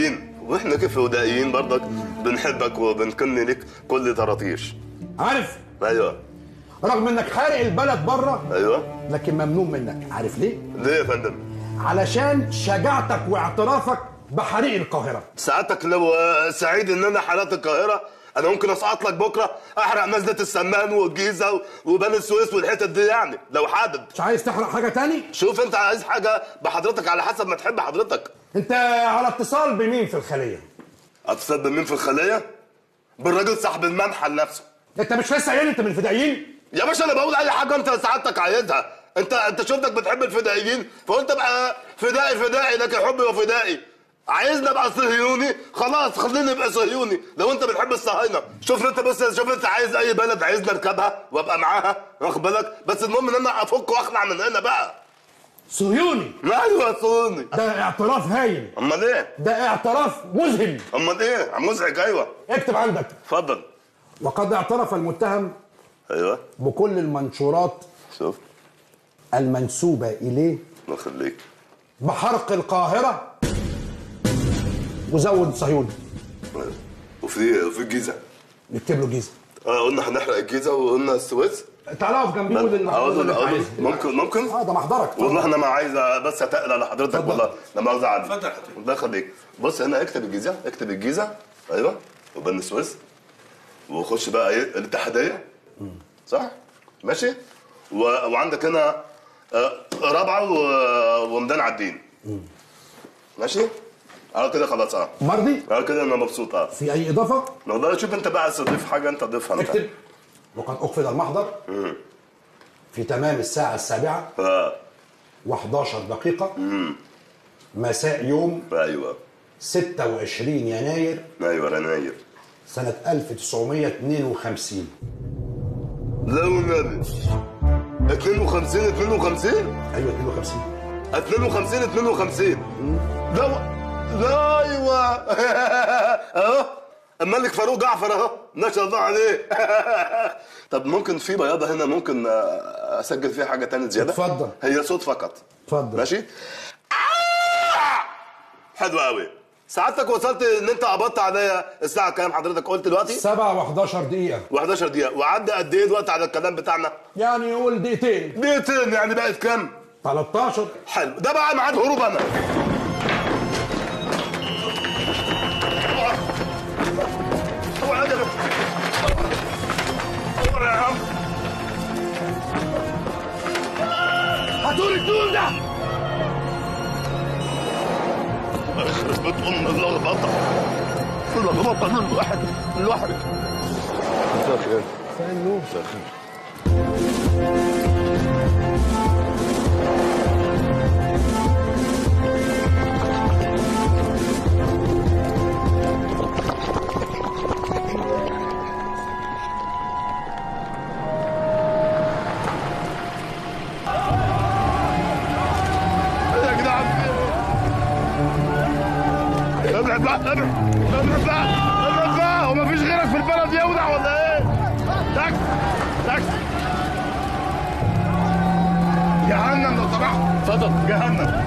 واحنا كيف ودائيين برضك بنحبك وبنكن لك كل طراطيش عارف ايوه رغم انك حارق البلد بره ايوه لكن ممنوع منك عارف ليه ليه يا فندم علشان شجاعتك واعترافك بحريق القاهره سعادتك لو آه، سعيد ان انا حرقت القاهره انا ممكن اسقط لك بكره احرق مسجد السمان والجيزه و- وبني السويس والحتت دي يعني لو حابب مش عايز تحرق حاجه تاني شوف انت عايز حاجه بحضرتك على حسب ما تحب حضرتك انت على اتصال بمين في الخليه اتصل بمين في الخليه بالراجل صاحب المنحل نفسه انت مش لسه قايل انت من الفدائيين يا باشا انا بقول اي حاجه انت سعادتك عايزها انت انت شفتك بتحب الفدائيين فقلت ابقى فدائي فدائي لكن حبي وفدائي عايزني ابقى صهيوني خلاص خليني ابقى صهيوني لو انت بتحب الصهاينه شوف انت بس شوف انت عايز اي بلد عايزني اركبها وابقى معاها واخد بالك بس المهم ان انا افك واخلع من هنا بقى صهيوني ايوه صهيوني ده اعتراف هايل امال ايه ده اعتراف مذهل امال ايه مزعج ايوه اكتب عندك اتفضل وقد اعترف المتهم ايوه بكل المنشورات شوف المنسوبه اليه الله يخليك بحرق القاهره وزود صهيوني وفي في الجيزه نكتب له جيزه اه قلنا هنحرق الجيزه وقلنا السويس تعالى اقف جنبي قول لنا اقول اللي له انت اقول عايزه. له ممكن ممكن اه ده محضرك والله انا ما عايز بس اتقل على حضرتك والله لا مؤاخذه عني اتفضل الله يخليك بص هنا اكتب الجيزه اكتب الجيزه ايوه وبني السويس وخش بقى ايه الاتحاديه صح ماشي و... وعندك هنا آه، رابعه و... وميدان عابدين ماشي اه كده خلاص اه مرضي اه كده انا مبسوط اه في اي اضافه والله شوف انت بقى عايز تضيف حاجه انت ضيفها انت اكتب وقد اقفل المحضر مم. في تمام الساعه السابعه اه و11 دقيقه مساء يوم ايوه 26 يناير ايوه يناير سنه 1952 لا والنبي 52 52 ايوه 52 52 52 لا و... لا ايوه اهو الملك فاروق جعفر اهو ما شاء الله عليه طب ممكن في بياضه هنا ممكن آه، اسجل فيها حاجه تانية زياده اتفضل. هي صوت فقط اتفضل ماشي حلو قوي سعادتك وصلت ان انت قبضت عليا الساعه كام حضرتك قلت دلوقتي 7 و11 دقيقه و11 دقيقه وعدى قد ايه دلوقتي على الكلام بتاعنا يعني قول دقيقتين دقيقتين يعني بقت كام 13 حلو ده بقى ميعاد هروب انا اوعى يا جدع. اوعى يا عم هاتولي الدول ده يخرب بيت ام اللخبطه اللخبطه من الواحد الواحد مساء الخير مساء الخير يا جدعان ابعد بقى ابعد ابعد بقى ابعد بقى هو مفيش غيرك في البلد يودع ولا ايه؟ تاك تاك جهنم لو سمحت اتفضل جهنم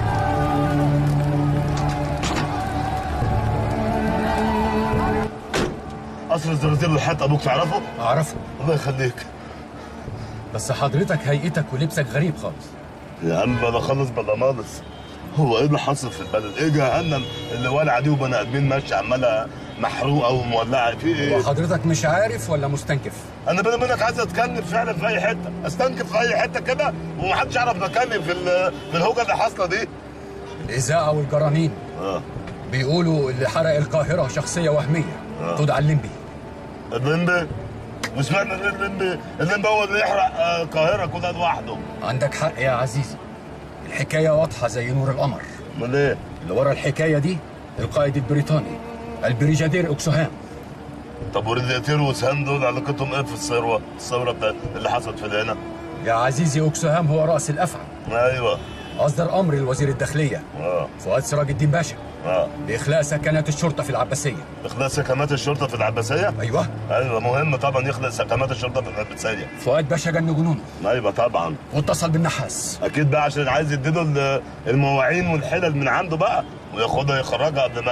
قصر الزرازير اللي حياة ابوك تعرفه؟ اعرفه الله يخليك بس حضرتك هيئتك ولبسك غريب خالص يا عم بلا خالص بلا مالص هو ايه اللي حصل في البلد؟ ايه جهنم اللي والعه دي وبني ادمين ماشيه عماله محروقه ومولعه في ايه؟ وحضرتك مش عارف ولا مستنكف انا بيني وبينك عايز اتكلم فعلا في اي حته استنكف في اي حته كده ومحدش يعرف مكاني في ال- في الهوجه اللي حاصله دي الاذاعه والجرانين اه بيقولوا اللي حرق القاهره شخصيه وهميه آه. تدعى الليمبي الليمبي وسمعنا ان الليمبي الليمبي هو اللي يحرق آه، القاهره كلها لوحده عندك حق يا عزيزي الحكايه واضحه زي نور القمر امال ايه اللي ورا الحكايه دي القائد البريطاني البريجادير اوكسوهام طب وريديتير وسهام دول علاقتهم ايه في الثوره الثوره بتاع اللي حصلت في الهنا يا عزيزي اوكسوهام هو راس الافعى ايوه اصدر امر لوزير الداخليه اه فؤاد سراج الدين باشا اه باخلاء سكنات الشرطه في العباسيه اخلاء سكنات الشرطه في العباسيه ايوه ايوه مهم طبعا يخلق سكنات الشرطه في العباسيه فؤاد باشا جن جنونه ايوه طبعا واتصل بالنحاس اكيد بقى عشان عايز يديله ال- المواعين والحلل من عنده بقى وياخدها يخرجها قبل ما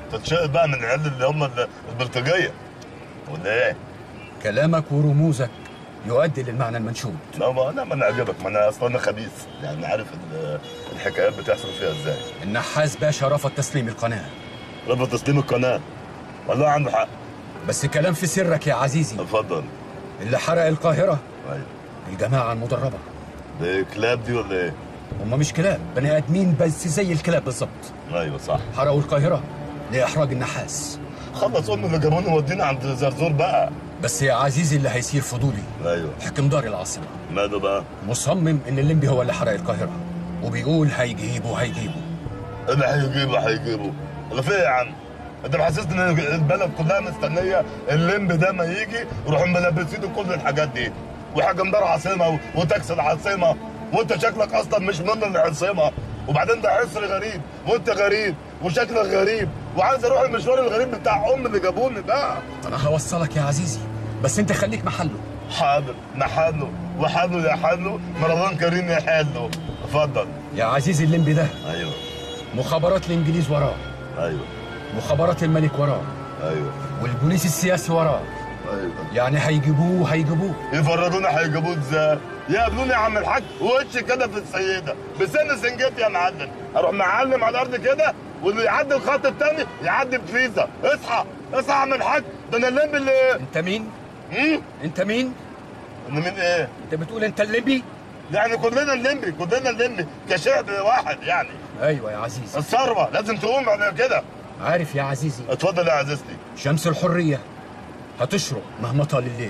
تتشقق بقى من العيال اللي هم ال- البلطجيه ولا ايه؟ كلامك ورموزك يؤدي للمعنى المنشود لا ما انا ما انا عجبك ما انا اصلا انا خبيث يعني عارف ال- الحكايات بتحصل فيها ازاي النحاس باشا رفض تسليم القناة رفض تسليم القناة والله عنده حق بس كلام في سرك يا عزيزي اتفضل اللي حرق القاهرة ايوه الجماعة المدربة دي كلاب دي ولا ايه؟ هم مش كلاب بني آدمين بس زي الكلاب بالظبط ايوه صح حرقوا القاهرة لإحراج النحاس خلص ام اللي جابوني ودينا عند زرزور بقى بس يا عزيزي اللي هيصير فضولي ايوه حكم دار العاصمة ماله بقى؟ مصمم ان الليمبي هو اللي حرق القاهرة وبيقول هيجيبه هيجيبه ايه اللي هيجيبه هيجيبه؟ اللي فيه يا عم؟ انت محسسني ان البلد كلها مستنيه الليمب ده ما يجي يروحوا ملبسينه كل الحاجات دي وحكم دار عاصمه و- وتاكس العاصمه وانت شكلك اصلا مش من العاصمه وبعدين ده عصر غريب وانت غريب وشكلك غريب وعايز اروح المشوار الغريب بتاع ام اللي جابوني بقى انا هوصلك يا عزيزي بس انت خليك محله حاضر محله وحله يا حله رمضان كريم يا حله اتفضل يا عزيزي الليمبي ده ايوه مخابرات الانجليز وراه ايوه مخابرات الملك وراه ايوه والبوليس السياسي وراه ايوه يعني هيجيبوه هيجيبوه يفرجونا هيجيبوه ازاي؟ يقابلوني يا عم الحاج وش كده في السيده بسن سنجتي يا معلم اروح معلم على الارض كده واللي يعدي الخط التاني يعدي بفيزا اصحى اصحى يا عم الحاج ده انا الليمبي اللي انت مين؟ امم انت مين؟ انا مين ايه؟ انت بتقول انت الليمبي؟ يعني كلنا الليمبي كلنا الليمبي كشعب واحد يعني ايوه يا عزيزي الثروه لازم تقوم بعد كده عارف يا عزيزي اتفضل يا عزيزتي شمس الحرية هتشرق مهما طال الليل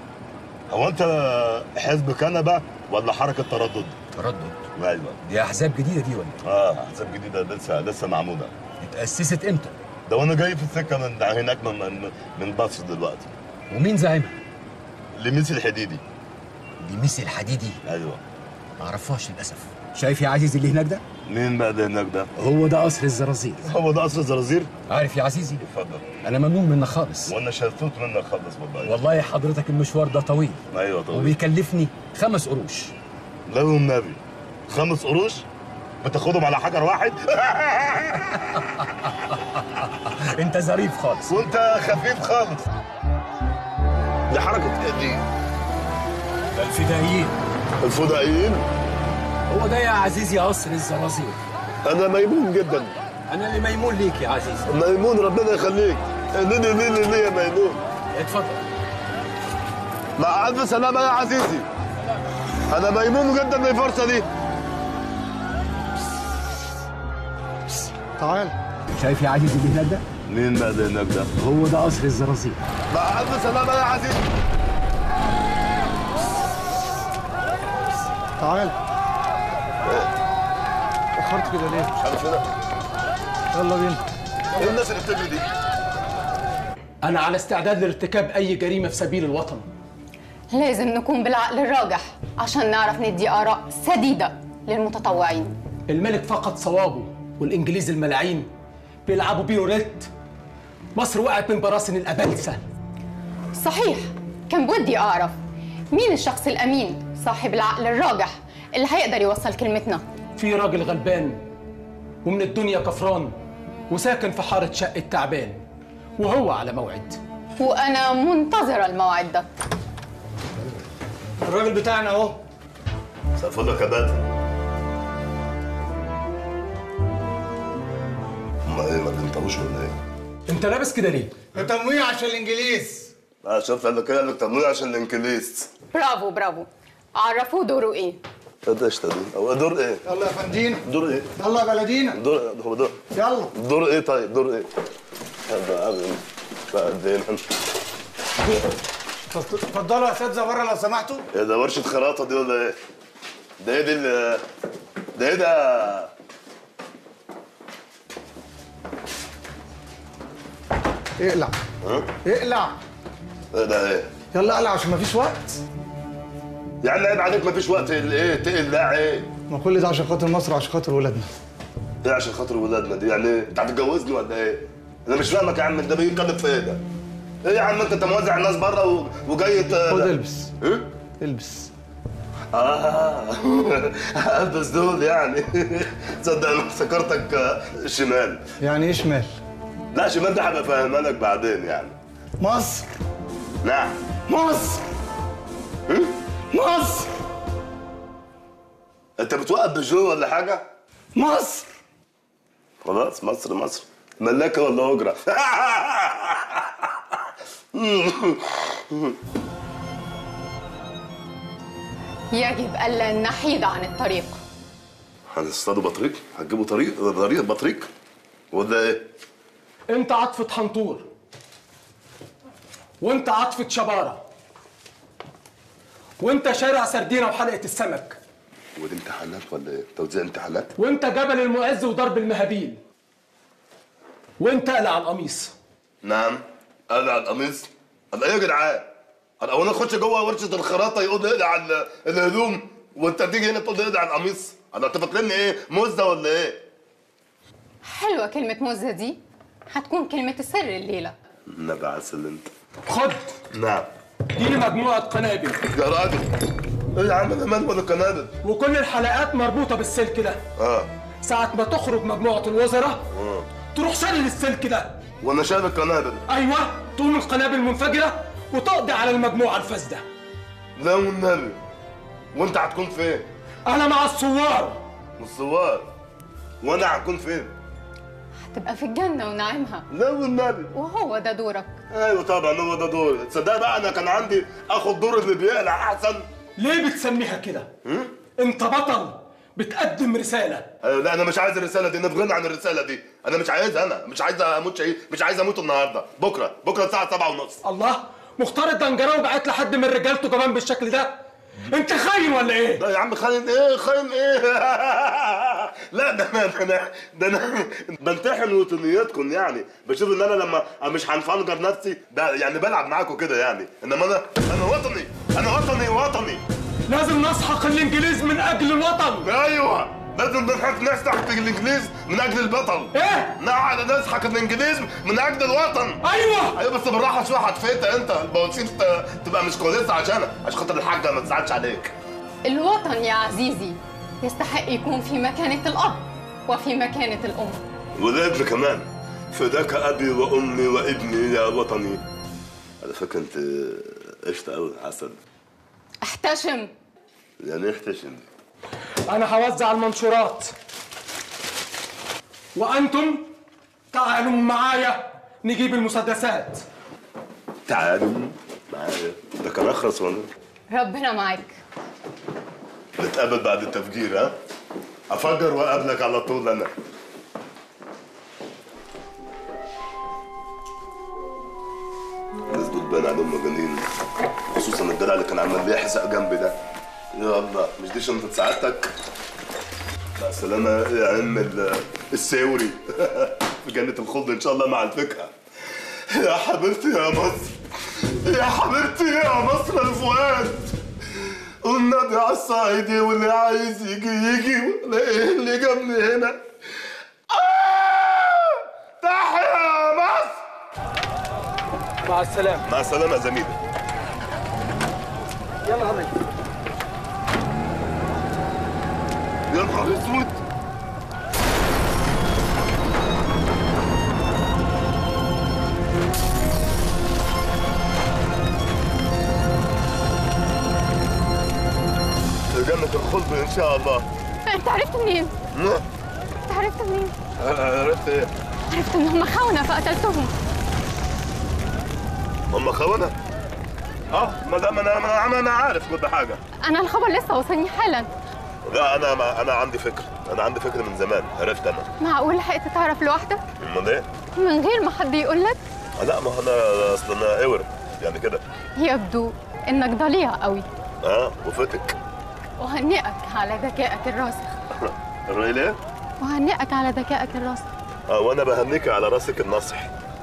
هو انت حزب كنبه ولا حركه تردد؟ تردد ايوه دي احزاب جديده دي ولا اه احزاب جديده لسه لسه معموله اتأسست امتى؟ ده وانا جاي في السكه من هناك من من, من مصر دلوقتي ومين زعيمها؟ لميس الحديدي لميس الحديدي ايوه ما اعرفهاش للاسف شايف يا عزيزي اللي هناك ده؟ مين بقى ده هناك ده؟ هو ده قصر الزرازير هو ده قصر الزرازير؟ عارف يا عزيزي اتفضل انا ممنون منك خالص وانا شلتوت منك خالص والله والله حضرتك المشوار ده طويل ايوه طبعا وبيكلفني خمس قروش لا والنبي خمس قروش بتاخدهم على حجر واحد انت ظريف خالص وانت خفيف خالص دي حركه ايه دي؟ الفدائيين الفدائيين هو ده يا عزيزي قصر الزرازير انا ميمون جدا انا اللي ميمون ليك يا عزيزي ميمون ربنا يخليك ليه ليه ليه ليه يا ميمون اتفضل مع الف سلامه يا عزيزي انا ميمون جدا بالفرصه دي تعال شايف يا عزيزي اللي هناك ده؟ مين بقى ده هناك ده؟ هو ده قصر الزرازير مع الف سلامه يا عزيزي تعال اخرت كده ليه؟ مش عارف كده يلا بينا ايه الناس اللي بتجري دي؟ أنا على استعداد لارتكاب أي جريمة في سبيل الوطن لازم نكون بالعقل الراجح عشان نعرف ندي آراء سديدة للمتطوعين الملك فقد صوابه والإنجليز الملاعين بيلعبوا بيوريت مصر وقعت من براسن الأبلسة صحيح كان بودي أعرف مين الشخص الأمين صاحب العقل الراجح اللي هيقدر يوصل كلمتنا في راجل غلبان ومن الدنيا كفران وساكن في حارة شقة تعبان وهو على موعد وأنا منتظرة الموعد ده الراجل بتاعنا اهو سقفلك يا بدر ما ايه ما بنطوش ولا ايه؟ أنت لابس كده ليه؟ ده تمويه عشان الانجليز اه شفت قال لك كده قال لك تمويه عشان الانجليز برافو برافو عرفوه دوره إيه ده اشتغل هو دور ايه؟ يلا يا فندينا دور ايه؟ يلا يا بلدينا دور هو دور يلا دور ايه طيب دور ايه؟ هذا أبن فقدينا اتفضلوا يا اساتذه بره لو سمحتوا ايه ده ورشة خراطة دي ولا ايه؟ ده ايه دي ال- ده ايه ده؟ اقلع ها؟ اقلع ايه ده ايه؟ يلا اقلع عشان مفيش وقت يعني عيب عليك مفيش وقت ايه تقلع ايه؟ ما كل ده عشان خاطر مصر وعشان خاطر ولادنا ايه عشان خاطر ولادنا دي يعني انت هتتجوزني ولا ايه؟ انا مش فاهمك يا عم انت بيتكلم في ايه ده؟ ايه يا عم انت انت موزع الناس بره و- وجاي ت- خد البس ايه؟ البس اه البس دول يعني تصدق انا افتكرتك آه، شمال يعني ايه شمال لا شمال ده هبقى فاهمها لك بعدين يعني مصر نعم مصر مصر انت بتوقف بجو ولا حاجه مصر خلاص مصر مصر ملاكه ولا اجره يجب ألا نحيد عن الطريق هنصطادوا بطريق هتجيبوا طريق طريق بطريق ولا ايه انت عطفة حنطور وانت عطفة شبارة وانت شارع سردينة وحلقة السمك ودي امتحانات ولا ايه توزيع امتحانات وانت جبل المعز وضرب المهابيل وانت قلع القميص نعم قلع القميص انا ايه يا جدعان انا اول اخش جوه ورشه الخراطه يقول لي اقلع ال- الهدوم وانت تيجي هنا تقول لي اقلع القميص انا انت فاكرني ايه مزه ولا ايه حلوة كلمة مزة دي هتكون كلمة السر الليلة النبي عسل انت خد نعم دي مجموعة قنابل يا راجل ايه يا عم انا مال ولا قنابل وكل الحلقات مربوطة بالسلك ده اه ساعة ما تخرج مجموعة الوزراء اه تروح شايل السلك ده وانا شايل القنابل ايوه تقوم القنابل منفجرة وتقضي على المجموعة الفاسدة لا والنبي وانت هتكون فين؟ انا مع الثوار الثوار وانا هكون فين؟ هتبقى في الجنة ونعيمها لا والنبي وهو ده دورك ايوه طبعا هو ده دوري تصدق بقى انا كان عندي اخد دور اللي بيقلع احسن ليه بتسميها كده؟ انت بطل بتقدم رسالة أيوة لا انا مش عايز الرساله دي نبغينا عن الرساله دي انا مش عايزها انا مش عايز اموت شيء مش عايز اموت النهارده بكره بكره الساعه 7 ونص الله مختار الدنجراوي بعت لحد من رجالته كمان بالشكل ده انت خاين ولا ايه؟ لا يا عم خاين ايه خاين ايه لا ده انا ده انا ده انا بمتحن وطنياتكم يعني بشوف ان انا لما مش هنفنجر نفسي ده يعني بلعب معاكم كده يعني انما انا انا وطني انا وطني وطني لازم نسحق الانجليز من اجل الوطن ايوه لازم نسحق نسحق الانجليز من اجل البطل ايه نقعد نسحق الانجليز من اجل الوطن ايوه ايوه بس بالراحه شويه هتفيت انت البواسير ت- تبقى مش كويسه عشان عشان خاطر الحاجه ما تزعلش عليك الوطن يا عزيزي يستحق يكون في مكانة الأب وفي مكانة الأم والابن كمان فداك ابي وامي وابني يا وطني على فكره انت قشطه قوي عسل احتشم يعني احتشم انا هوزع المنشورات وانتم تعالوا معايا نجيب المسدسات تعالوا معايا ده كان اخرس ولا ربنا معاك نتقابل بعد التفجير ها افجر واقابلك على طول انا الناس دول باين عليهم مجانين خصوصا الجدع اللي كان عمال بيحزق جنبي ده يا الله مش دي شنطة سعادتك مع السلامة يا عم ال- الساوري في جنة الخلد إن شاء الله مع الفكرة يا حبيبتي يا مصر يا حبيبتي يا مصر الفؤاد والنبي على الصعيدي واللي عايز يجي يجي ولا ايه اللي جابني هنا آه! تحيا مصر مع السلامة مع السلامة يا زميلي يلا غمي يا نهار اسود في جنة الخلد إن شاء الله انت عرفت منين؟ نعم. انت عرفت منين؟ عرفت إيه؟ عرفت ان هم خونة فقتلتهم هم خونة؟ اه ما دام انا انا انا عارف كل حاجه انا الخبر لسه وصلني حالا لا انا ما انا عندي فكره انا عندي فكره من زمان عرفت انا معقول لحقت تعرف لوحدك امال ايه؟ من غير ما حد يقول لك آه، لا ما هو انا اصل انا اور يعني كده يبدو انك ضليع قوي اه وفتك وهنئك على ذكائك الراسخ الراجل ايه؟ وهنئك على ذكائك الراسخ اه وانا بهنيك على راسك النصح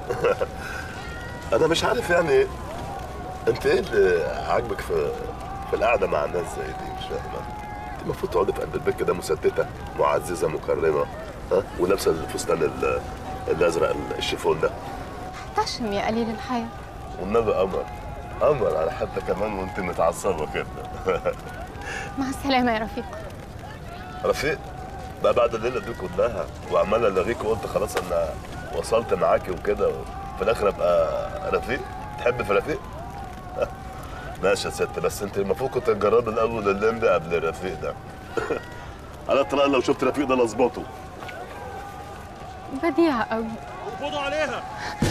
انا مش عارف يعني انت ايه اللي عاجبك في في القعده مع الناس زي دي مش فاهم انت المفروض تقعدي في قلب البيت كده مستته معززه مكرمه ها ولابسه الفستان ال- الازرق الشيفون ده احتشم يا قليل الحياة والنبي قمر قمر على حتى كمان وانت متعصبه كده مع السلامة يا رفيق رفيق بقى بعد الليله دي كلها وعمال الغيك وقلت خلاص انا وصلت معاكي وكده وفي الاخر ابقى رفيق تحب في رفيق ماشي يا ست بس انت المفروض كنت تجرب الاول اللمبي قبل الرفيق ده على طلاق لو شفت رفيق ده لظبطه بديعة قوي قبضوا عليها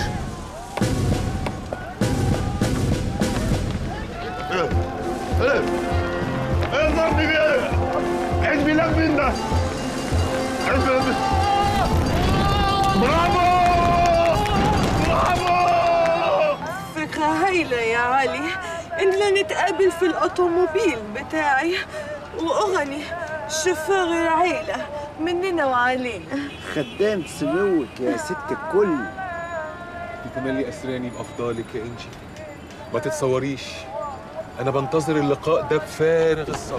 ايه ايه ايه الضرب دي ايه عيد ميلاد مين ده عيد ميلاد مين؟ برافو برافو فكرة هايلة يا علي إننا نتقابل في الأوتوموبيل بتاعي وأغني شوفير العيلة مننا وعلينا خدام سموك يا ست الكل تتملي أسراني بأفضالك يا إنجي ما تتصوريش أنا بنتظر اللقاء ده بفارغ الصبر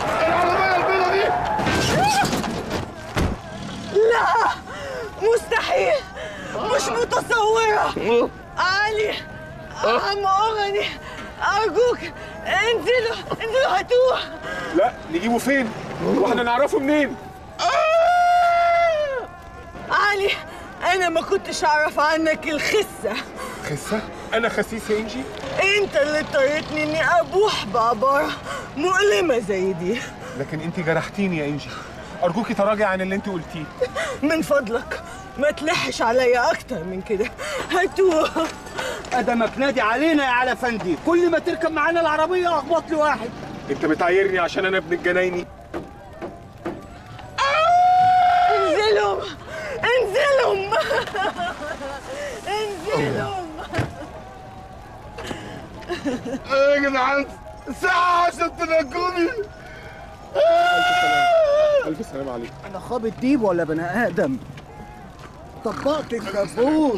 لا مستحيل مش متصورة علي عم أغني أرجوك انزلوا انزلوا هاتوه لا نجيبه فين؟ واحنا نعرفه منين؟ علي أنا ما كنتش أعرف عنك الخسة خسة؟ أنا خسيس يا إنجي؟ أنت اللي اضطريتني إني أبوح بعبارة مؤلمة زي دي لكن أنت جرحتيني يا إنجي أرجوكي تراجعي عن اللي أنت قلتيه من فضلك ما تلحش عليا أكتر من كده هاتوه ادمك نادي علينا يا على فندي كل ما تركب معانا العربيه اخبط لي واحد أنت بتعايرني عشان أنا ابن الجنايني انزلوا انزلوا انزلوا ايه يا جدعان ساعة عشان تنجوني ألف سلام عليك انا خابط ديب ولا بني ادم طبقت الكابوس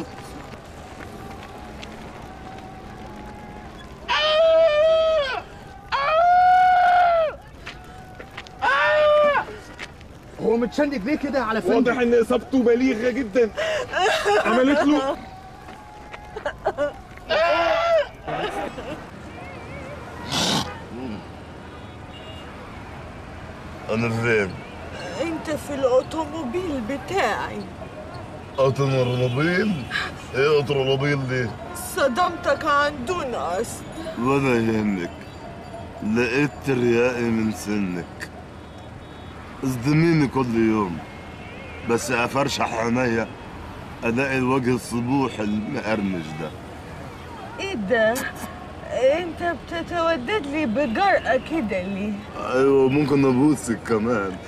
هو متشنج ليه كده على فندق واضح إن إصابته بليغة جدا عملت له انا فين؟ انت في الاوتوموبيل بتاعي اوتوموبيل؟ ايه اوتوموبيل دي؟ صدمتك عن دون قصد ولا يهمك لقيت ترياقي من سنك اصدميني كل يوم بس افرشح عينيا الاقي الوجه الصبوح المقرمش ده ايه ده انت بتتودد لي بجرأة كده ليه ايوه ممكن ابوسك كمان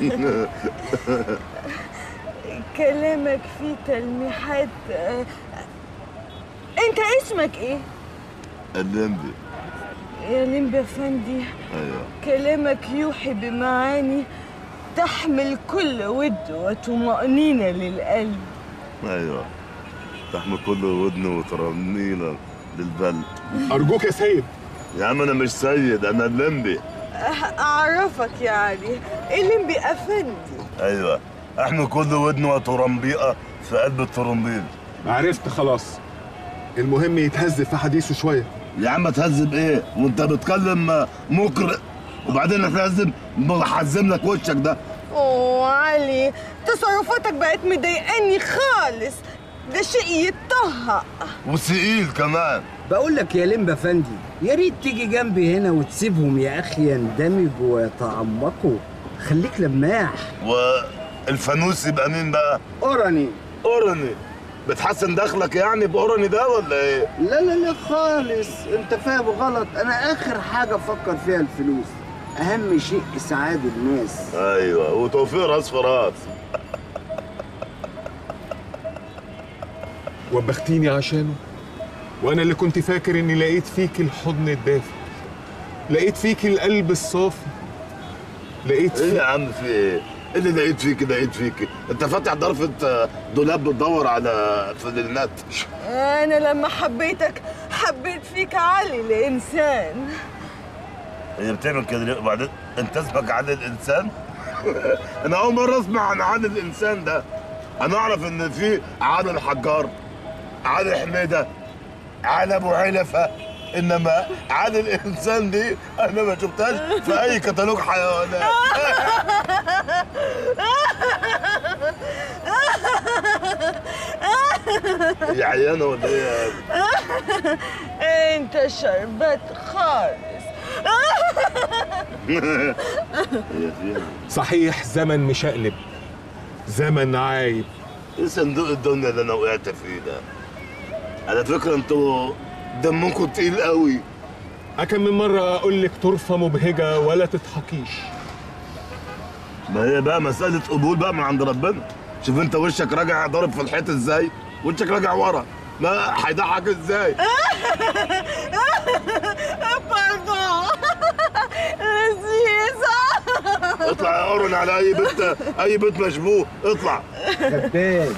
كلامك فيه تلميحات آه، انت اسمك ايه اللمبي يا لمبي افندي ايوه كلامك يوحي بمعاني تحمل كل ود وطمأنينة للقلب ايوه تحمل كل ودن وترنينا للبل أرجوك يا سيد يا عم انا مش سيد انا اللمبي أه- اعرفك يا علي اللمبي افندي ايوه احمل كل ودن وترنبيقه في قلب الترنبيل عرفت خلاص المهم يتهذب في حديثه شوية يا عم تهذب ايه وانت بتكلم مقرئ وبعدين هتهذب بحزم لك وشك ده اوه علي تصرفاتك بقت مضايقاني خالص ده شيء يتطهق وثقيل كمان بقول لك يا لمبا فندي يا ريت تيجي جنبي هنا وتسيبهم يا اخي يندمجوا ويتعمقوا خليك لماح والفانوس يبقى مين بقى؟ اوراني اوراني بتحسن دخلك يعني باوراني ده ولا ايه؟ لا لا لا خالص انت فاهم غلط انا اخر حاجه افكر فيها الفلوس اهم شيء اسعاد الناس ايوه وتوفيق راس في راس وبختيني عشانه وانا اللي كنت فاكر اني لقيت فيك الحضن الدافئ لقيت فيك القلب الصافي لقيت ايه فيك يا عم في ايه؟ ايه اللي لقيت فيك لقيت فيك؟ انت فاتح ضرفة دولاب بتدور على فلينات انا لما حبيتك حبيت فيك علي الانسان هي بتعمل كده ليه؟ وبعدين انت اسمك علي الانسان؟ انا اول مره اسمع عن علي الانسان ده انا اعرف ان في علي الحجار علي حميده علي ابو علفه انما علي الانسان دي انا ما شفتهاش في اي كتالوج حيوانات هي عيانه ولا ايه يا انت شربت خالص هي فيها صحيح زمن مشقلب زمن عايب ايه صندوق الدنيا اللي انا وقعت فيه ده على فكره انتوا دمكم تقيل قوي أكم من مرة أقول لك طرفة مبهجة ولا تضحكيش ما هي بقى مساله قبول بقى من عند ربنا شوف انت وشك راجع ضارب في الحيط ازاي وشك راجع ورا ما هيضحك ازاي باردون لذيذة اطلع يا قرن على اي بيت اي بيت مشبوه اطلع كداب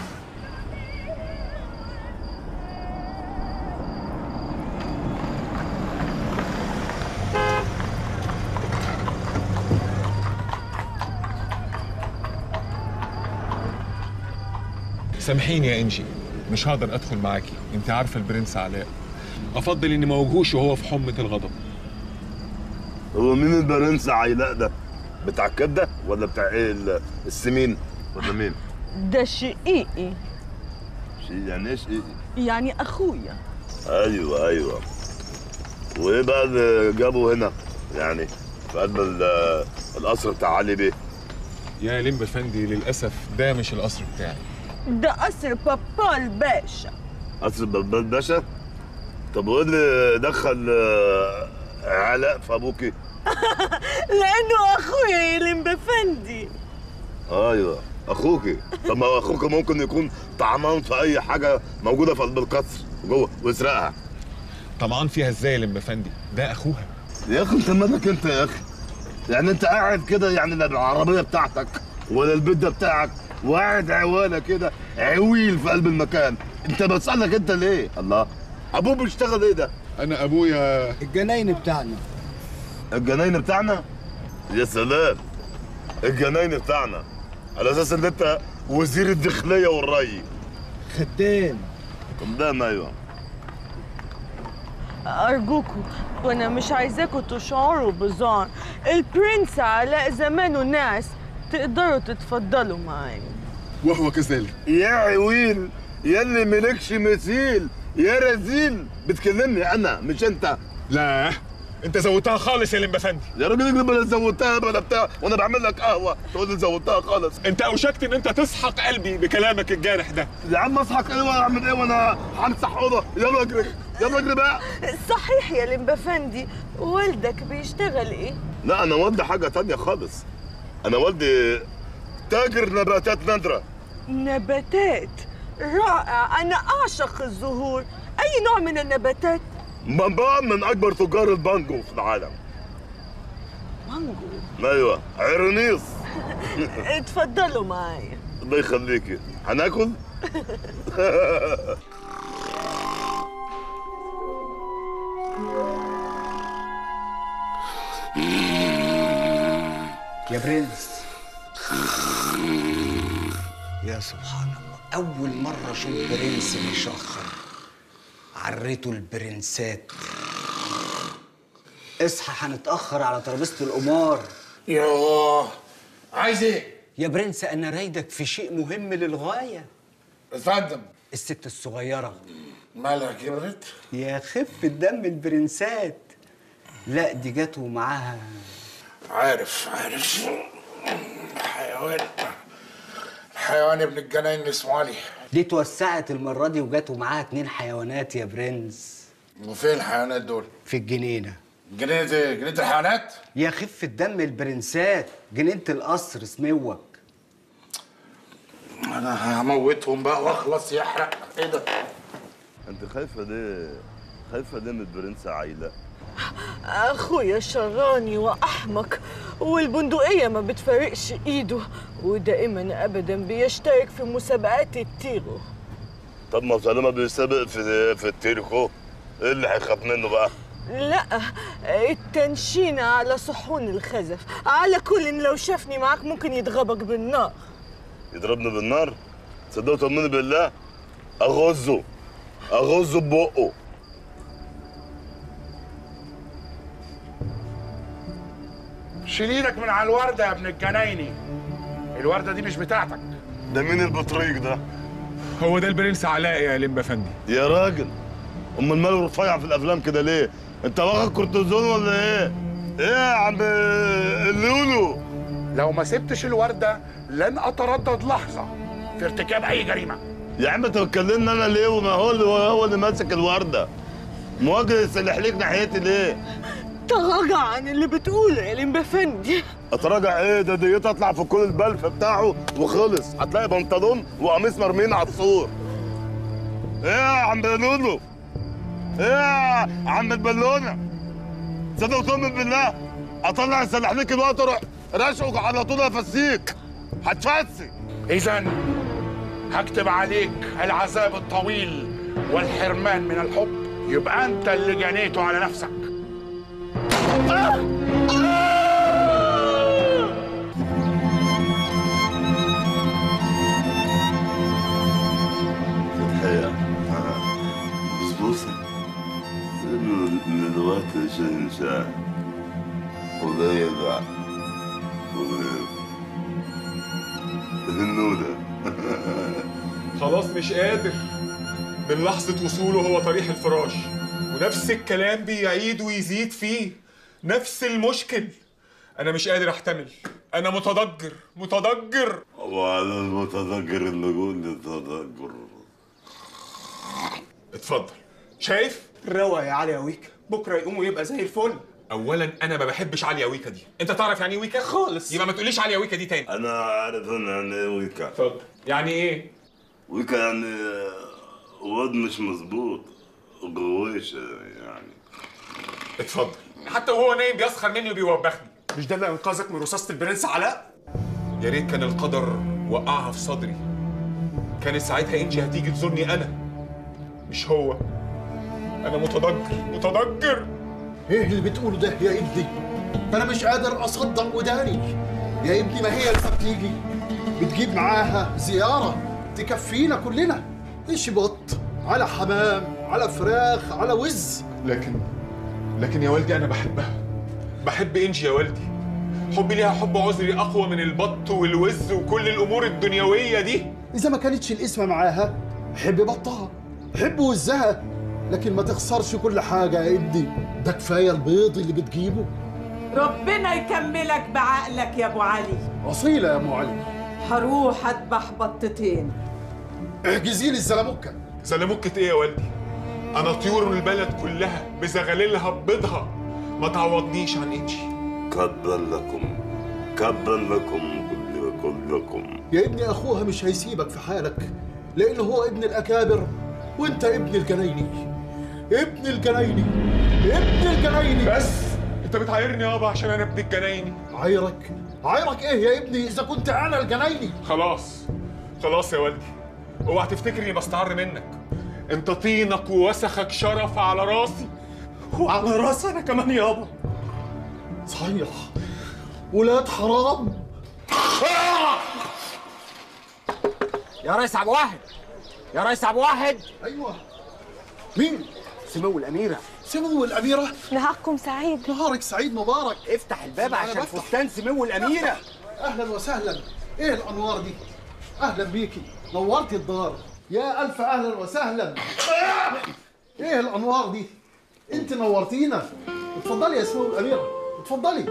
سامحيني يا انجي مش هقدر ادخل معاكي انت عارفه البرنس علاء افضل اني ما واجهوش وهو في حمه الغضب هو مين البرنس عيلاء ده بتاع الكبده ولا بتاع ايه ال- السمين ولا مين ده شقيقي شيء يعني ايش ايه يعني اخويا ايوه ايوه وايه بقى اللي جابه هنا يعني في قلب ال- القصر بتاع علي بيه يا لمب افندي للاسف ده مش القصر بتاعي ده قصر بابا الباشا قصر بلبل باشا طب وايه اللي دخل آه، علاء في ابوكي لانه اخويا يا لمبفندي ايوه اخوكي طب ما هو اخوك ممكن يكون طعمان في اي حاجه موجوده في قلب القصر جوه ويسرقها طمعان فيها ازاي يا لمب افندي ده اخوها يا اخي انت مالك انت يا اخي يعني انت قاعد كده يعني لا العربيه بتاعتك ولا البيت ده بتاعك وقاعد عوانه كده عويل في قلب المكان انت بسالك انت ليه الله ابوه بيشتغل ايه ده انا ابويا الجناين بتاعنا الجناين بتاعنا يا سلام الجناين بتاعنا على اساس ان انت وزير الداخليه والري خدام قدام ايوه أرجوكوا وأنا مش عايزاكوا تشعروا بزعل البرنس علاء زمانه ناس تقدروا تتفضلوا معايا وهو كذلك يا عويل يا اللي ملكش مثيل يا رزيل بتكلمني انا مش انت لا انت زودتها خالص يا لمب افندي يا راجل اجري بلا زودتها بلا بتاع وانا بعمل لك قهوه تقول لي زودتها خالص انت اوشكت ان انت تسحق قلبي بكلامك الجارح ده يا عم اصحك ايه واعمل ايه وانا همسح اوضه يلا اجري يلا اجري بقى صحيح يا لمبفندي والدك بيشتغل إيه؟ لا انا والدي حاجه تانية خالص انا والدي تاجر نباتات نادره نباتات رائع أنا أعشق الزهور أي نوع من النباتات؟ منبع من اكبر تجار البانجو في العالم مانجو ايوه عرنيس اتفضلوا معايا الله يخليكي هناكل يا برنس يا سبحان الله أول مرة أشوف برنس بيشخر عريته البرنسات اصحى هنتأخر على ترابيزة القمار يوه عايز ايه؟ يا برنس أنا رايدك في شيء مهم للغاية اتفضل الست الصغيرة مالها كبرت؟ يا خفة دم البرنسات لا دي جت ومعاها عارف عارف حيوان الحيوان ابن الجناين اللي اسمه علي دي اتوسعت المرة دي وجت ومعاها اتنين حيوانات يا برنس وفين الحيوانات دول؟ في الجنينة جنينة ايه؟ جنينة الحيوانات؟ يا خفة دم البرنسات جنينة القصر سموك انا هموتهم بقى واخلص يحرق ايه ده؟ انت خايفه ليه خايفه ليه من البرنس عايله أخويا شراني وأحمق والبندقية ما بتفارقش إيده ودائما أبدا بيشترك في مسابقات التيرو طب ما طالما بيسابق في في التيركو ايه اللي هيخاف منه بقى لا التنشين على صحون الخزف على كل لو شافني معاك ممكن يضربك بالنار يضربني بالنار تصدقوا طمني بالله اغزه اغزه ببقه شيل ايدك من على الوردة يا ابن الجنايني الوردة دي مش بتاعتك ده مين البطريق ده هو ده البرنس علاء يا لمبا فندي يا راجل امال ماله رفيع في الافلام كده ليه انت واخد كورتيزون ولا ايه ايه يا عم اللولو لو ما سبتش الوردة لن أتردد لحظة في ارتكاب أي جريمة يا عم انت بتكلمني انا ليه وما هو اللي هو اللي ماسك الورده مواجه يسلح ليك ناحيتي ليه تراجع عن اللي بتقوله يا لمبا فندي اتراجع ايه ده ديت اطلع في كل البلف بتاعه وخلص هتلاقي بنطلون وقميص مرمين على السور ايه يا عم لولو ايه يا عم البالونه صدق وتؤمن بالله اطلع يسلح ليك الوقت اروح رشقك على طول افسيك هتفسي إذا هكتب عليك العذاب الطويل والحرمان من الحب يبقى أنت اللي جنيته على نفسك الحقيقة بسبوسة من دلوقتي شنشا وضيضة النودة خلاص مش قادر من لحظة وصوله هو طريح الفراش ونفس الكلام بيعيد ويزيد فيه نفس المشكل أنا مش قادر أحتمل أنا متضجر متضجر وعلى المتذكر اللي يقول لي تذكر اتفضل شايف؟ روق يا علي يا ويكا بكره يقوم ويبقى زي الفل اولا انا ما بحبش عليا ويكا دي انت تعرف يعني ايه ويكا خالص يبقى ما تقوليش عليا ويكا دي تاني انا عارف انا يعني ايه ويكا اتفضل يعني ايه ويكا يعني واد مش مظبوط غويشة يعني اتفضل حتى وهو نايم بيسخر مني وبيوبخني مش ده اللي انقذك من رصاصه البرنس علاء يا ريت كان القدر وقعها في صدري كانت ساعتها انجي هتيجي تزورني انا مش هو انا متضجر متضجر ايه اللي بتقوله ده يا ابني انا مش قادر اصدق وداني يا ابني ما هي لما بتيجي بتجيب معاها زياره تكفينا كلنا ايش بط على حمام على فراخ على وز لكن لكن يا والدي انا بحبها بحب انجي يا والدي حبي ليها حب عذري اقوى من البط والوز وكل الامور الدنيويه دي اذا ما كانتش القسمه معاها حب بطها حب وزها لكن ما تخسرش كل حاجه يا ابني ده كفايه البيض اللي بتجيبه ربنا يكملك بعقلك يا ابو علي اصيله يا ام علي هروح اذبح بطتين احجزي لي الزلموكه زلموكة ايه يا والدي انا طيور البلد كلها بزغللها ببيضها ما تعوضنيش عن انجي كبا لكم كبا لكم كل كلكم يا ابني اخوها مش هيسيبك في حالك لانه هو ابن الاكابر وانت ابن الجنايني ابن الجنايني ابن الجنايني بس انت بتعايرني يابا عشان انا ابن الجنايني عايرك عايرك ايه يا ابني اذا كنت انا الجنايني خلاص خلاص يا والدي اوعى تفتكر اني بستعر منك انت طينك ووسخك شرف على راسي وعلى راسي انا كمان يابا صحيح ولاد حرام يا ريس عبد واحد يا ريس عبد واحد ايوه مين سمو الاميره سمو الاميره نهاركم سعيد نهارك سعيد مبارك افتح الباب أنا عشان بفتح. فستان سمو الاميره اهلا وسهلا ايه الانوار دي اهلا بيكي نورتي الدار يا الف اهلا وسهلا ايه الانوار دي انت نورتينا اتفضلي يا سمو الاميره اتفضلي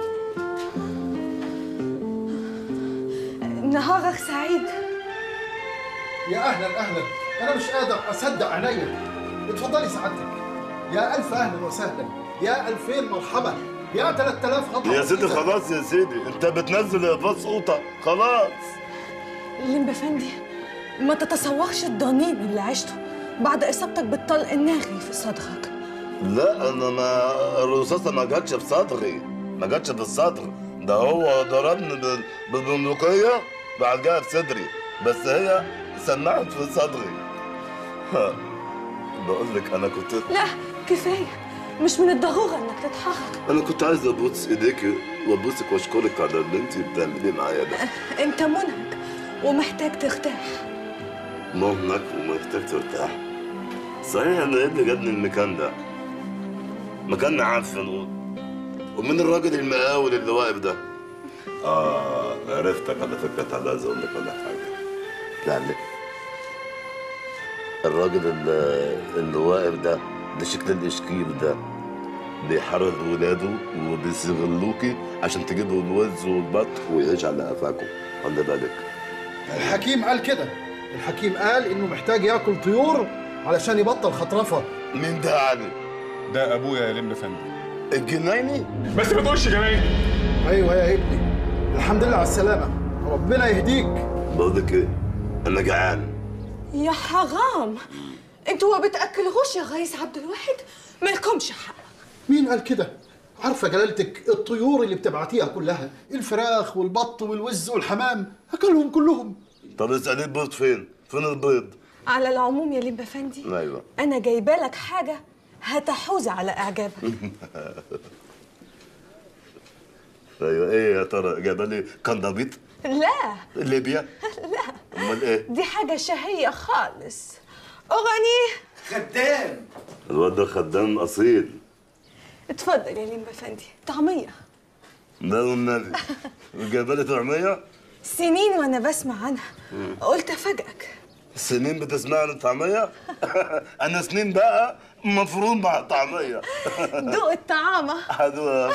نهارك سعيد يا اهلا اهلا انا مش قادر اصدق عينيا اتفضلي سعادتك يا الف اهلا وسهلا يا الفين مرحبا يا 3000 خطوه يا سيدي خلاص يا سيدي انت بتنزل اقباص قوطه خلاص الليمبا فندي ما تتصورش الضنين اللي عشته بعد اصابتك بالطلق الناغي في صدرك لا انا ما الرصاصه ما جاتش في صدري ما جاتش في الصدر ده هو ضربني بال- بالبندقيه بعد جايه في صدري بس هي سمعت في صدري ها، بقول لك انا كنت لا كفايه مش من الضروره انك تتحرك انا كنت عايز ابوس ايديك وابوسك واشكرك على اللي انت بتعمليه معايا ده انت منهك ومحتاج ترتاح مهنك ومحتاج ترتاح صحيح انا ايه اللي جابني المكان ده مكان معفن و... ومين الراجل المقاول اللي واقف ده اه عرفتك على فكره تعالى عايز اقول لك ولا حاجه لا لك الراجل اللي, اللي واقف ده ده شكل الاشكيل ده بيحرض ولاده وبيستغلوكي عشان تجيبوا الوز والبط ويعيش على قفاكم خلي بالك الحكيم قال كده الحكيم قال انه محتاج ياكل طيور علشان يبطل خطرفه مين ده علي؟ ده ابويا يا لمبي افندي الجنايني؟ بس ما تقولش جنايني ايوه يا ابني الحمد لله على السلامه ربنا يهديك بقول لك ايه؟ انا جعان يا حرام انتوا ما بتاكلهوش يا ريس عبد الواحد مالكمش حق مين قال كده عارفه جلالتك الطيور اللي بتبعتيها كلها الفراخ والبط والوز والحمام اكلهم كلهم طب اسالي البيض فين؟ فين البيض؟ على العموم يا لمبا فندي ايوه انا جايبه لك حاجه هتحوز على اعجابك ايوه ايه يا ترى جايبه لي كندبيط لا ليبيا لا امال ايه؟ دي حاجه شهيه خالص اغني خدام الواد ده خدام اصيل اتفضل يا لمبا فندي طعميه ده والنبي جايبه لي طعميه سنين وانا بسمع عنها قلت افاجئك سنين بتسمع عن الطعميه انا سنين بقى مفروم مع الطعميه دوق الطعامه هدوء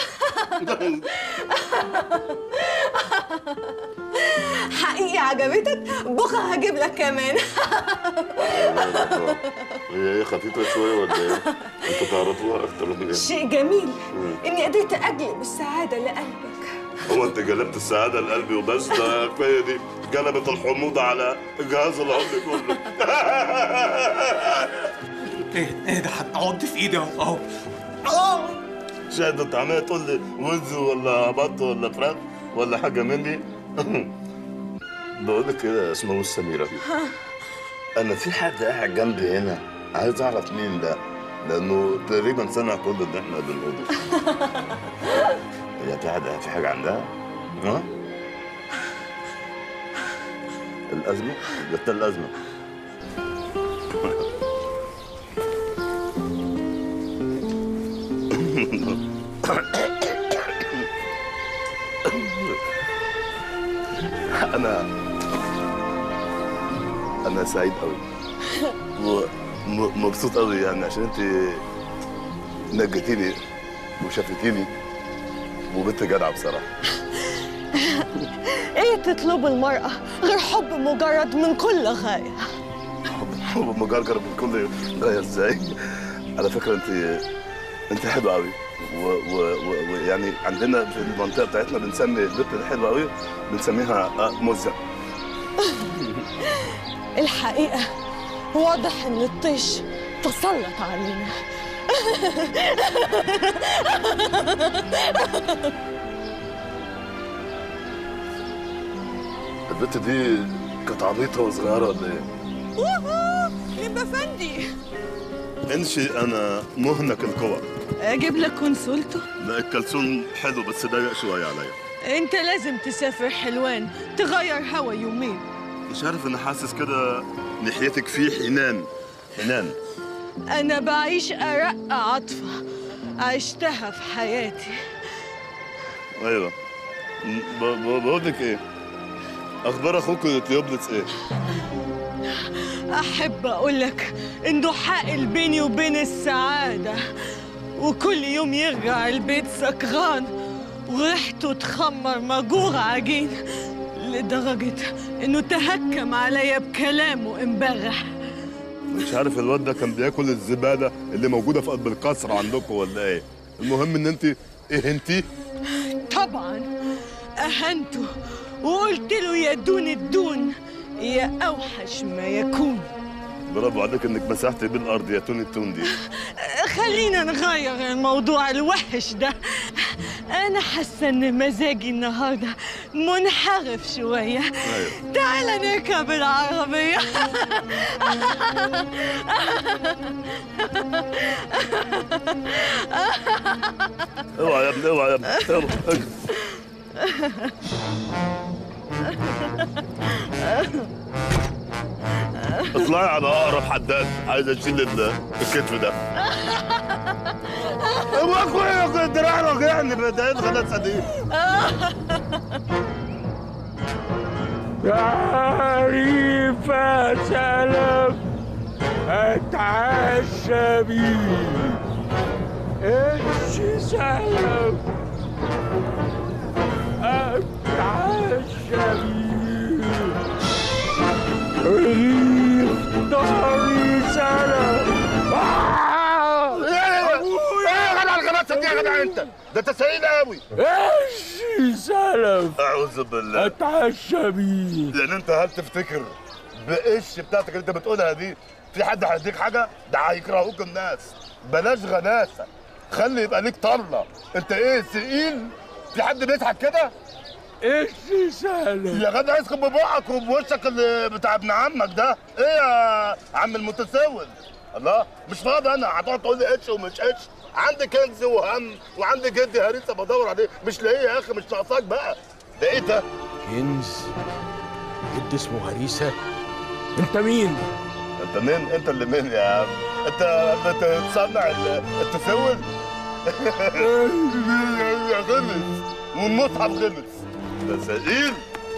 حقيقي عجبتك بكره هجيب لك كمان هي ايه خفيفه شويه ولا ايه؟ انتوا تعرفوها اكتر من شيء جميل اني قدرت اجلب السعاده لقلبك هو انت جلبت السعاده لقلبي وبس ده كفايه دي جلبت الحموضه على جهاز العمر كله ايه ايه ده هتعض في ايدي اهو اهو شاهد انت عمال تقول لي وز ولا بط ولا فراخ ولا حاجه من دي بقول لك كده اسمه سميره انا في حد قاعد جنبي هنا عايز اعرف مين ده لانه تقريبا سمع كل اللي احنا بنقوله هي في حد في حاجه عندها ها الازمه جبت الازمه انا انا سعيد قوي ومبسوط قوي يعني عشان انت نجتيني وشافتيني وبنت جدعه بصراحه ايه تطلب المرأة غير حب مجرد من كل غاية حب مجرجر من كل غايه ازاي على فكره انت انت حلوه قوي ويعني عندنا في المنطقه بتاعتنا بنسمي البنت الحلوه قوي بنسميها آه، مزه الحقيقة واضح ان الطيش تسلط علينا البنت دي كانت عبيطه وصغيره ولا ايه؟ ووهو لمبا فندي انشي انا مهنك القوى اجيب لك كونسولته لا الكلسون حلو بس ضيق شويه عليا انت لازم تسافر حلوان تغير هوا يومين مش عارف انا حاسس كده ناحيتك في حنان حنان انا بعيش ارق عاطفة عشتها في حياتي ايوه ب- ب- بقول لك ايه اخبار اخوك تيوبلتس ايه احب اقولك انه حائل بيني وبين السعادة وكل يوم يرجع البيت سكران وريحته تخمر مجور عجين لدرجة انه تهكم عليا بكلامه امبارح مش عارف الواد ده كان بياكل الزباله اللي موجوده في قلب القصر عندكم ولا ايه المهم ان انت ايه انتي طبعا اهنته وقلت له يا دون الدون يا اوحش ما يكون برافو عليك انك مسحت بين الارض يا توني التون دي خلينا نغير الموضوع الوحش ده انا حاسه ان مزاجي النهارده منحرف شويه ايوه تعال نركب العربيه اوعى يا ابني اوعى يا ابني يلا اجري. اطلعي على اقرب حداد عايز اشيل ال- الكتف ده هو اخويا الدراع وجعني بدأت خلاص دي تعريف سلام اتعشى بيه ايش سلام اتعشى بيه رغيف ضهري سلام ايه يا جدع الغلاسه دي يا جدع انت ده انت سعيد قوي ايش سلام اعوذ بالله اتعشى بيه يعني انت هل تفتكر بقش بتاعتك اللي انت بتقولها دي في حد هيديك حاجه ده هيكرهوك الناس بلاش غلاسه خلي يبقى ليك طله انت ايه ثقيل في حد بيضحك كده ايش سهل يا جدع اسكت ببقك وبوشك اللي بتاع ابن عمك ده ايه يا عم المتسول الله مش فاضي انا هتقعد تقول لي اتش ومش اتش عندي كنز وهم وعندي جدي هريسه بدور عليه مش لاقيه يا اخي مش ناقصاك بقى ده ايه ده كنز جد اسمه هريسه انت مين انت مين انت اللي مين يا عم انت بتصنع ال- التسول يا غلس والمصحف غلس ده ثقيل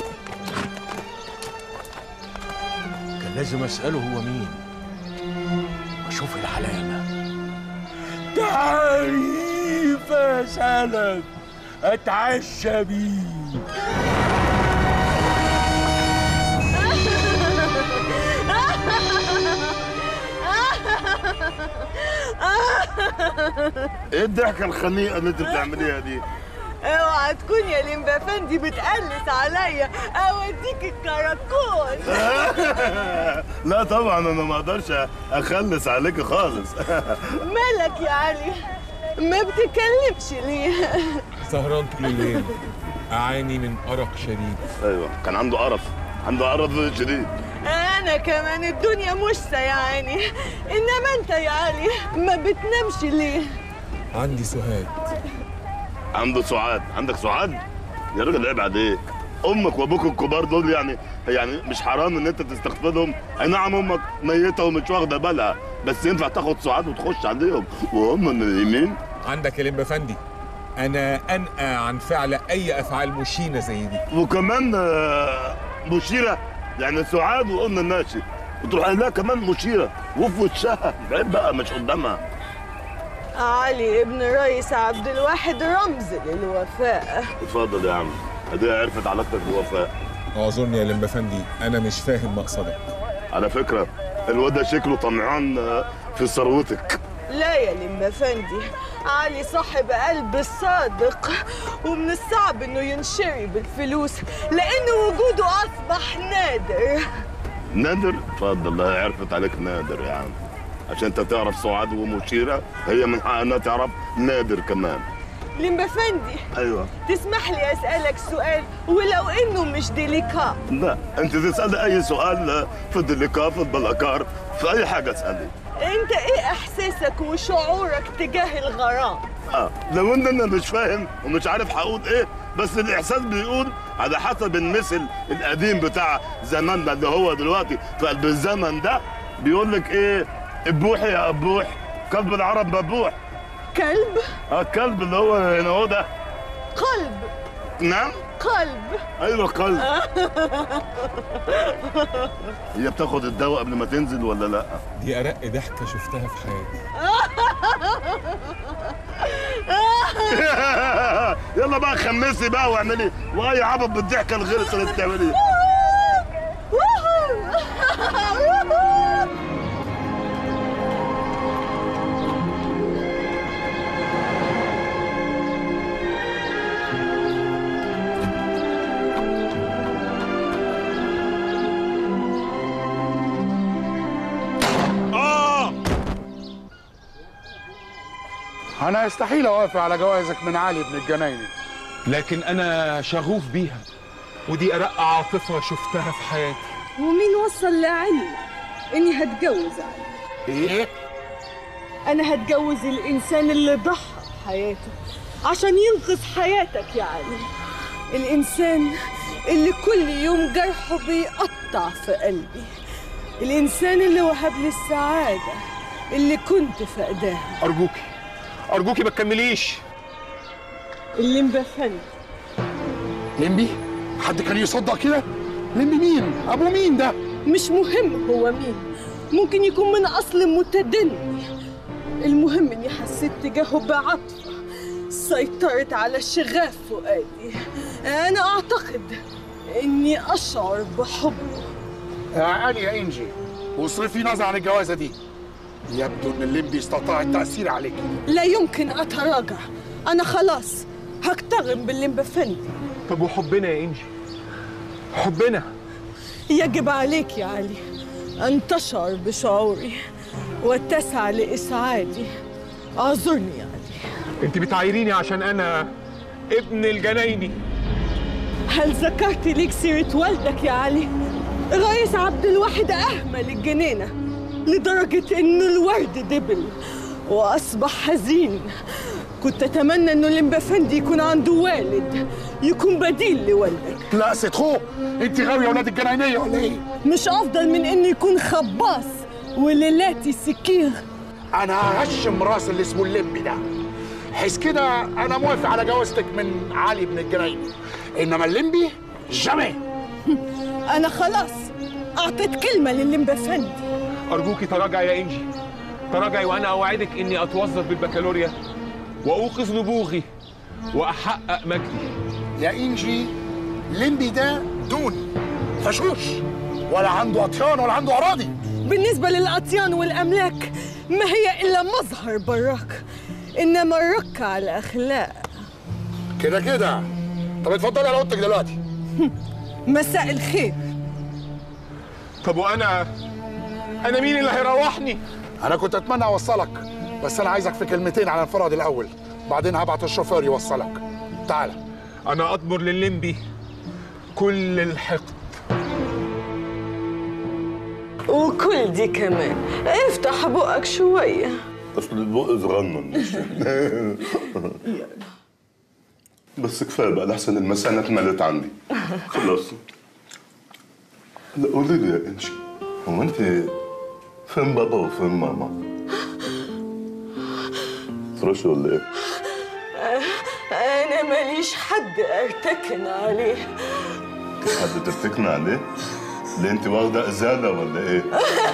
كان لازم اساله هو مين واشوف العلامه تعريف يا سلام اتعشى بيه ايه الضحكه الخنيقه اللي انت بتعمليها دي اوعى تكون يا لمبا فندي بتقلس عليا اوديك الكراكون لا طبعا انا ما اقدرش اخلص عليك خالص مالك يا علي ما بتكلمش ليه سهران طول الليل اعاني من ارق شديد ايوه كان عنده قرف عنده قرف شديد انا كمان الدنيا مش سيعاني انما انت يا علي ما بتنامش ليه عندي سهاد عنده سعاد عندك سعاد يا راجل عيب عليك امك وابوك الكبار دول يعني يعني مش حرام ان انت تستقبلهم اي نعم امك ميته ومش واخده بالها بس ينفع تاخد سعاد وتخش عليهم وهم نايمين عندك يا لمبا فندي انا انأى عن فعل اي افعال مشينه زي دي وكمان آه، مشيره يعني سعاد وقلنا الناشي وتروح قايل لها كمان مشيره وفي وشها عيب بقى مش قدامها علي ابن رئيس عبد الواحد رمز للوفاء اتفضل يا عم ادي عرفت علاقتك بوفاء اعذرني يا لمبا فندي انا مش فاهم مقصدك على فكره الواد ده شكله طمعان آه، في ثروتك لا يا لمبا فندي علي صاحب قلب الصادق ومن الصعب انه ينشري بالفلوس لان وجوده اصبح نادر نادر اتفضل الله عرفت عليك نادر يا عم عشان انت تعرف سعاد ومشيره هي من حقها انها تعرف نادر كمان لمبا فندي ايوه تسمح لي اسالك سؤال ولو انه مش ديليكا لا انت تسالي اي سؤال في الدليكا في البلاكار في اي حاجه اسالي انت ايه احساسك وشعورك تجاه الغرام اه لو ان انا مش فاهم ومش عارف هقول ايه بس الاحساس بيقول على حسب المثل القديم بتاع زماننا اللي هو دلوقتي في قلب الزمن ده بيقول لك ايه ابوح يا ابوح كلب العرب مبوح كلب اه الكلب اللي هو هنا هو ده قلب نعم قلب ايوه قلب هي بتاخد الدواء قبل ما تنزل ولا لا دي ارق ضحكه شفتها في حياتي يلا بقى خمسي بقى واعملي واي عبط بالضحكه الغلسه اللي بتعمليها انا يستحيل اوافق على جوازك من علي بن الجنايني لكن انا شغوف بيها ودي ارق عاطفه شفتها في حياتي ومين وصل لعلي اني هتجوز علي ايه انا هتجوز الانسان اللي ضحى بحياته عشان ينقذ حياتك يا علي الانسان اللي كل يوم جرحه بيقطع في قلبي الانسان اللي وهب لي السعاده اللي كنت فقداها ارجوكي ارجوكي ما تكمليش اللي مبفني لمبي حد كان يصدق كده لمبي مين ابو مين ده مش مهم هو مين ممكن يكون من أصل متدني المهم إني حسيت تجاهه بعطفة سيطرت على الشغاف فؤادي أنا أعتقد إني أشعر بحبه عالي يا انجي واصرفي نظر عن الجوازه دي يبدو ان الليمبي استطاع التاثير عليك لا يمكن أتراجع أنا خلاص هكتغم باللمبفندي طب وحبنا يا انجي حبنا يجب عليك يا علي أن تشعر بشعوري وتسعى لإسعادي اعذرني يا علي انت بتعايريني عشان انا ابن الجنايني هل ذكرت ليك سيرة والدك يا علي؟ الرئيس عبد الواحد أهمل الجنينة لدرجة إنه الورد دبل وأصبح حزين كنت أتمنى إنه الإمبافندي يكون عنده والد يكون بديل لوالدك لا ست خو انت غاويه اولاد الجناينيه ولا ايه؟ مش أفضل من إنه يكون خباص وليلاتي سكير انا ههشم راس اللي اسمه الليمبي ده حيث كده انا موافق على جوازتك من علي بن الجنايني انما الليمبي جامي أنا خلاص أعطيت كلمة للإمبافندي ارجوكي تراجعي يا انجي تراجعي وانا اوعدك اني اتوظف بالبكالوريا واوقظ نبوغي واحقق مجدي يا انجي الليمبي ده دوني فشوش ولا عنده اطيان ولا عنده اراضي بالنسبة للأطيان والأملاك ما هي إلا مظهر براك إنما الرك على أخلاق كده كده طب اتفضلي على اوضتك دلوقتي مساء الخير طب وانا انا مين اللي هيروحني انا كنت اتمنى اوصلك بس انا عايزك في كلمتين على انفراد الاول بعدين هبعت الشوفير يوصلك تعالى انا اضمر للليمبي كل الحقد وكل دي كمان افتح بقك شوية اصل البق صغنن مش بس كفايه بقى لحسن المسانة اتملت عندي خلاص لا قولي لي يا انشي هو انت فين بابا وفين ماما؟ فرش ولا ايه؟ أنا ماليش حد أرتكن عليه حد تفتكنا عليه؟ ليه انت واخده ازاله ولا ايه؟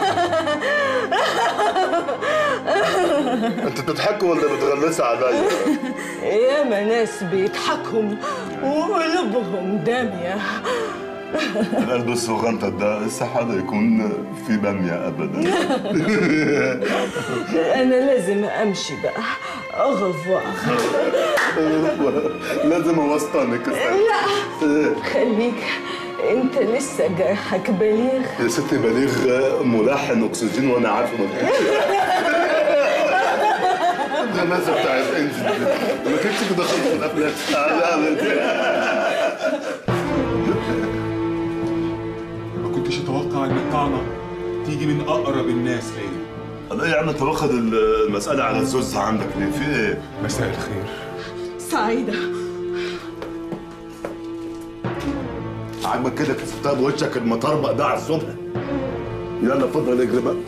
انت بتضحكي ولا بتغلسي عليا؟ ياما ناس بيضحكوا وقلوبهم دامية القلب الصغنطة ده استحالة يكون في بامية ابدا أنا لازم أمشي بقى أغفوار لازم اوسطنك لا خليك أنت لسه جرحك بليغ يا ستي بليغ ملحن اكسجين وانا عارفه ما ده الناس بتاعت انجل ما كانتش كده خالص في الافلام ما كنتش اتوقع ان الطعنه تيجي من اقرب الناس ليا لا يا عم انت واخد المسألة على الزوز عندك ليه؟ في ايه؟ مساء الخير سعيدة عاجبك كده كسبتها بوشك المطربق ده على الصبح يلا اتفضل اجري بقى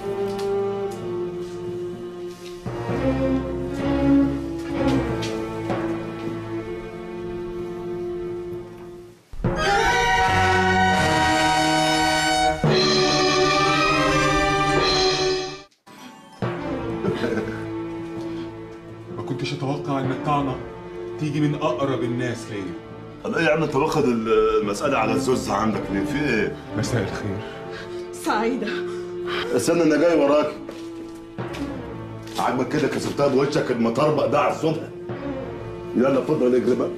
ما كنتش اتوقع ان الطعنه تيجي من اقرب الناس ليا لا يا عم انت واخد المسألة على الزوز عندك ليه؟ في ايه؟ مساء الخير سعيدة استنى انا جاي وراك عاجبك كده كسبتها بوشك المطربق ده على الصبح يلا اتفضل اجري بقى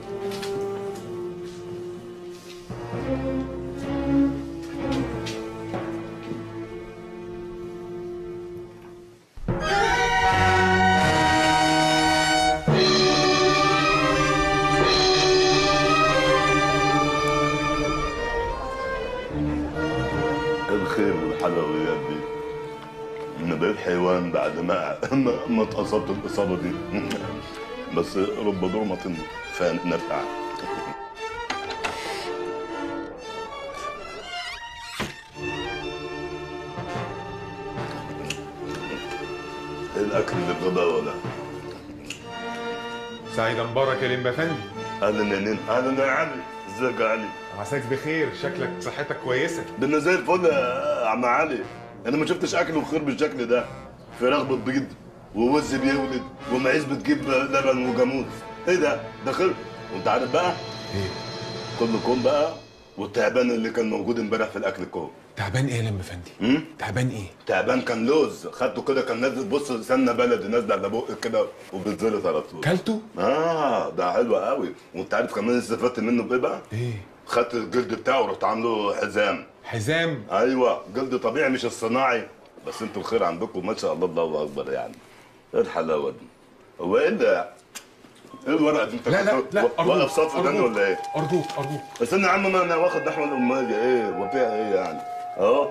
الخير والحلويات دي انا بقيت حيوان بعد ما ما- ما اتأصبت الإصابة دي بس رب ضرمة فنفع ايه الأكل اللي بغباوة ده؟ سعيد مبارك يا لمبا فندم أهلا يا نين أهلا يا علي ازيك يا علي؟ عساك بخير شكلك صحتك كويسه ده انا زي الفل يا عم علي انا ما شفتش اكل وخير بالشكل ده فراخ بتبيض ووز بيولد ومعيز بتجيب لبن وجاموس ايه ده ده خير وانت عارف بقى ايه كل كوم بقى والتعبان اللي كان موجود امبارح في الاكل كوم تعبان ايه يا لم افندي تعبان ايه تعبان كان لوز خدته كده كان نازل بص سمنه بلدي نازله على بقك كده وبتزلط على طول كلته اه ده حلو قوي وانت عارف كمان استفدت منه بايه بقى ايه خدت الجلد بتاعه ورحت عامله حزام حزام ايوه جلد طبيعي مش الصناعي بس انتوا الخير عندكم ما شاء الله الله اكبر يعني ايه الحلاوه دي هو ايه اللي ايه الورقه دي انت لا لا كنت لا واقف صف تاني أرجوك، ولا ايه؟ ارجوك ارجوك استنى يا عم ما انا واخد نحو الاميه ايه وفيها ايه يعني؟ اهو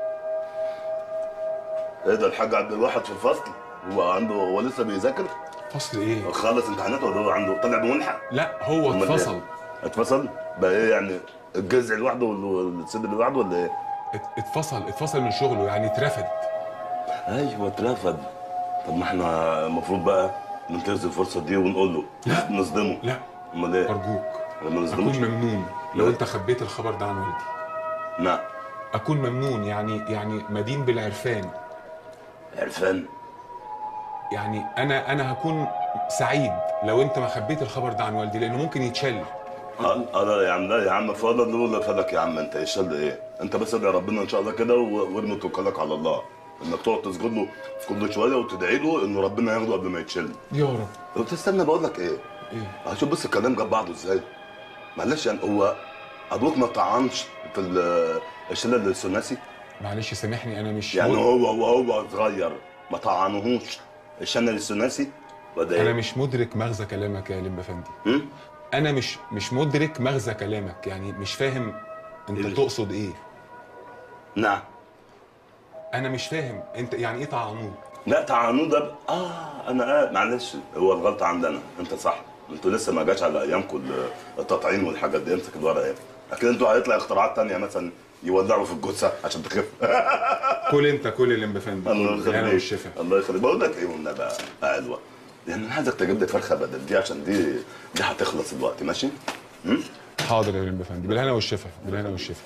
ايه ده الحاج عبد الواحد في الفصل هو عنده هو لسه بيذاكر؟ فصل ايه؟ خلص امتحانات ولا هو عنده طلع بمنحه؟ لا هو أمال إيه؟ اتفصل اتفصل؟ بقى ايه يعني الجذع لوحده والصدر لوحده ولا ايه؟ ات- اتفصل اتفصل من شغله يعني اترفد ايوه اترفد طب ما احنا المفروض بقى ننتهز الفرصه دي ونقول له لا نصدمه لا امال ايه؟ ارجوك ما نصدموش اكون ممنون لو لا. انت خبيت الخبر ده عن والدي لا اكون ممنون يعني يعني مدين بالعرفان عرفان يعني انا انا هكون سعيد لو انت ما خبيت الخبر ده عن والدي لانه ممكن يتشل اه آه، لا يا عم لا يا عم فضل ولا فلك يا عم انت يشل ايه؟ انت بس ادعي ربنا ان شاء الله كده و- وارمي توكلك على الله انك تقعد تسجد له في كل شويه وتدعي له انه ربنا ياخده قبل ما يتشل يا رب طب تستنى بقول لك ايه؟ ايه؟ هشوف بس الكلام جاب بعضه ازاي؟ معلش يعني هو ابوك ما طعنش في ال- الشلل الثلاثي؟ معلش سامحني انا مش يعني مد- هو وهو صغير ما طعنوهوش الشلل الثلاثي؟ ولا ايه؟ انا مش مدرك مغزى كلامك يا لمبا فندي انا مش مش مدرك مغزى كلامك يعني مش فاهم انت تقصد ايه نعم انا مش فاهم انت يعني ايه طعنوه لا طعنوه ده ب... اه انا آه معلش هو الغلطه عندنا انت صح انتوا لسه ما جاش على ايامكم ال- التطعيم والحاجات دي امسك الورقه ايه اكيد انتوا هيطلع اختراعات تانية مثلا يولعوا في الجثه عشان تخف كل انت كل اللي بفندي الله انا يخليك والشفا الله يخليك بقول لك ايه والنبي يا علوه يعني انا عايزك تجيب لي فرخه بدل دي عشان دي دي هتخلص الوقت ماشي؟ هم؟ حاضر يا لمبا فندي بالهنا والشفا بالهنا والشفا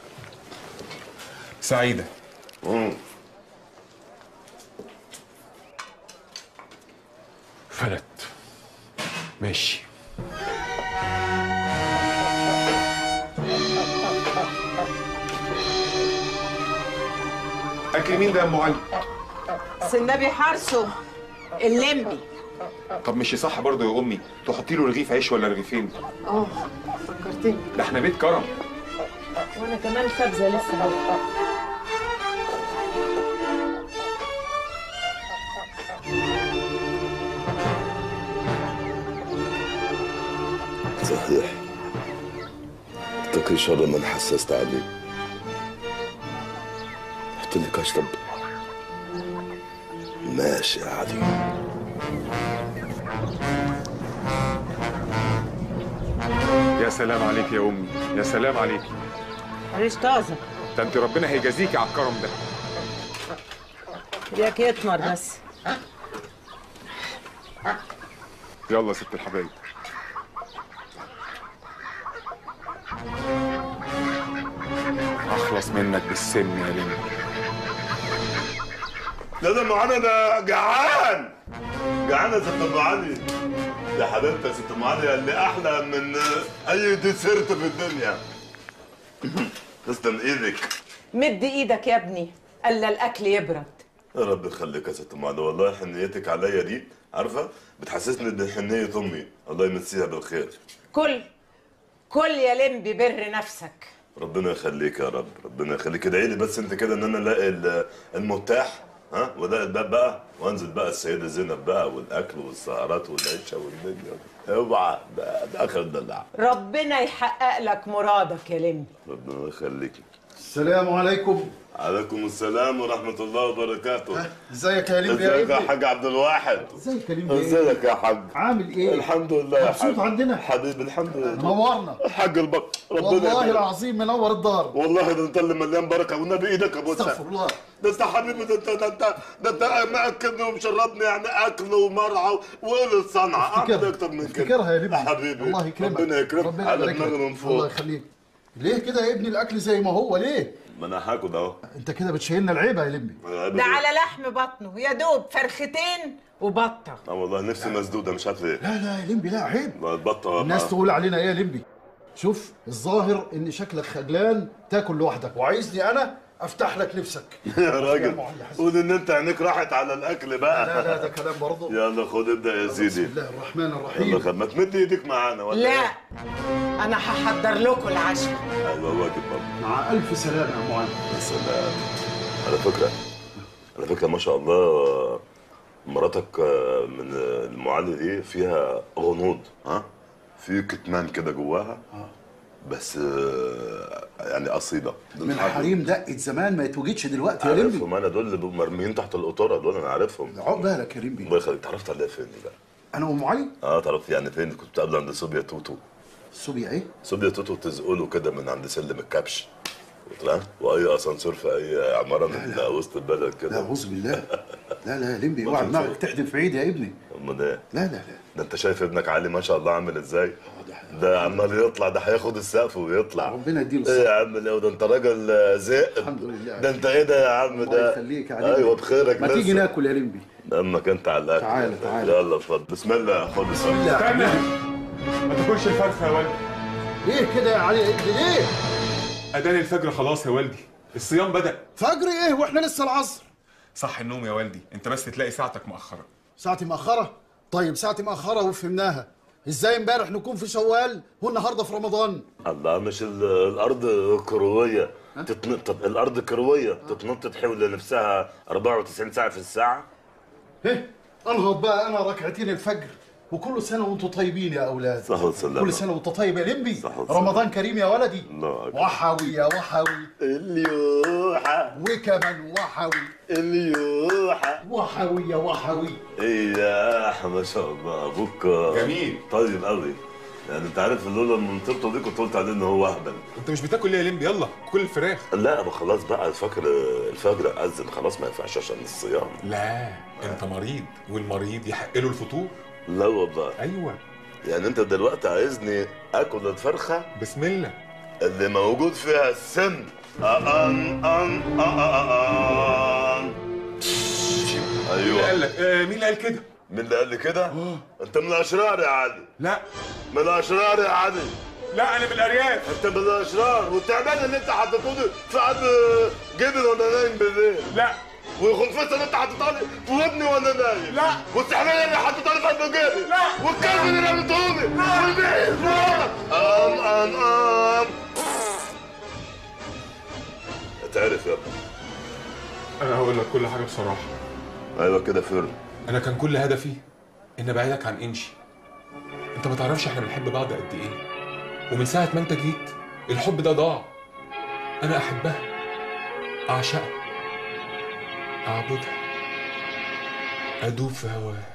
سعيده فلت ماشي اكل مين ده يا ام علي؟ سنبي حرسه اللمبي طب مش صح برضه يا امي تحطي له رغيف عيش ولا رغيفين اه فكرتني ده احنا بيت كرم وانا كمان خبزه لسه اهو صحيح اتقي شر من حسست عليه حط لي كشطب ماشي يا علي يا سلام عليك يا امي يا سلام عليك عيش طازه ده انت ربنا هيجازيكي على الكرم ده ياك يتمر بس يلا يا ست الحبايب اخلص منك بالسن يا لمبي لا ده معانا ده جعان جعان يا ست ام علي يا حبيبتي يا ست ام علي اللي احلى من اي ديسيرت في الدنيا تسلم ايدك مد ايدك يا ابني الا الاكل يبرد يا رب يخليك يا ست ام علي والله حنيتك عليا دي عارفه بتحسسني بحنيه امي الله يمسيها بالخير كل كل يا لمبي بر نفسك ربنا يخليك يا رب ربنا يخليك ادعي لي بس انت كده ان انا الاقي ال- المتاح ها والاقي الباب بقى وانزل بقى السيده زينب بقى والاكل والسهرات والعيشه والدنيا اوعى ده, ده اخر دلع ربنا يحقق لك مرادك يا لمبي ربنا يخليك السلام عليكم عليكم السلام ورحمه الله وبركاته ازيك يا لمبي يا ازيك يا ابني حاج عبد الواحد ازيك يا لمبي ازيك يا حاج عامل ايه الحمد لله يا مبسوط حاج عندنا حبيبي الحمد لله نورنا حاج البق ربنا والله يبارك. العظيم منور الدار والله ده انت اللي مليان بركه والنبي ايدك ابوسها استغفر الله ده انت حبيبي ده انت ده انت ده انت مأكلني ومشربني يعني اكل ومرعى وقول الصنعه اعمل اكتر من كده افتكرها يا لمبي حبيبي الله يكرمك ربنا يكرمك ربنا على يبارك لك. دماغي من الله فوق يخليك ليه كده يا ابني الاكل زي ما هو ليه ما انا هاكل اهو انت كده بتشيلنا العيبه يا لمبي ده على لحم بطنه يا دوب فرختين وبطه اه والله نفسي مسدوده مش عارف ليه لا لا يا لمبي لا عيب ما البطه الناس تقول علينا ايه يا لمبي شوف الظاهر ان شكلك خجلان تاكل لوحدك وعايزني انا افتح لك نفسك يا راجل قول ان انت عينيك راحت على الاكل بقى لا لا ده كلام برضه يلا خد ابدا يا سيدي بسم الله الرحمن يلا الرحيم خد ما تمد ايدك معانا ولا لا إيه؟ انا هحضر لكم العشاء ايوه واجب برضه مع الف سلامه يا معلم يا سلام على فكره على فكره ما شاء الله مراتك آه، من المعالي دي فيها غنوض ها في كتمان كده جواها بس آه، يعني اصيله من حريم دقه زمان ما يتوجدش دلوقتي يا لمبي عارفهم انا دول اللي بيبقوا مرميين تحت القطوره دول انا عارفهم عقبالك يا لمبي الله يخليك تعرفت عليها فين دي بقى انا وام علي اه تعرفت يعني فين كنت بتقابل عند صوبيا توتو صوبيا ايه صوبيا توتو تزقله كده من عند سلم الكبش وطلع واي اسانسير في اي عماره من وسط البلد لا كده اعوذ بالله لا لا يا لمبي ما اوعى في دماغك الفوق. تحدف في عيد يا ابني امال ايه لا لا لا ده انت شايف ابنك علي ما شاء الله عامل ازاي ده عمال يطلع ده هياخد السقف ويطلع ربنا يديله ايه الصحه يا عم ده ده انت راجل آه، ذئب الحمد لله ده انت ايه ده يا عم الله ده يخليك يا علي ايوه بخيرك ما لسه. تيجي ناكل يا لمبي امك انت على الاكل تعالى، تعالى. يلا اتفضل بسم الله خد السقف استنى ما تاكلش الفرخه يا والدي ليه كده يا علي ليه اذان الفجر خلاص يا والدي الصيام بدا فجر ايه واحنا لسه العصر صح النوم يا والدي انت بس تلاقي ساعتك مأخرة ساعتي مأخرة طيب ساعتي مأخرة وفهمناها ازاي امبارح نكون في شوال والنهارده في رمضان الله مش ال- الارض كرويه تتنطط الارض كرويه تتنطط حول نفسها 94 ساعه في الساعه ايه انهض بقى انا ركعتين الفجر وكل سنه وانتم طيبين يا اولاد صح وسلامة كل سنه وانت طيب يا لمبي وسلامة. رمضان كريم يا ولدي الله أكبر. وحوي يا وحوي اليوحة وكمان وحوي اليوحة وحوي يا وحوي ايه يا احمد ما شاء الله ابوك جميل. طيب قوي يعني انت عارف لولا منطقته دي كنت قلت عليه ان هو اهبل انت مش بتاكل ليه يا لمبي يلا كل الفراخ لا ما خلاص بقى الفجر الفجر اذن خلاص ما ينفعش عشان الصيام لا انت مريض والمريض يحق له الفطور لا والله ايوه يعني انت دلوقتي عايزني اكل الفرخه بسم الله اللي موجود فيها السم أن أن أن مين اللي ايوه قال لك آه مين اللي قال كده مين اللي قال لي كده؟ انت من الاشرار يا علي لا من الاشرار يا علي لا انا من الارياف انت من الاشرار والتعبان اللي انت حطيته لي في قلب جبل وانا نايم بالليل لا والخنفسه اللي انت حطيتها لي في ودني وانا نايم لا. والسحليه اللي حطيتها لي في قلب جيبي لا. والكلب اللي رميته لي والبيت ام ام ام تعرف يا ابني انا هقول لك كل حاجه بصراحه ايوه كده فر انا كان كل هدفي ان ابعدك عن انشي انت ما تعرفش احنا بنحب بعض قد ايه ومن ساعه ما انت جيت الحب ده ضاع انا احبها اعشقها اعبدها ادوب في هواها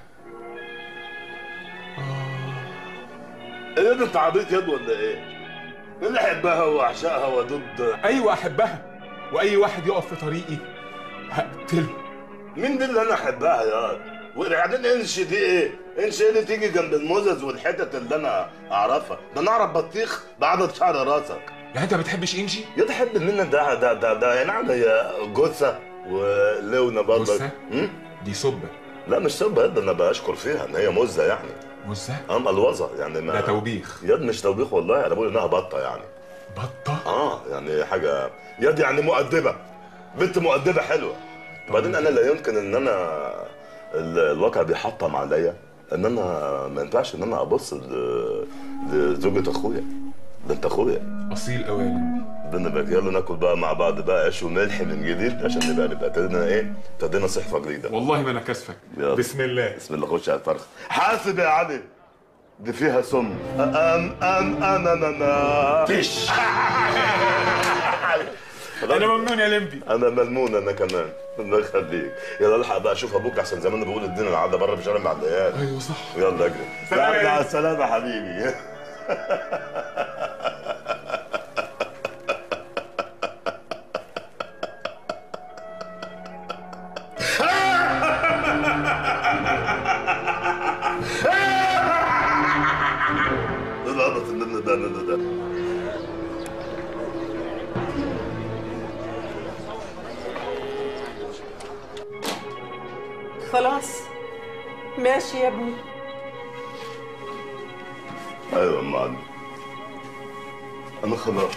ايه ده انت عبيط يد ولا ايه؟ مين اللي احبها واعشقها وضد ايوه احبها واي واحد يقف في طريقي هقتله مين دي اللي انا احبها يا وبعدين انش دي ايه؟ انش ايه اللي تيجي جنب الموزز والحتت اللي انا اعرفها؟ ده انا اعرف بطيخ بعدد شعر راسك يعني انت ما بتحبش انجي؟ يا تحب مننا ده ده ده ده نعم هي جثه ولونه برضه جثة؟ دي سبه لا مش سبه ده انا بشكر فيها ان هي مزه يعني مزه ام الوظه يعني ما ده توبيخ يد مش توبيخ والله انا بقول انها بطه يعني بطه اه يعني حاجه يد يعني مؤدبه بنت مؤدبه حلوه وبعدين انا لا يمكن ان انا ال- الواقع بيحطم عليا ان انا ما ينفعش ان انا ابص ل- لزوجة اخويا ده انت اخويا اصيل قوي يا لمبي ربنا يبارك يلا ناكل بقى مع بعض بقى عيش وملح من جديد عشان نبقى نبقى ابتدينا ايه ابتدينا صحفه جديده والله ما انا كاسفك يلا. بسم الله بسم الله خش على الفرخ حاسب يا علي دي فيها سم ام ام ام ام ام فيش انا ممنون يا لمبي انا ملمون انا كمان الله يخليك يلا الحق بقى شوف ابوك احسن زمان بيقول الدنيا العاده بره في شارع معديات ايوه صح يلا اجري سلام. لا، مع السلامه حبيبي ده العبط اللي انا ده ده ده خلاص ماشي يا ابني ايوه يا ام علي انا خلاص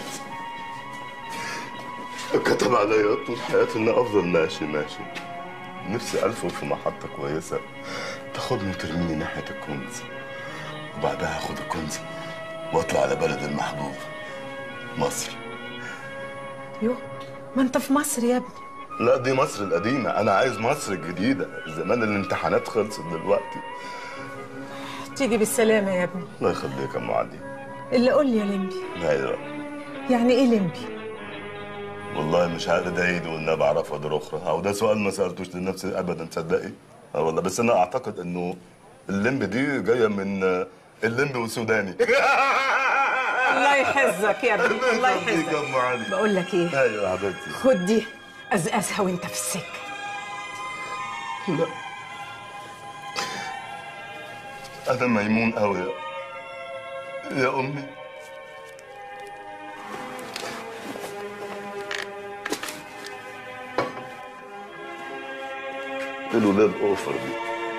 كتب عليا طول حياتي اني افضل ماشي ماشي نفسي الفه في محطه كويسه تاخدني وترميني ناحيه الكنز وبعدها اخد الكنز واطلع على بلد المحبوب مصر يو ما انت في مصر يا ابني لا دي مصر القديمه انا عايز مصر الجديده زمان الامتحانات خلصت دلوقتي تيجي بالسلامة يا ابني الله يخليك يا ام علي اللي قول لي يا لمبي ايوه يعني ايه لمبي والله مش عارف ده عيد ولا بعرف قدر اخرى او ده سؤال ما سالتوش لنفسي ابدا تصدقي اه والله بس انا اعتقد انه اللمب دي جايه من آه، اللمب والسوداني الله يحفظك يا ابني الله يخليك يا يحفظك ام علي بقول لك ايه ايوه يا حبيبتي خد دي قزقزها وانت في السكة لا انا ميمون قوي يا يا امي الولاد اوفر دي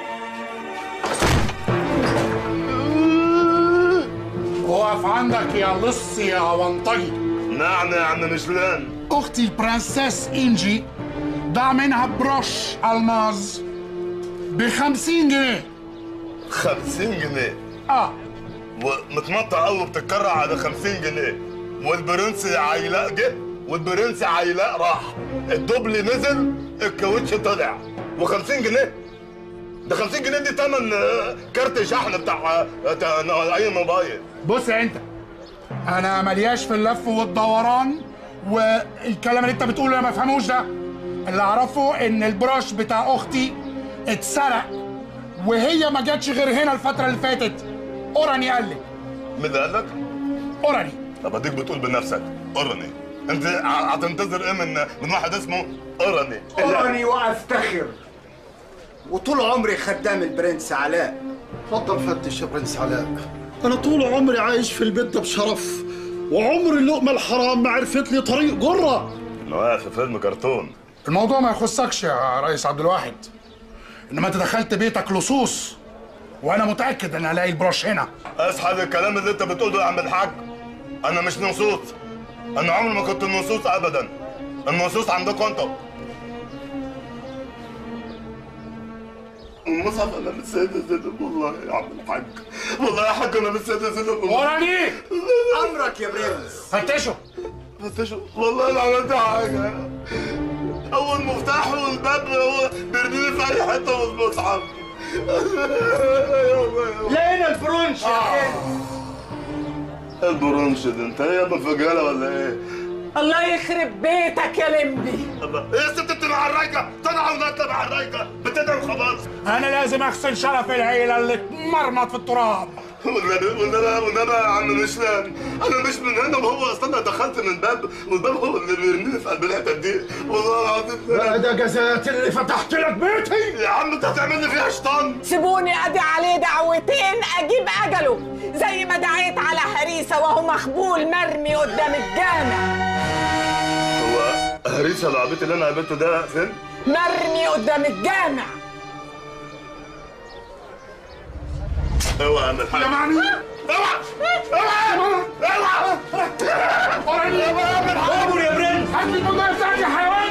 اقف عندك يا لص يا ونطجي نعم يا عم مشلان اختي البرنسيس انجي ضاع منها بروش الماظ ب 50 جنيه 50 جنيه اه ومتمطع قوي بتتكرع على 50 جنيه والبرنس عيلاء جه والبرنس عيلاء راح الدبل نزل الكاوتش طلع و50 جنيه ده 50 جنيه دي تمن آه، كارت شحن بتاع آه، تا- اي موبايل بص يا انت انا ملياش في اللف والدوران والكلام اللي انت بتقوله انا ما بفهموش ده اللي اعرفه ان البروش بتاع اختي اتسرق وهي ما جاتش غير هنا الفتره اللي فاتت اوراني قال لي مين اللي قال لك؟ اوراني طب اديك بتقول بنفسك قرني انت ع- هتنتظر ايه من من واحد اسمه قرني أراني وأفتخر وطول عمري خدام البرنس علاء اتفضل فتش يا برنس علاء انا طول عمري عايش في البيت ده بشرف وعمر اللقمه الحرام ما عرفت لي طريق جره انه يا اخي فيلم كرتون الموضوع ما يخصكش يا ريس عبد الواحد انما انت دخلت بيتك لصوص وانا متاكد ان هلاقي البروش هنا اسحب الكلام اللي انت بتقوله يا عم الحاج انا مش نصوص انا عمري ما كنت نصوص ابدا النصوص عندكم انتوا المصحف انا مش سيد زينب والله يا عم الحاج والله يا حاج انا مش سيد زينب وراني امرك يا برنس فتشوا فتشوا والله ما عملت حاجه اول مفتاح والباب هو بيرميني في اي حته والمصحف لقينا البرونش يا البرونش ده انت ايه يا ابن فجاله ولا ايه؟ الله يخرب بيتك يا لمبي ايه يا ست انت مع الرايقه طلع ونطلع مع الرايقه بتدعي خلاص انا لازم اغسل شرف العيله اللي اتمرمط في التراب والنبي والنبي والنبي يا عم مشلان انا مش من هنا وهو اصلا أنا دخلت من باب والباب هو اللي بيرميني في قلب الحته دي والله العظيم لا ده جزات اللي فتحت لك بيتي يا عم انت هتعمل لي فيها شيطان سيبوني ادي عليه دعوتين اجيب اجله زي ما دعيت على هريسه وهو مخبول مرمي قدام الجامع هو هريسه العبيط اللي انا قابلته ده فين؟ مرمي قدام الجامع اوعى يا عم الحاج يا معني اوعى اوعى اوعى وراني يا عمر يا برنس هات لي البندقيه بتاعتي يا حيوان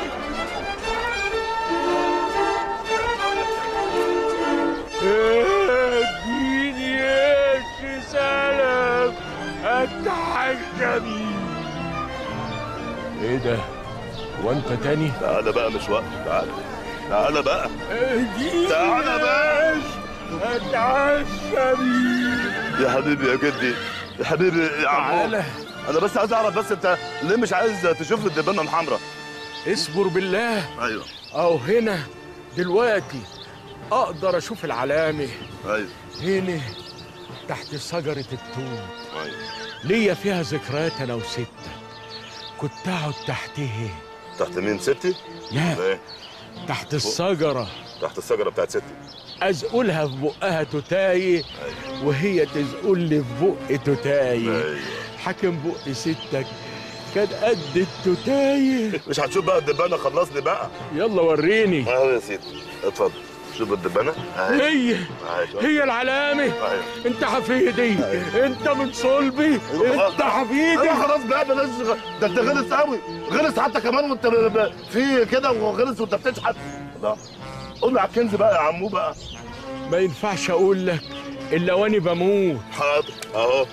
اديني ايش سلام اتحشى بيه ايه ده؟ هو انت تاني؟ تعالى بقى مش وقت تعالى تعالى بقى اديني تعالى بقى اتعشى بيه يا حبيبي يا جدي يا حبيبي يا عمو تعالى. انا بس عايز اعرف بس انت ليه مش عايز تشوف لي الدبانه الحمراء اصبر بالله ايوه اهو هنا دلوقتي اقدر اشوف العلامه ايوه هنا تحت شجره التوت ايوه ليا فيها ذكريات انا وستة كنت اقعد تحتها تحت مين ستي؟ لا ايه تحت الشجره تحت الشجره بتاعت ستي ازقلها في بقها توتاي وهي تزقل لي في بق توتاي حاكم بق ستك كان قد التوتاي مش هتشوف بقى الدبانه خلصني بقى يلا وريني اهو يا سيدي اتفضل شوف الدبانه هي أيوة. هي العلامة أيوة. انت حفيدي انت من صلبي انت حفيدي ايوه خلاص بقى بلاش غ- ده انت غلس قوي غلس حتى كمان وانت ب- ب- في كده وغلس وانت بتشحت لا. قول له على الكنز بقى يا عمو بقى ما ينفعش اقول لك الا وانا بموت حاضر اهو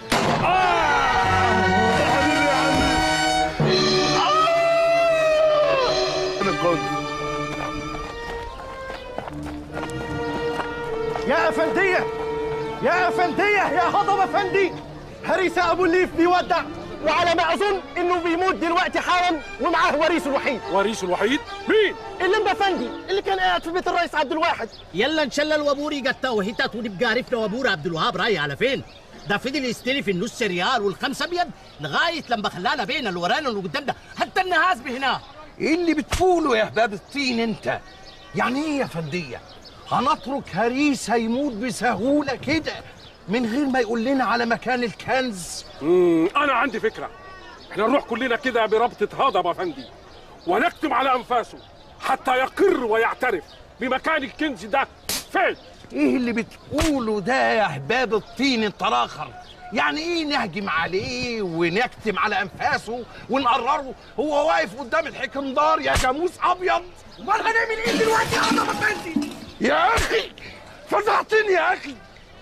انا الكنز يا افنديه يا افنديه يا هضم افندي هريسه ابو الليف بيودع وعلى ما اظن انه بيموت دلوقتي حالا ومعاه وريثه الوحيد وريثه الوحيد مين اللمبه افندي اللي كان قاعد في بيت الرئيس عبد الواحد يلا نشلل وابوري قتا وهتات ونبقى عرفنا وابور عبد الوهاب رايح على فين ده فضل يستلف النص ريال والخمسة ابيض لغايه لما خلانا بين اللي ورانا واللي قدامنا حتى النهاز هنا ايه اللي بتقوله يا باب الطين انت يعني ايه يا فنديه هنترك هريس هيموت بسهوله كده من غير ما يقول لنا على مكان الكنز مم، انا عندي فكره احنا نروح كلنا كده بربطه هضب يا فندي ونكتم على انفاسه حتى يقر ويعترف بمكان الكنز ده فين ايه اللي بتقوله ده يا هباب الطين انت الاخر يعني ايه نهجم عليه ونكتم على انفاسه ونقرره هو واقف قدام الحكمدار يا جاموس ابيض امال هنعمل ايه دلوقتي يا عم بنتي يا اخي فزعتني يا اخي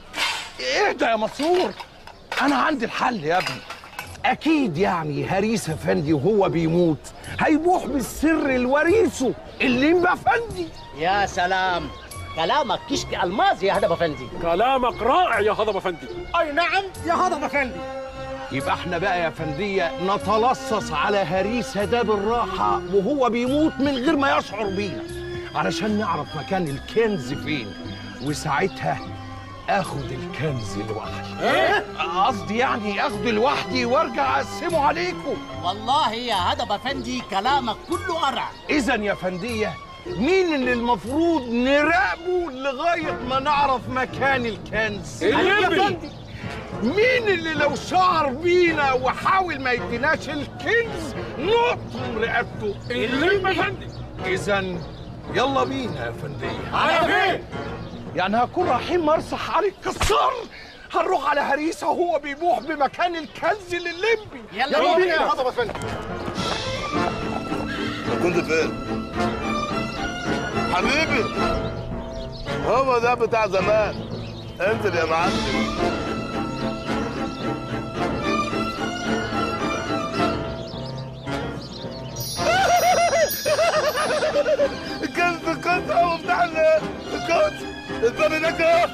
اهدى يا مسرور انا عندي الحل يا ابني اكيد يعني هريس افندي وهو بيموت هيبوح بالسر لوريثه الليمبا افندي يا سلام كلامك كشك الماس يا هدف افندي كلامك رائع يا هضب افندي اي نعم يا هضب افندي يبقى احنا بقى يا فندية نتلصص على هريس ده بالراحة وهو بيموت من غير ما يشعر بينا علشان نعرف مكان الكنز فين وساعتها اخد الكنز لوحدي إيه؟ قصدي يعني اخده لوحدي وارجع اقسمه عليكم والله يا هدف افندي كلامك كله قرع اذا يا فندية مين اللي المفروض نراقبه لغاية ما نعرف مكان الكنز الليمبي. يا فندي، مين اللي لو شعر بينا وحاول ما يديناش الكنز نقطم رقبته الليمبي يا فندي. اذا يلا بينا يا فندية على فين؟ يعني هكون رايحين مرسح علي الكسار هنروح على هريسة وهو بيبوح بمكان الكنز للليمبي يلا يلا بينا. بينا يا هضبة فندي كنت فين حبيبي هو ده بتاع زمان انزل يا معلم الكنز الكنز هو بتاع ال- الكنز الباب هناك اهو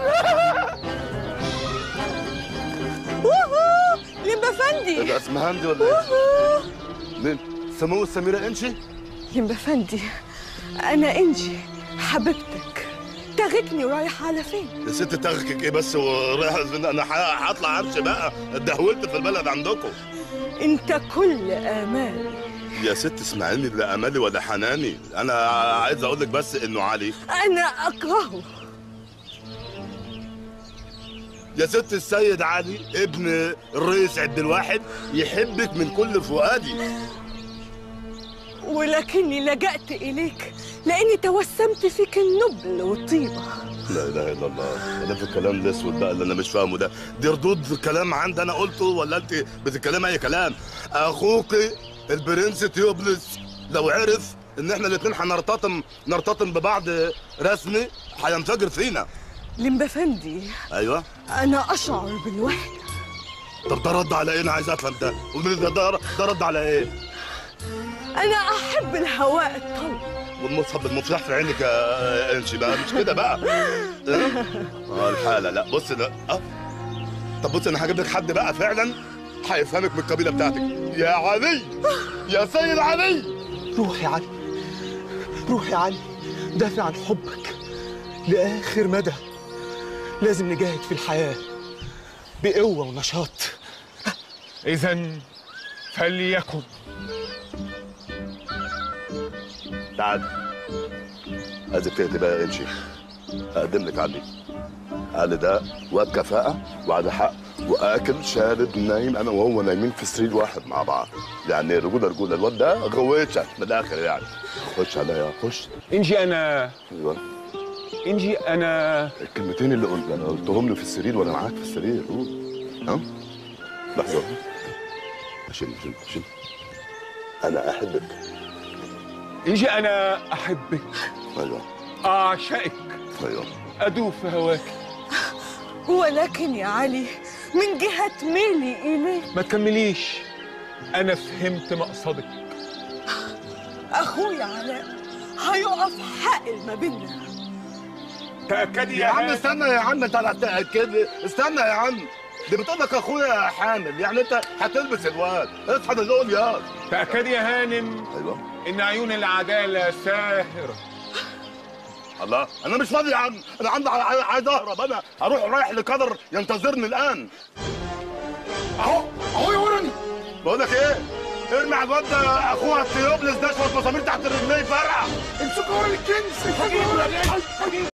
ووهو لمبا ايه فندي ده اسمها هندي ولا ايه؟ ووهو مين؟ سمو السميرة انشي؟ لمبا فندي انا انجي حبيبتك تاخدني ورايحة على فين يا ست تغكك ايه بس ورايح انا ح- هطلع امشي بقى اتدهولت في البلد عندكم انت كل امالي يا ست اسمعيني لا امالي ولا حناني انا عايز اقول لك بس انه علي انا اكرهه يا ست السيد علي ابن الرئيس عبد الواحد يحبك من كل فؤادي ولكني لجأت إليك لأني توسمت فيك النبل والطيبة لا اله الا الله ده في الكلام الاسود بقى اللي انا مش فاهمه ده دي ردود كلام عندي انا قلته ولا انت بتتكلمي اي كلام اخوك البرنس تيوبلس لو عرف ان احنا الاثنين هنرتطم نرتطم ببعض رسمي هينفجر فينا لمبا فندي ايوه أنا أشعر بالوحدة طب ده رد على ايه انا عايز افهم ده قولي لي ده ده ده رد على ايه أنا أحب الهواء الطلق والمصحف المفتاح في عينك يا انشي بقى مش كده بقى إيه؟ اه الحاله لا بص لا اه طب بص انا هجيب لك حد بقى فعلا هيفهمك من القبيله بتاعتك يا علي يا سيد علي روح يا علي روح يا علي دافع عن حبك لآخر مدى لازم نجاهد في الحياة بقوة ونشاط إذا فليكن تعال عايزك تهدي بقى يا انشي اقدم لك علي علي ده واد كفاءة وعلى حق واكل شارب نايم انا وهو نايمين في سرير واحد مع بعض يعني رجوله رجوله الواد ده غويشه من الاخر يعني خش عليا خش انجي انا ايوه انجي انا الكلمتين اللي قلت انا قلتهم له في السرير وانا معاك في السرير قول ها لحظه شيل شيل شيل انا احبك انجي انا احبك ايوه اعشقك ايوه ادوب في هواك ولكن يا علي من جهة ميلي إليك ما تكمليش انا فهمت مقصدك أخويا علاء هيقف حائل ما بيننا تاكدي يا عم استنى يا عم انت لا تاكد استنى يا عم دي بتقول لك اخويا حامل يعني انت هتلبس الواد اصحى من دول يا تاكدي يا هانم ايوه ان عيون العداله ساهره الله انا مش فاضي يا عم انا عندي عايز عايز اهرب انا هروح رايح لقدر ينتظرني الان اهو اهو يورني بقول لك ايه ارمي على الواد ده اخوها التيوبلس ده شويه مسامير تحت رجليه فرقع امسكوا ورا الكنز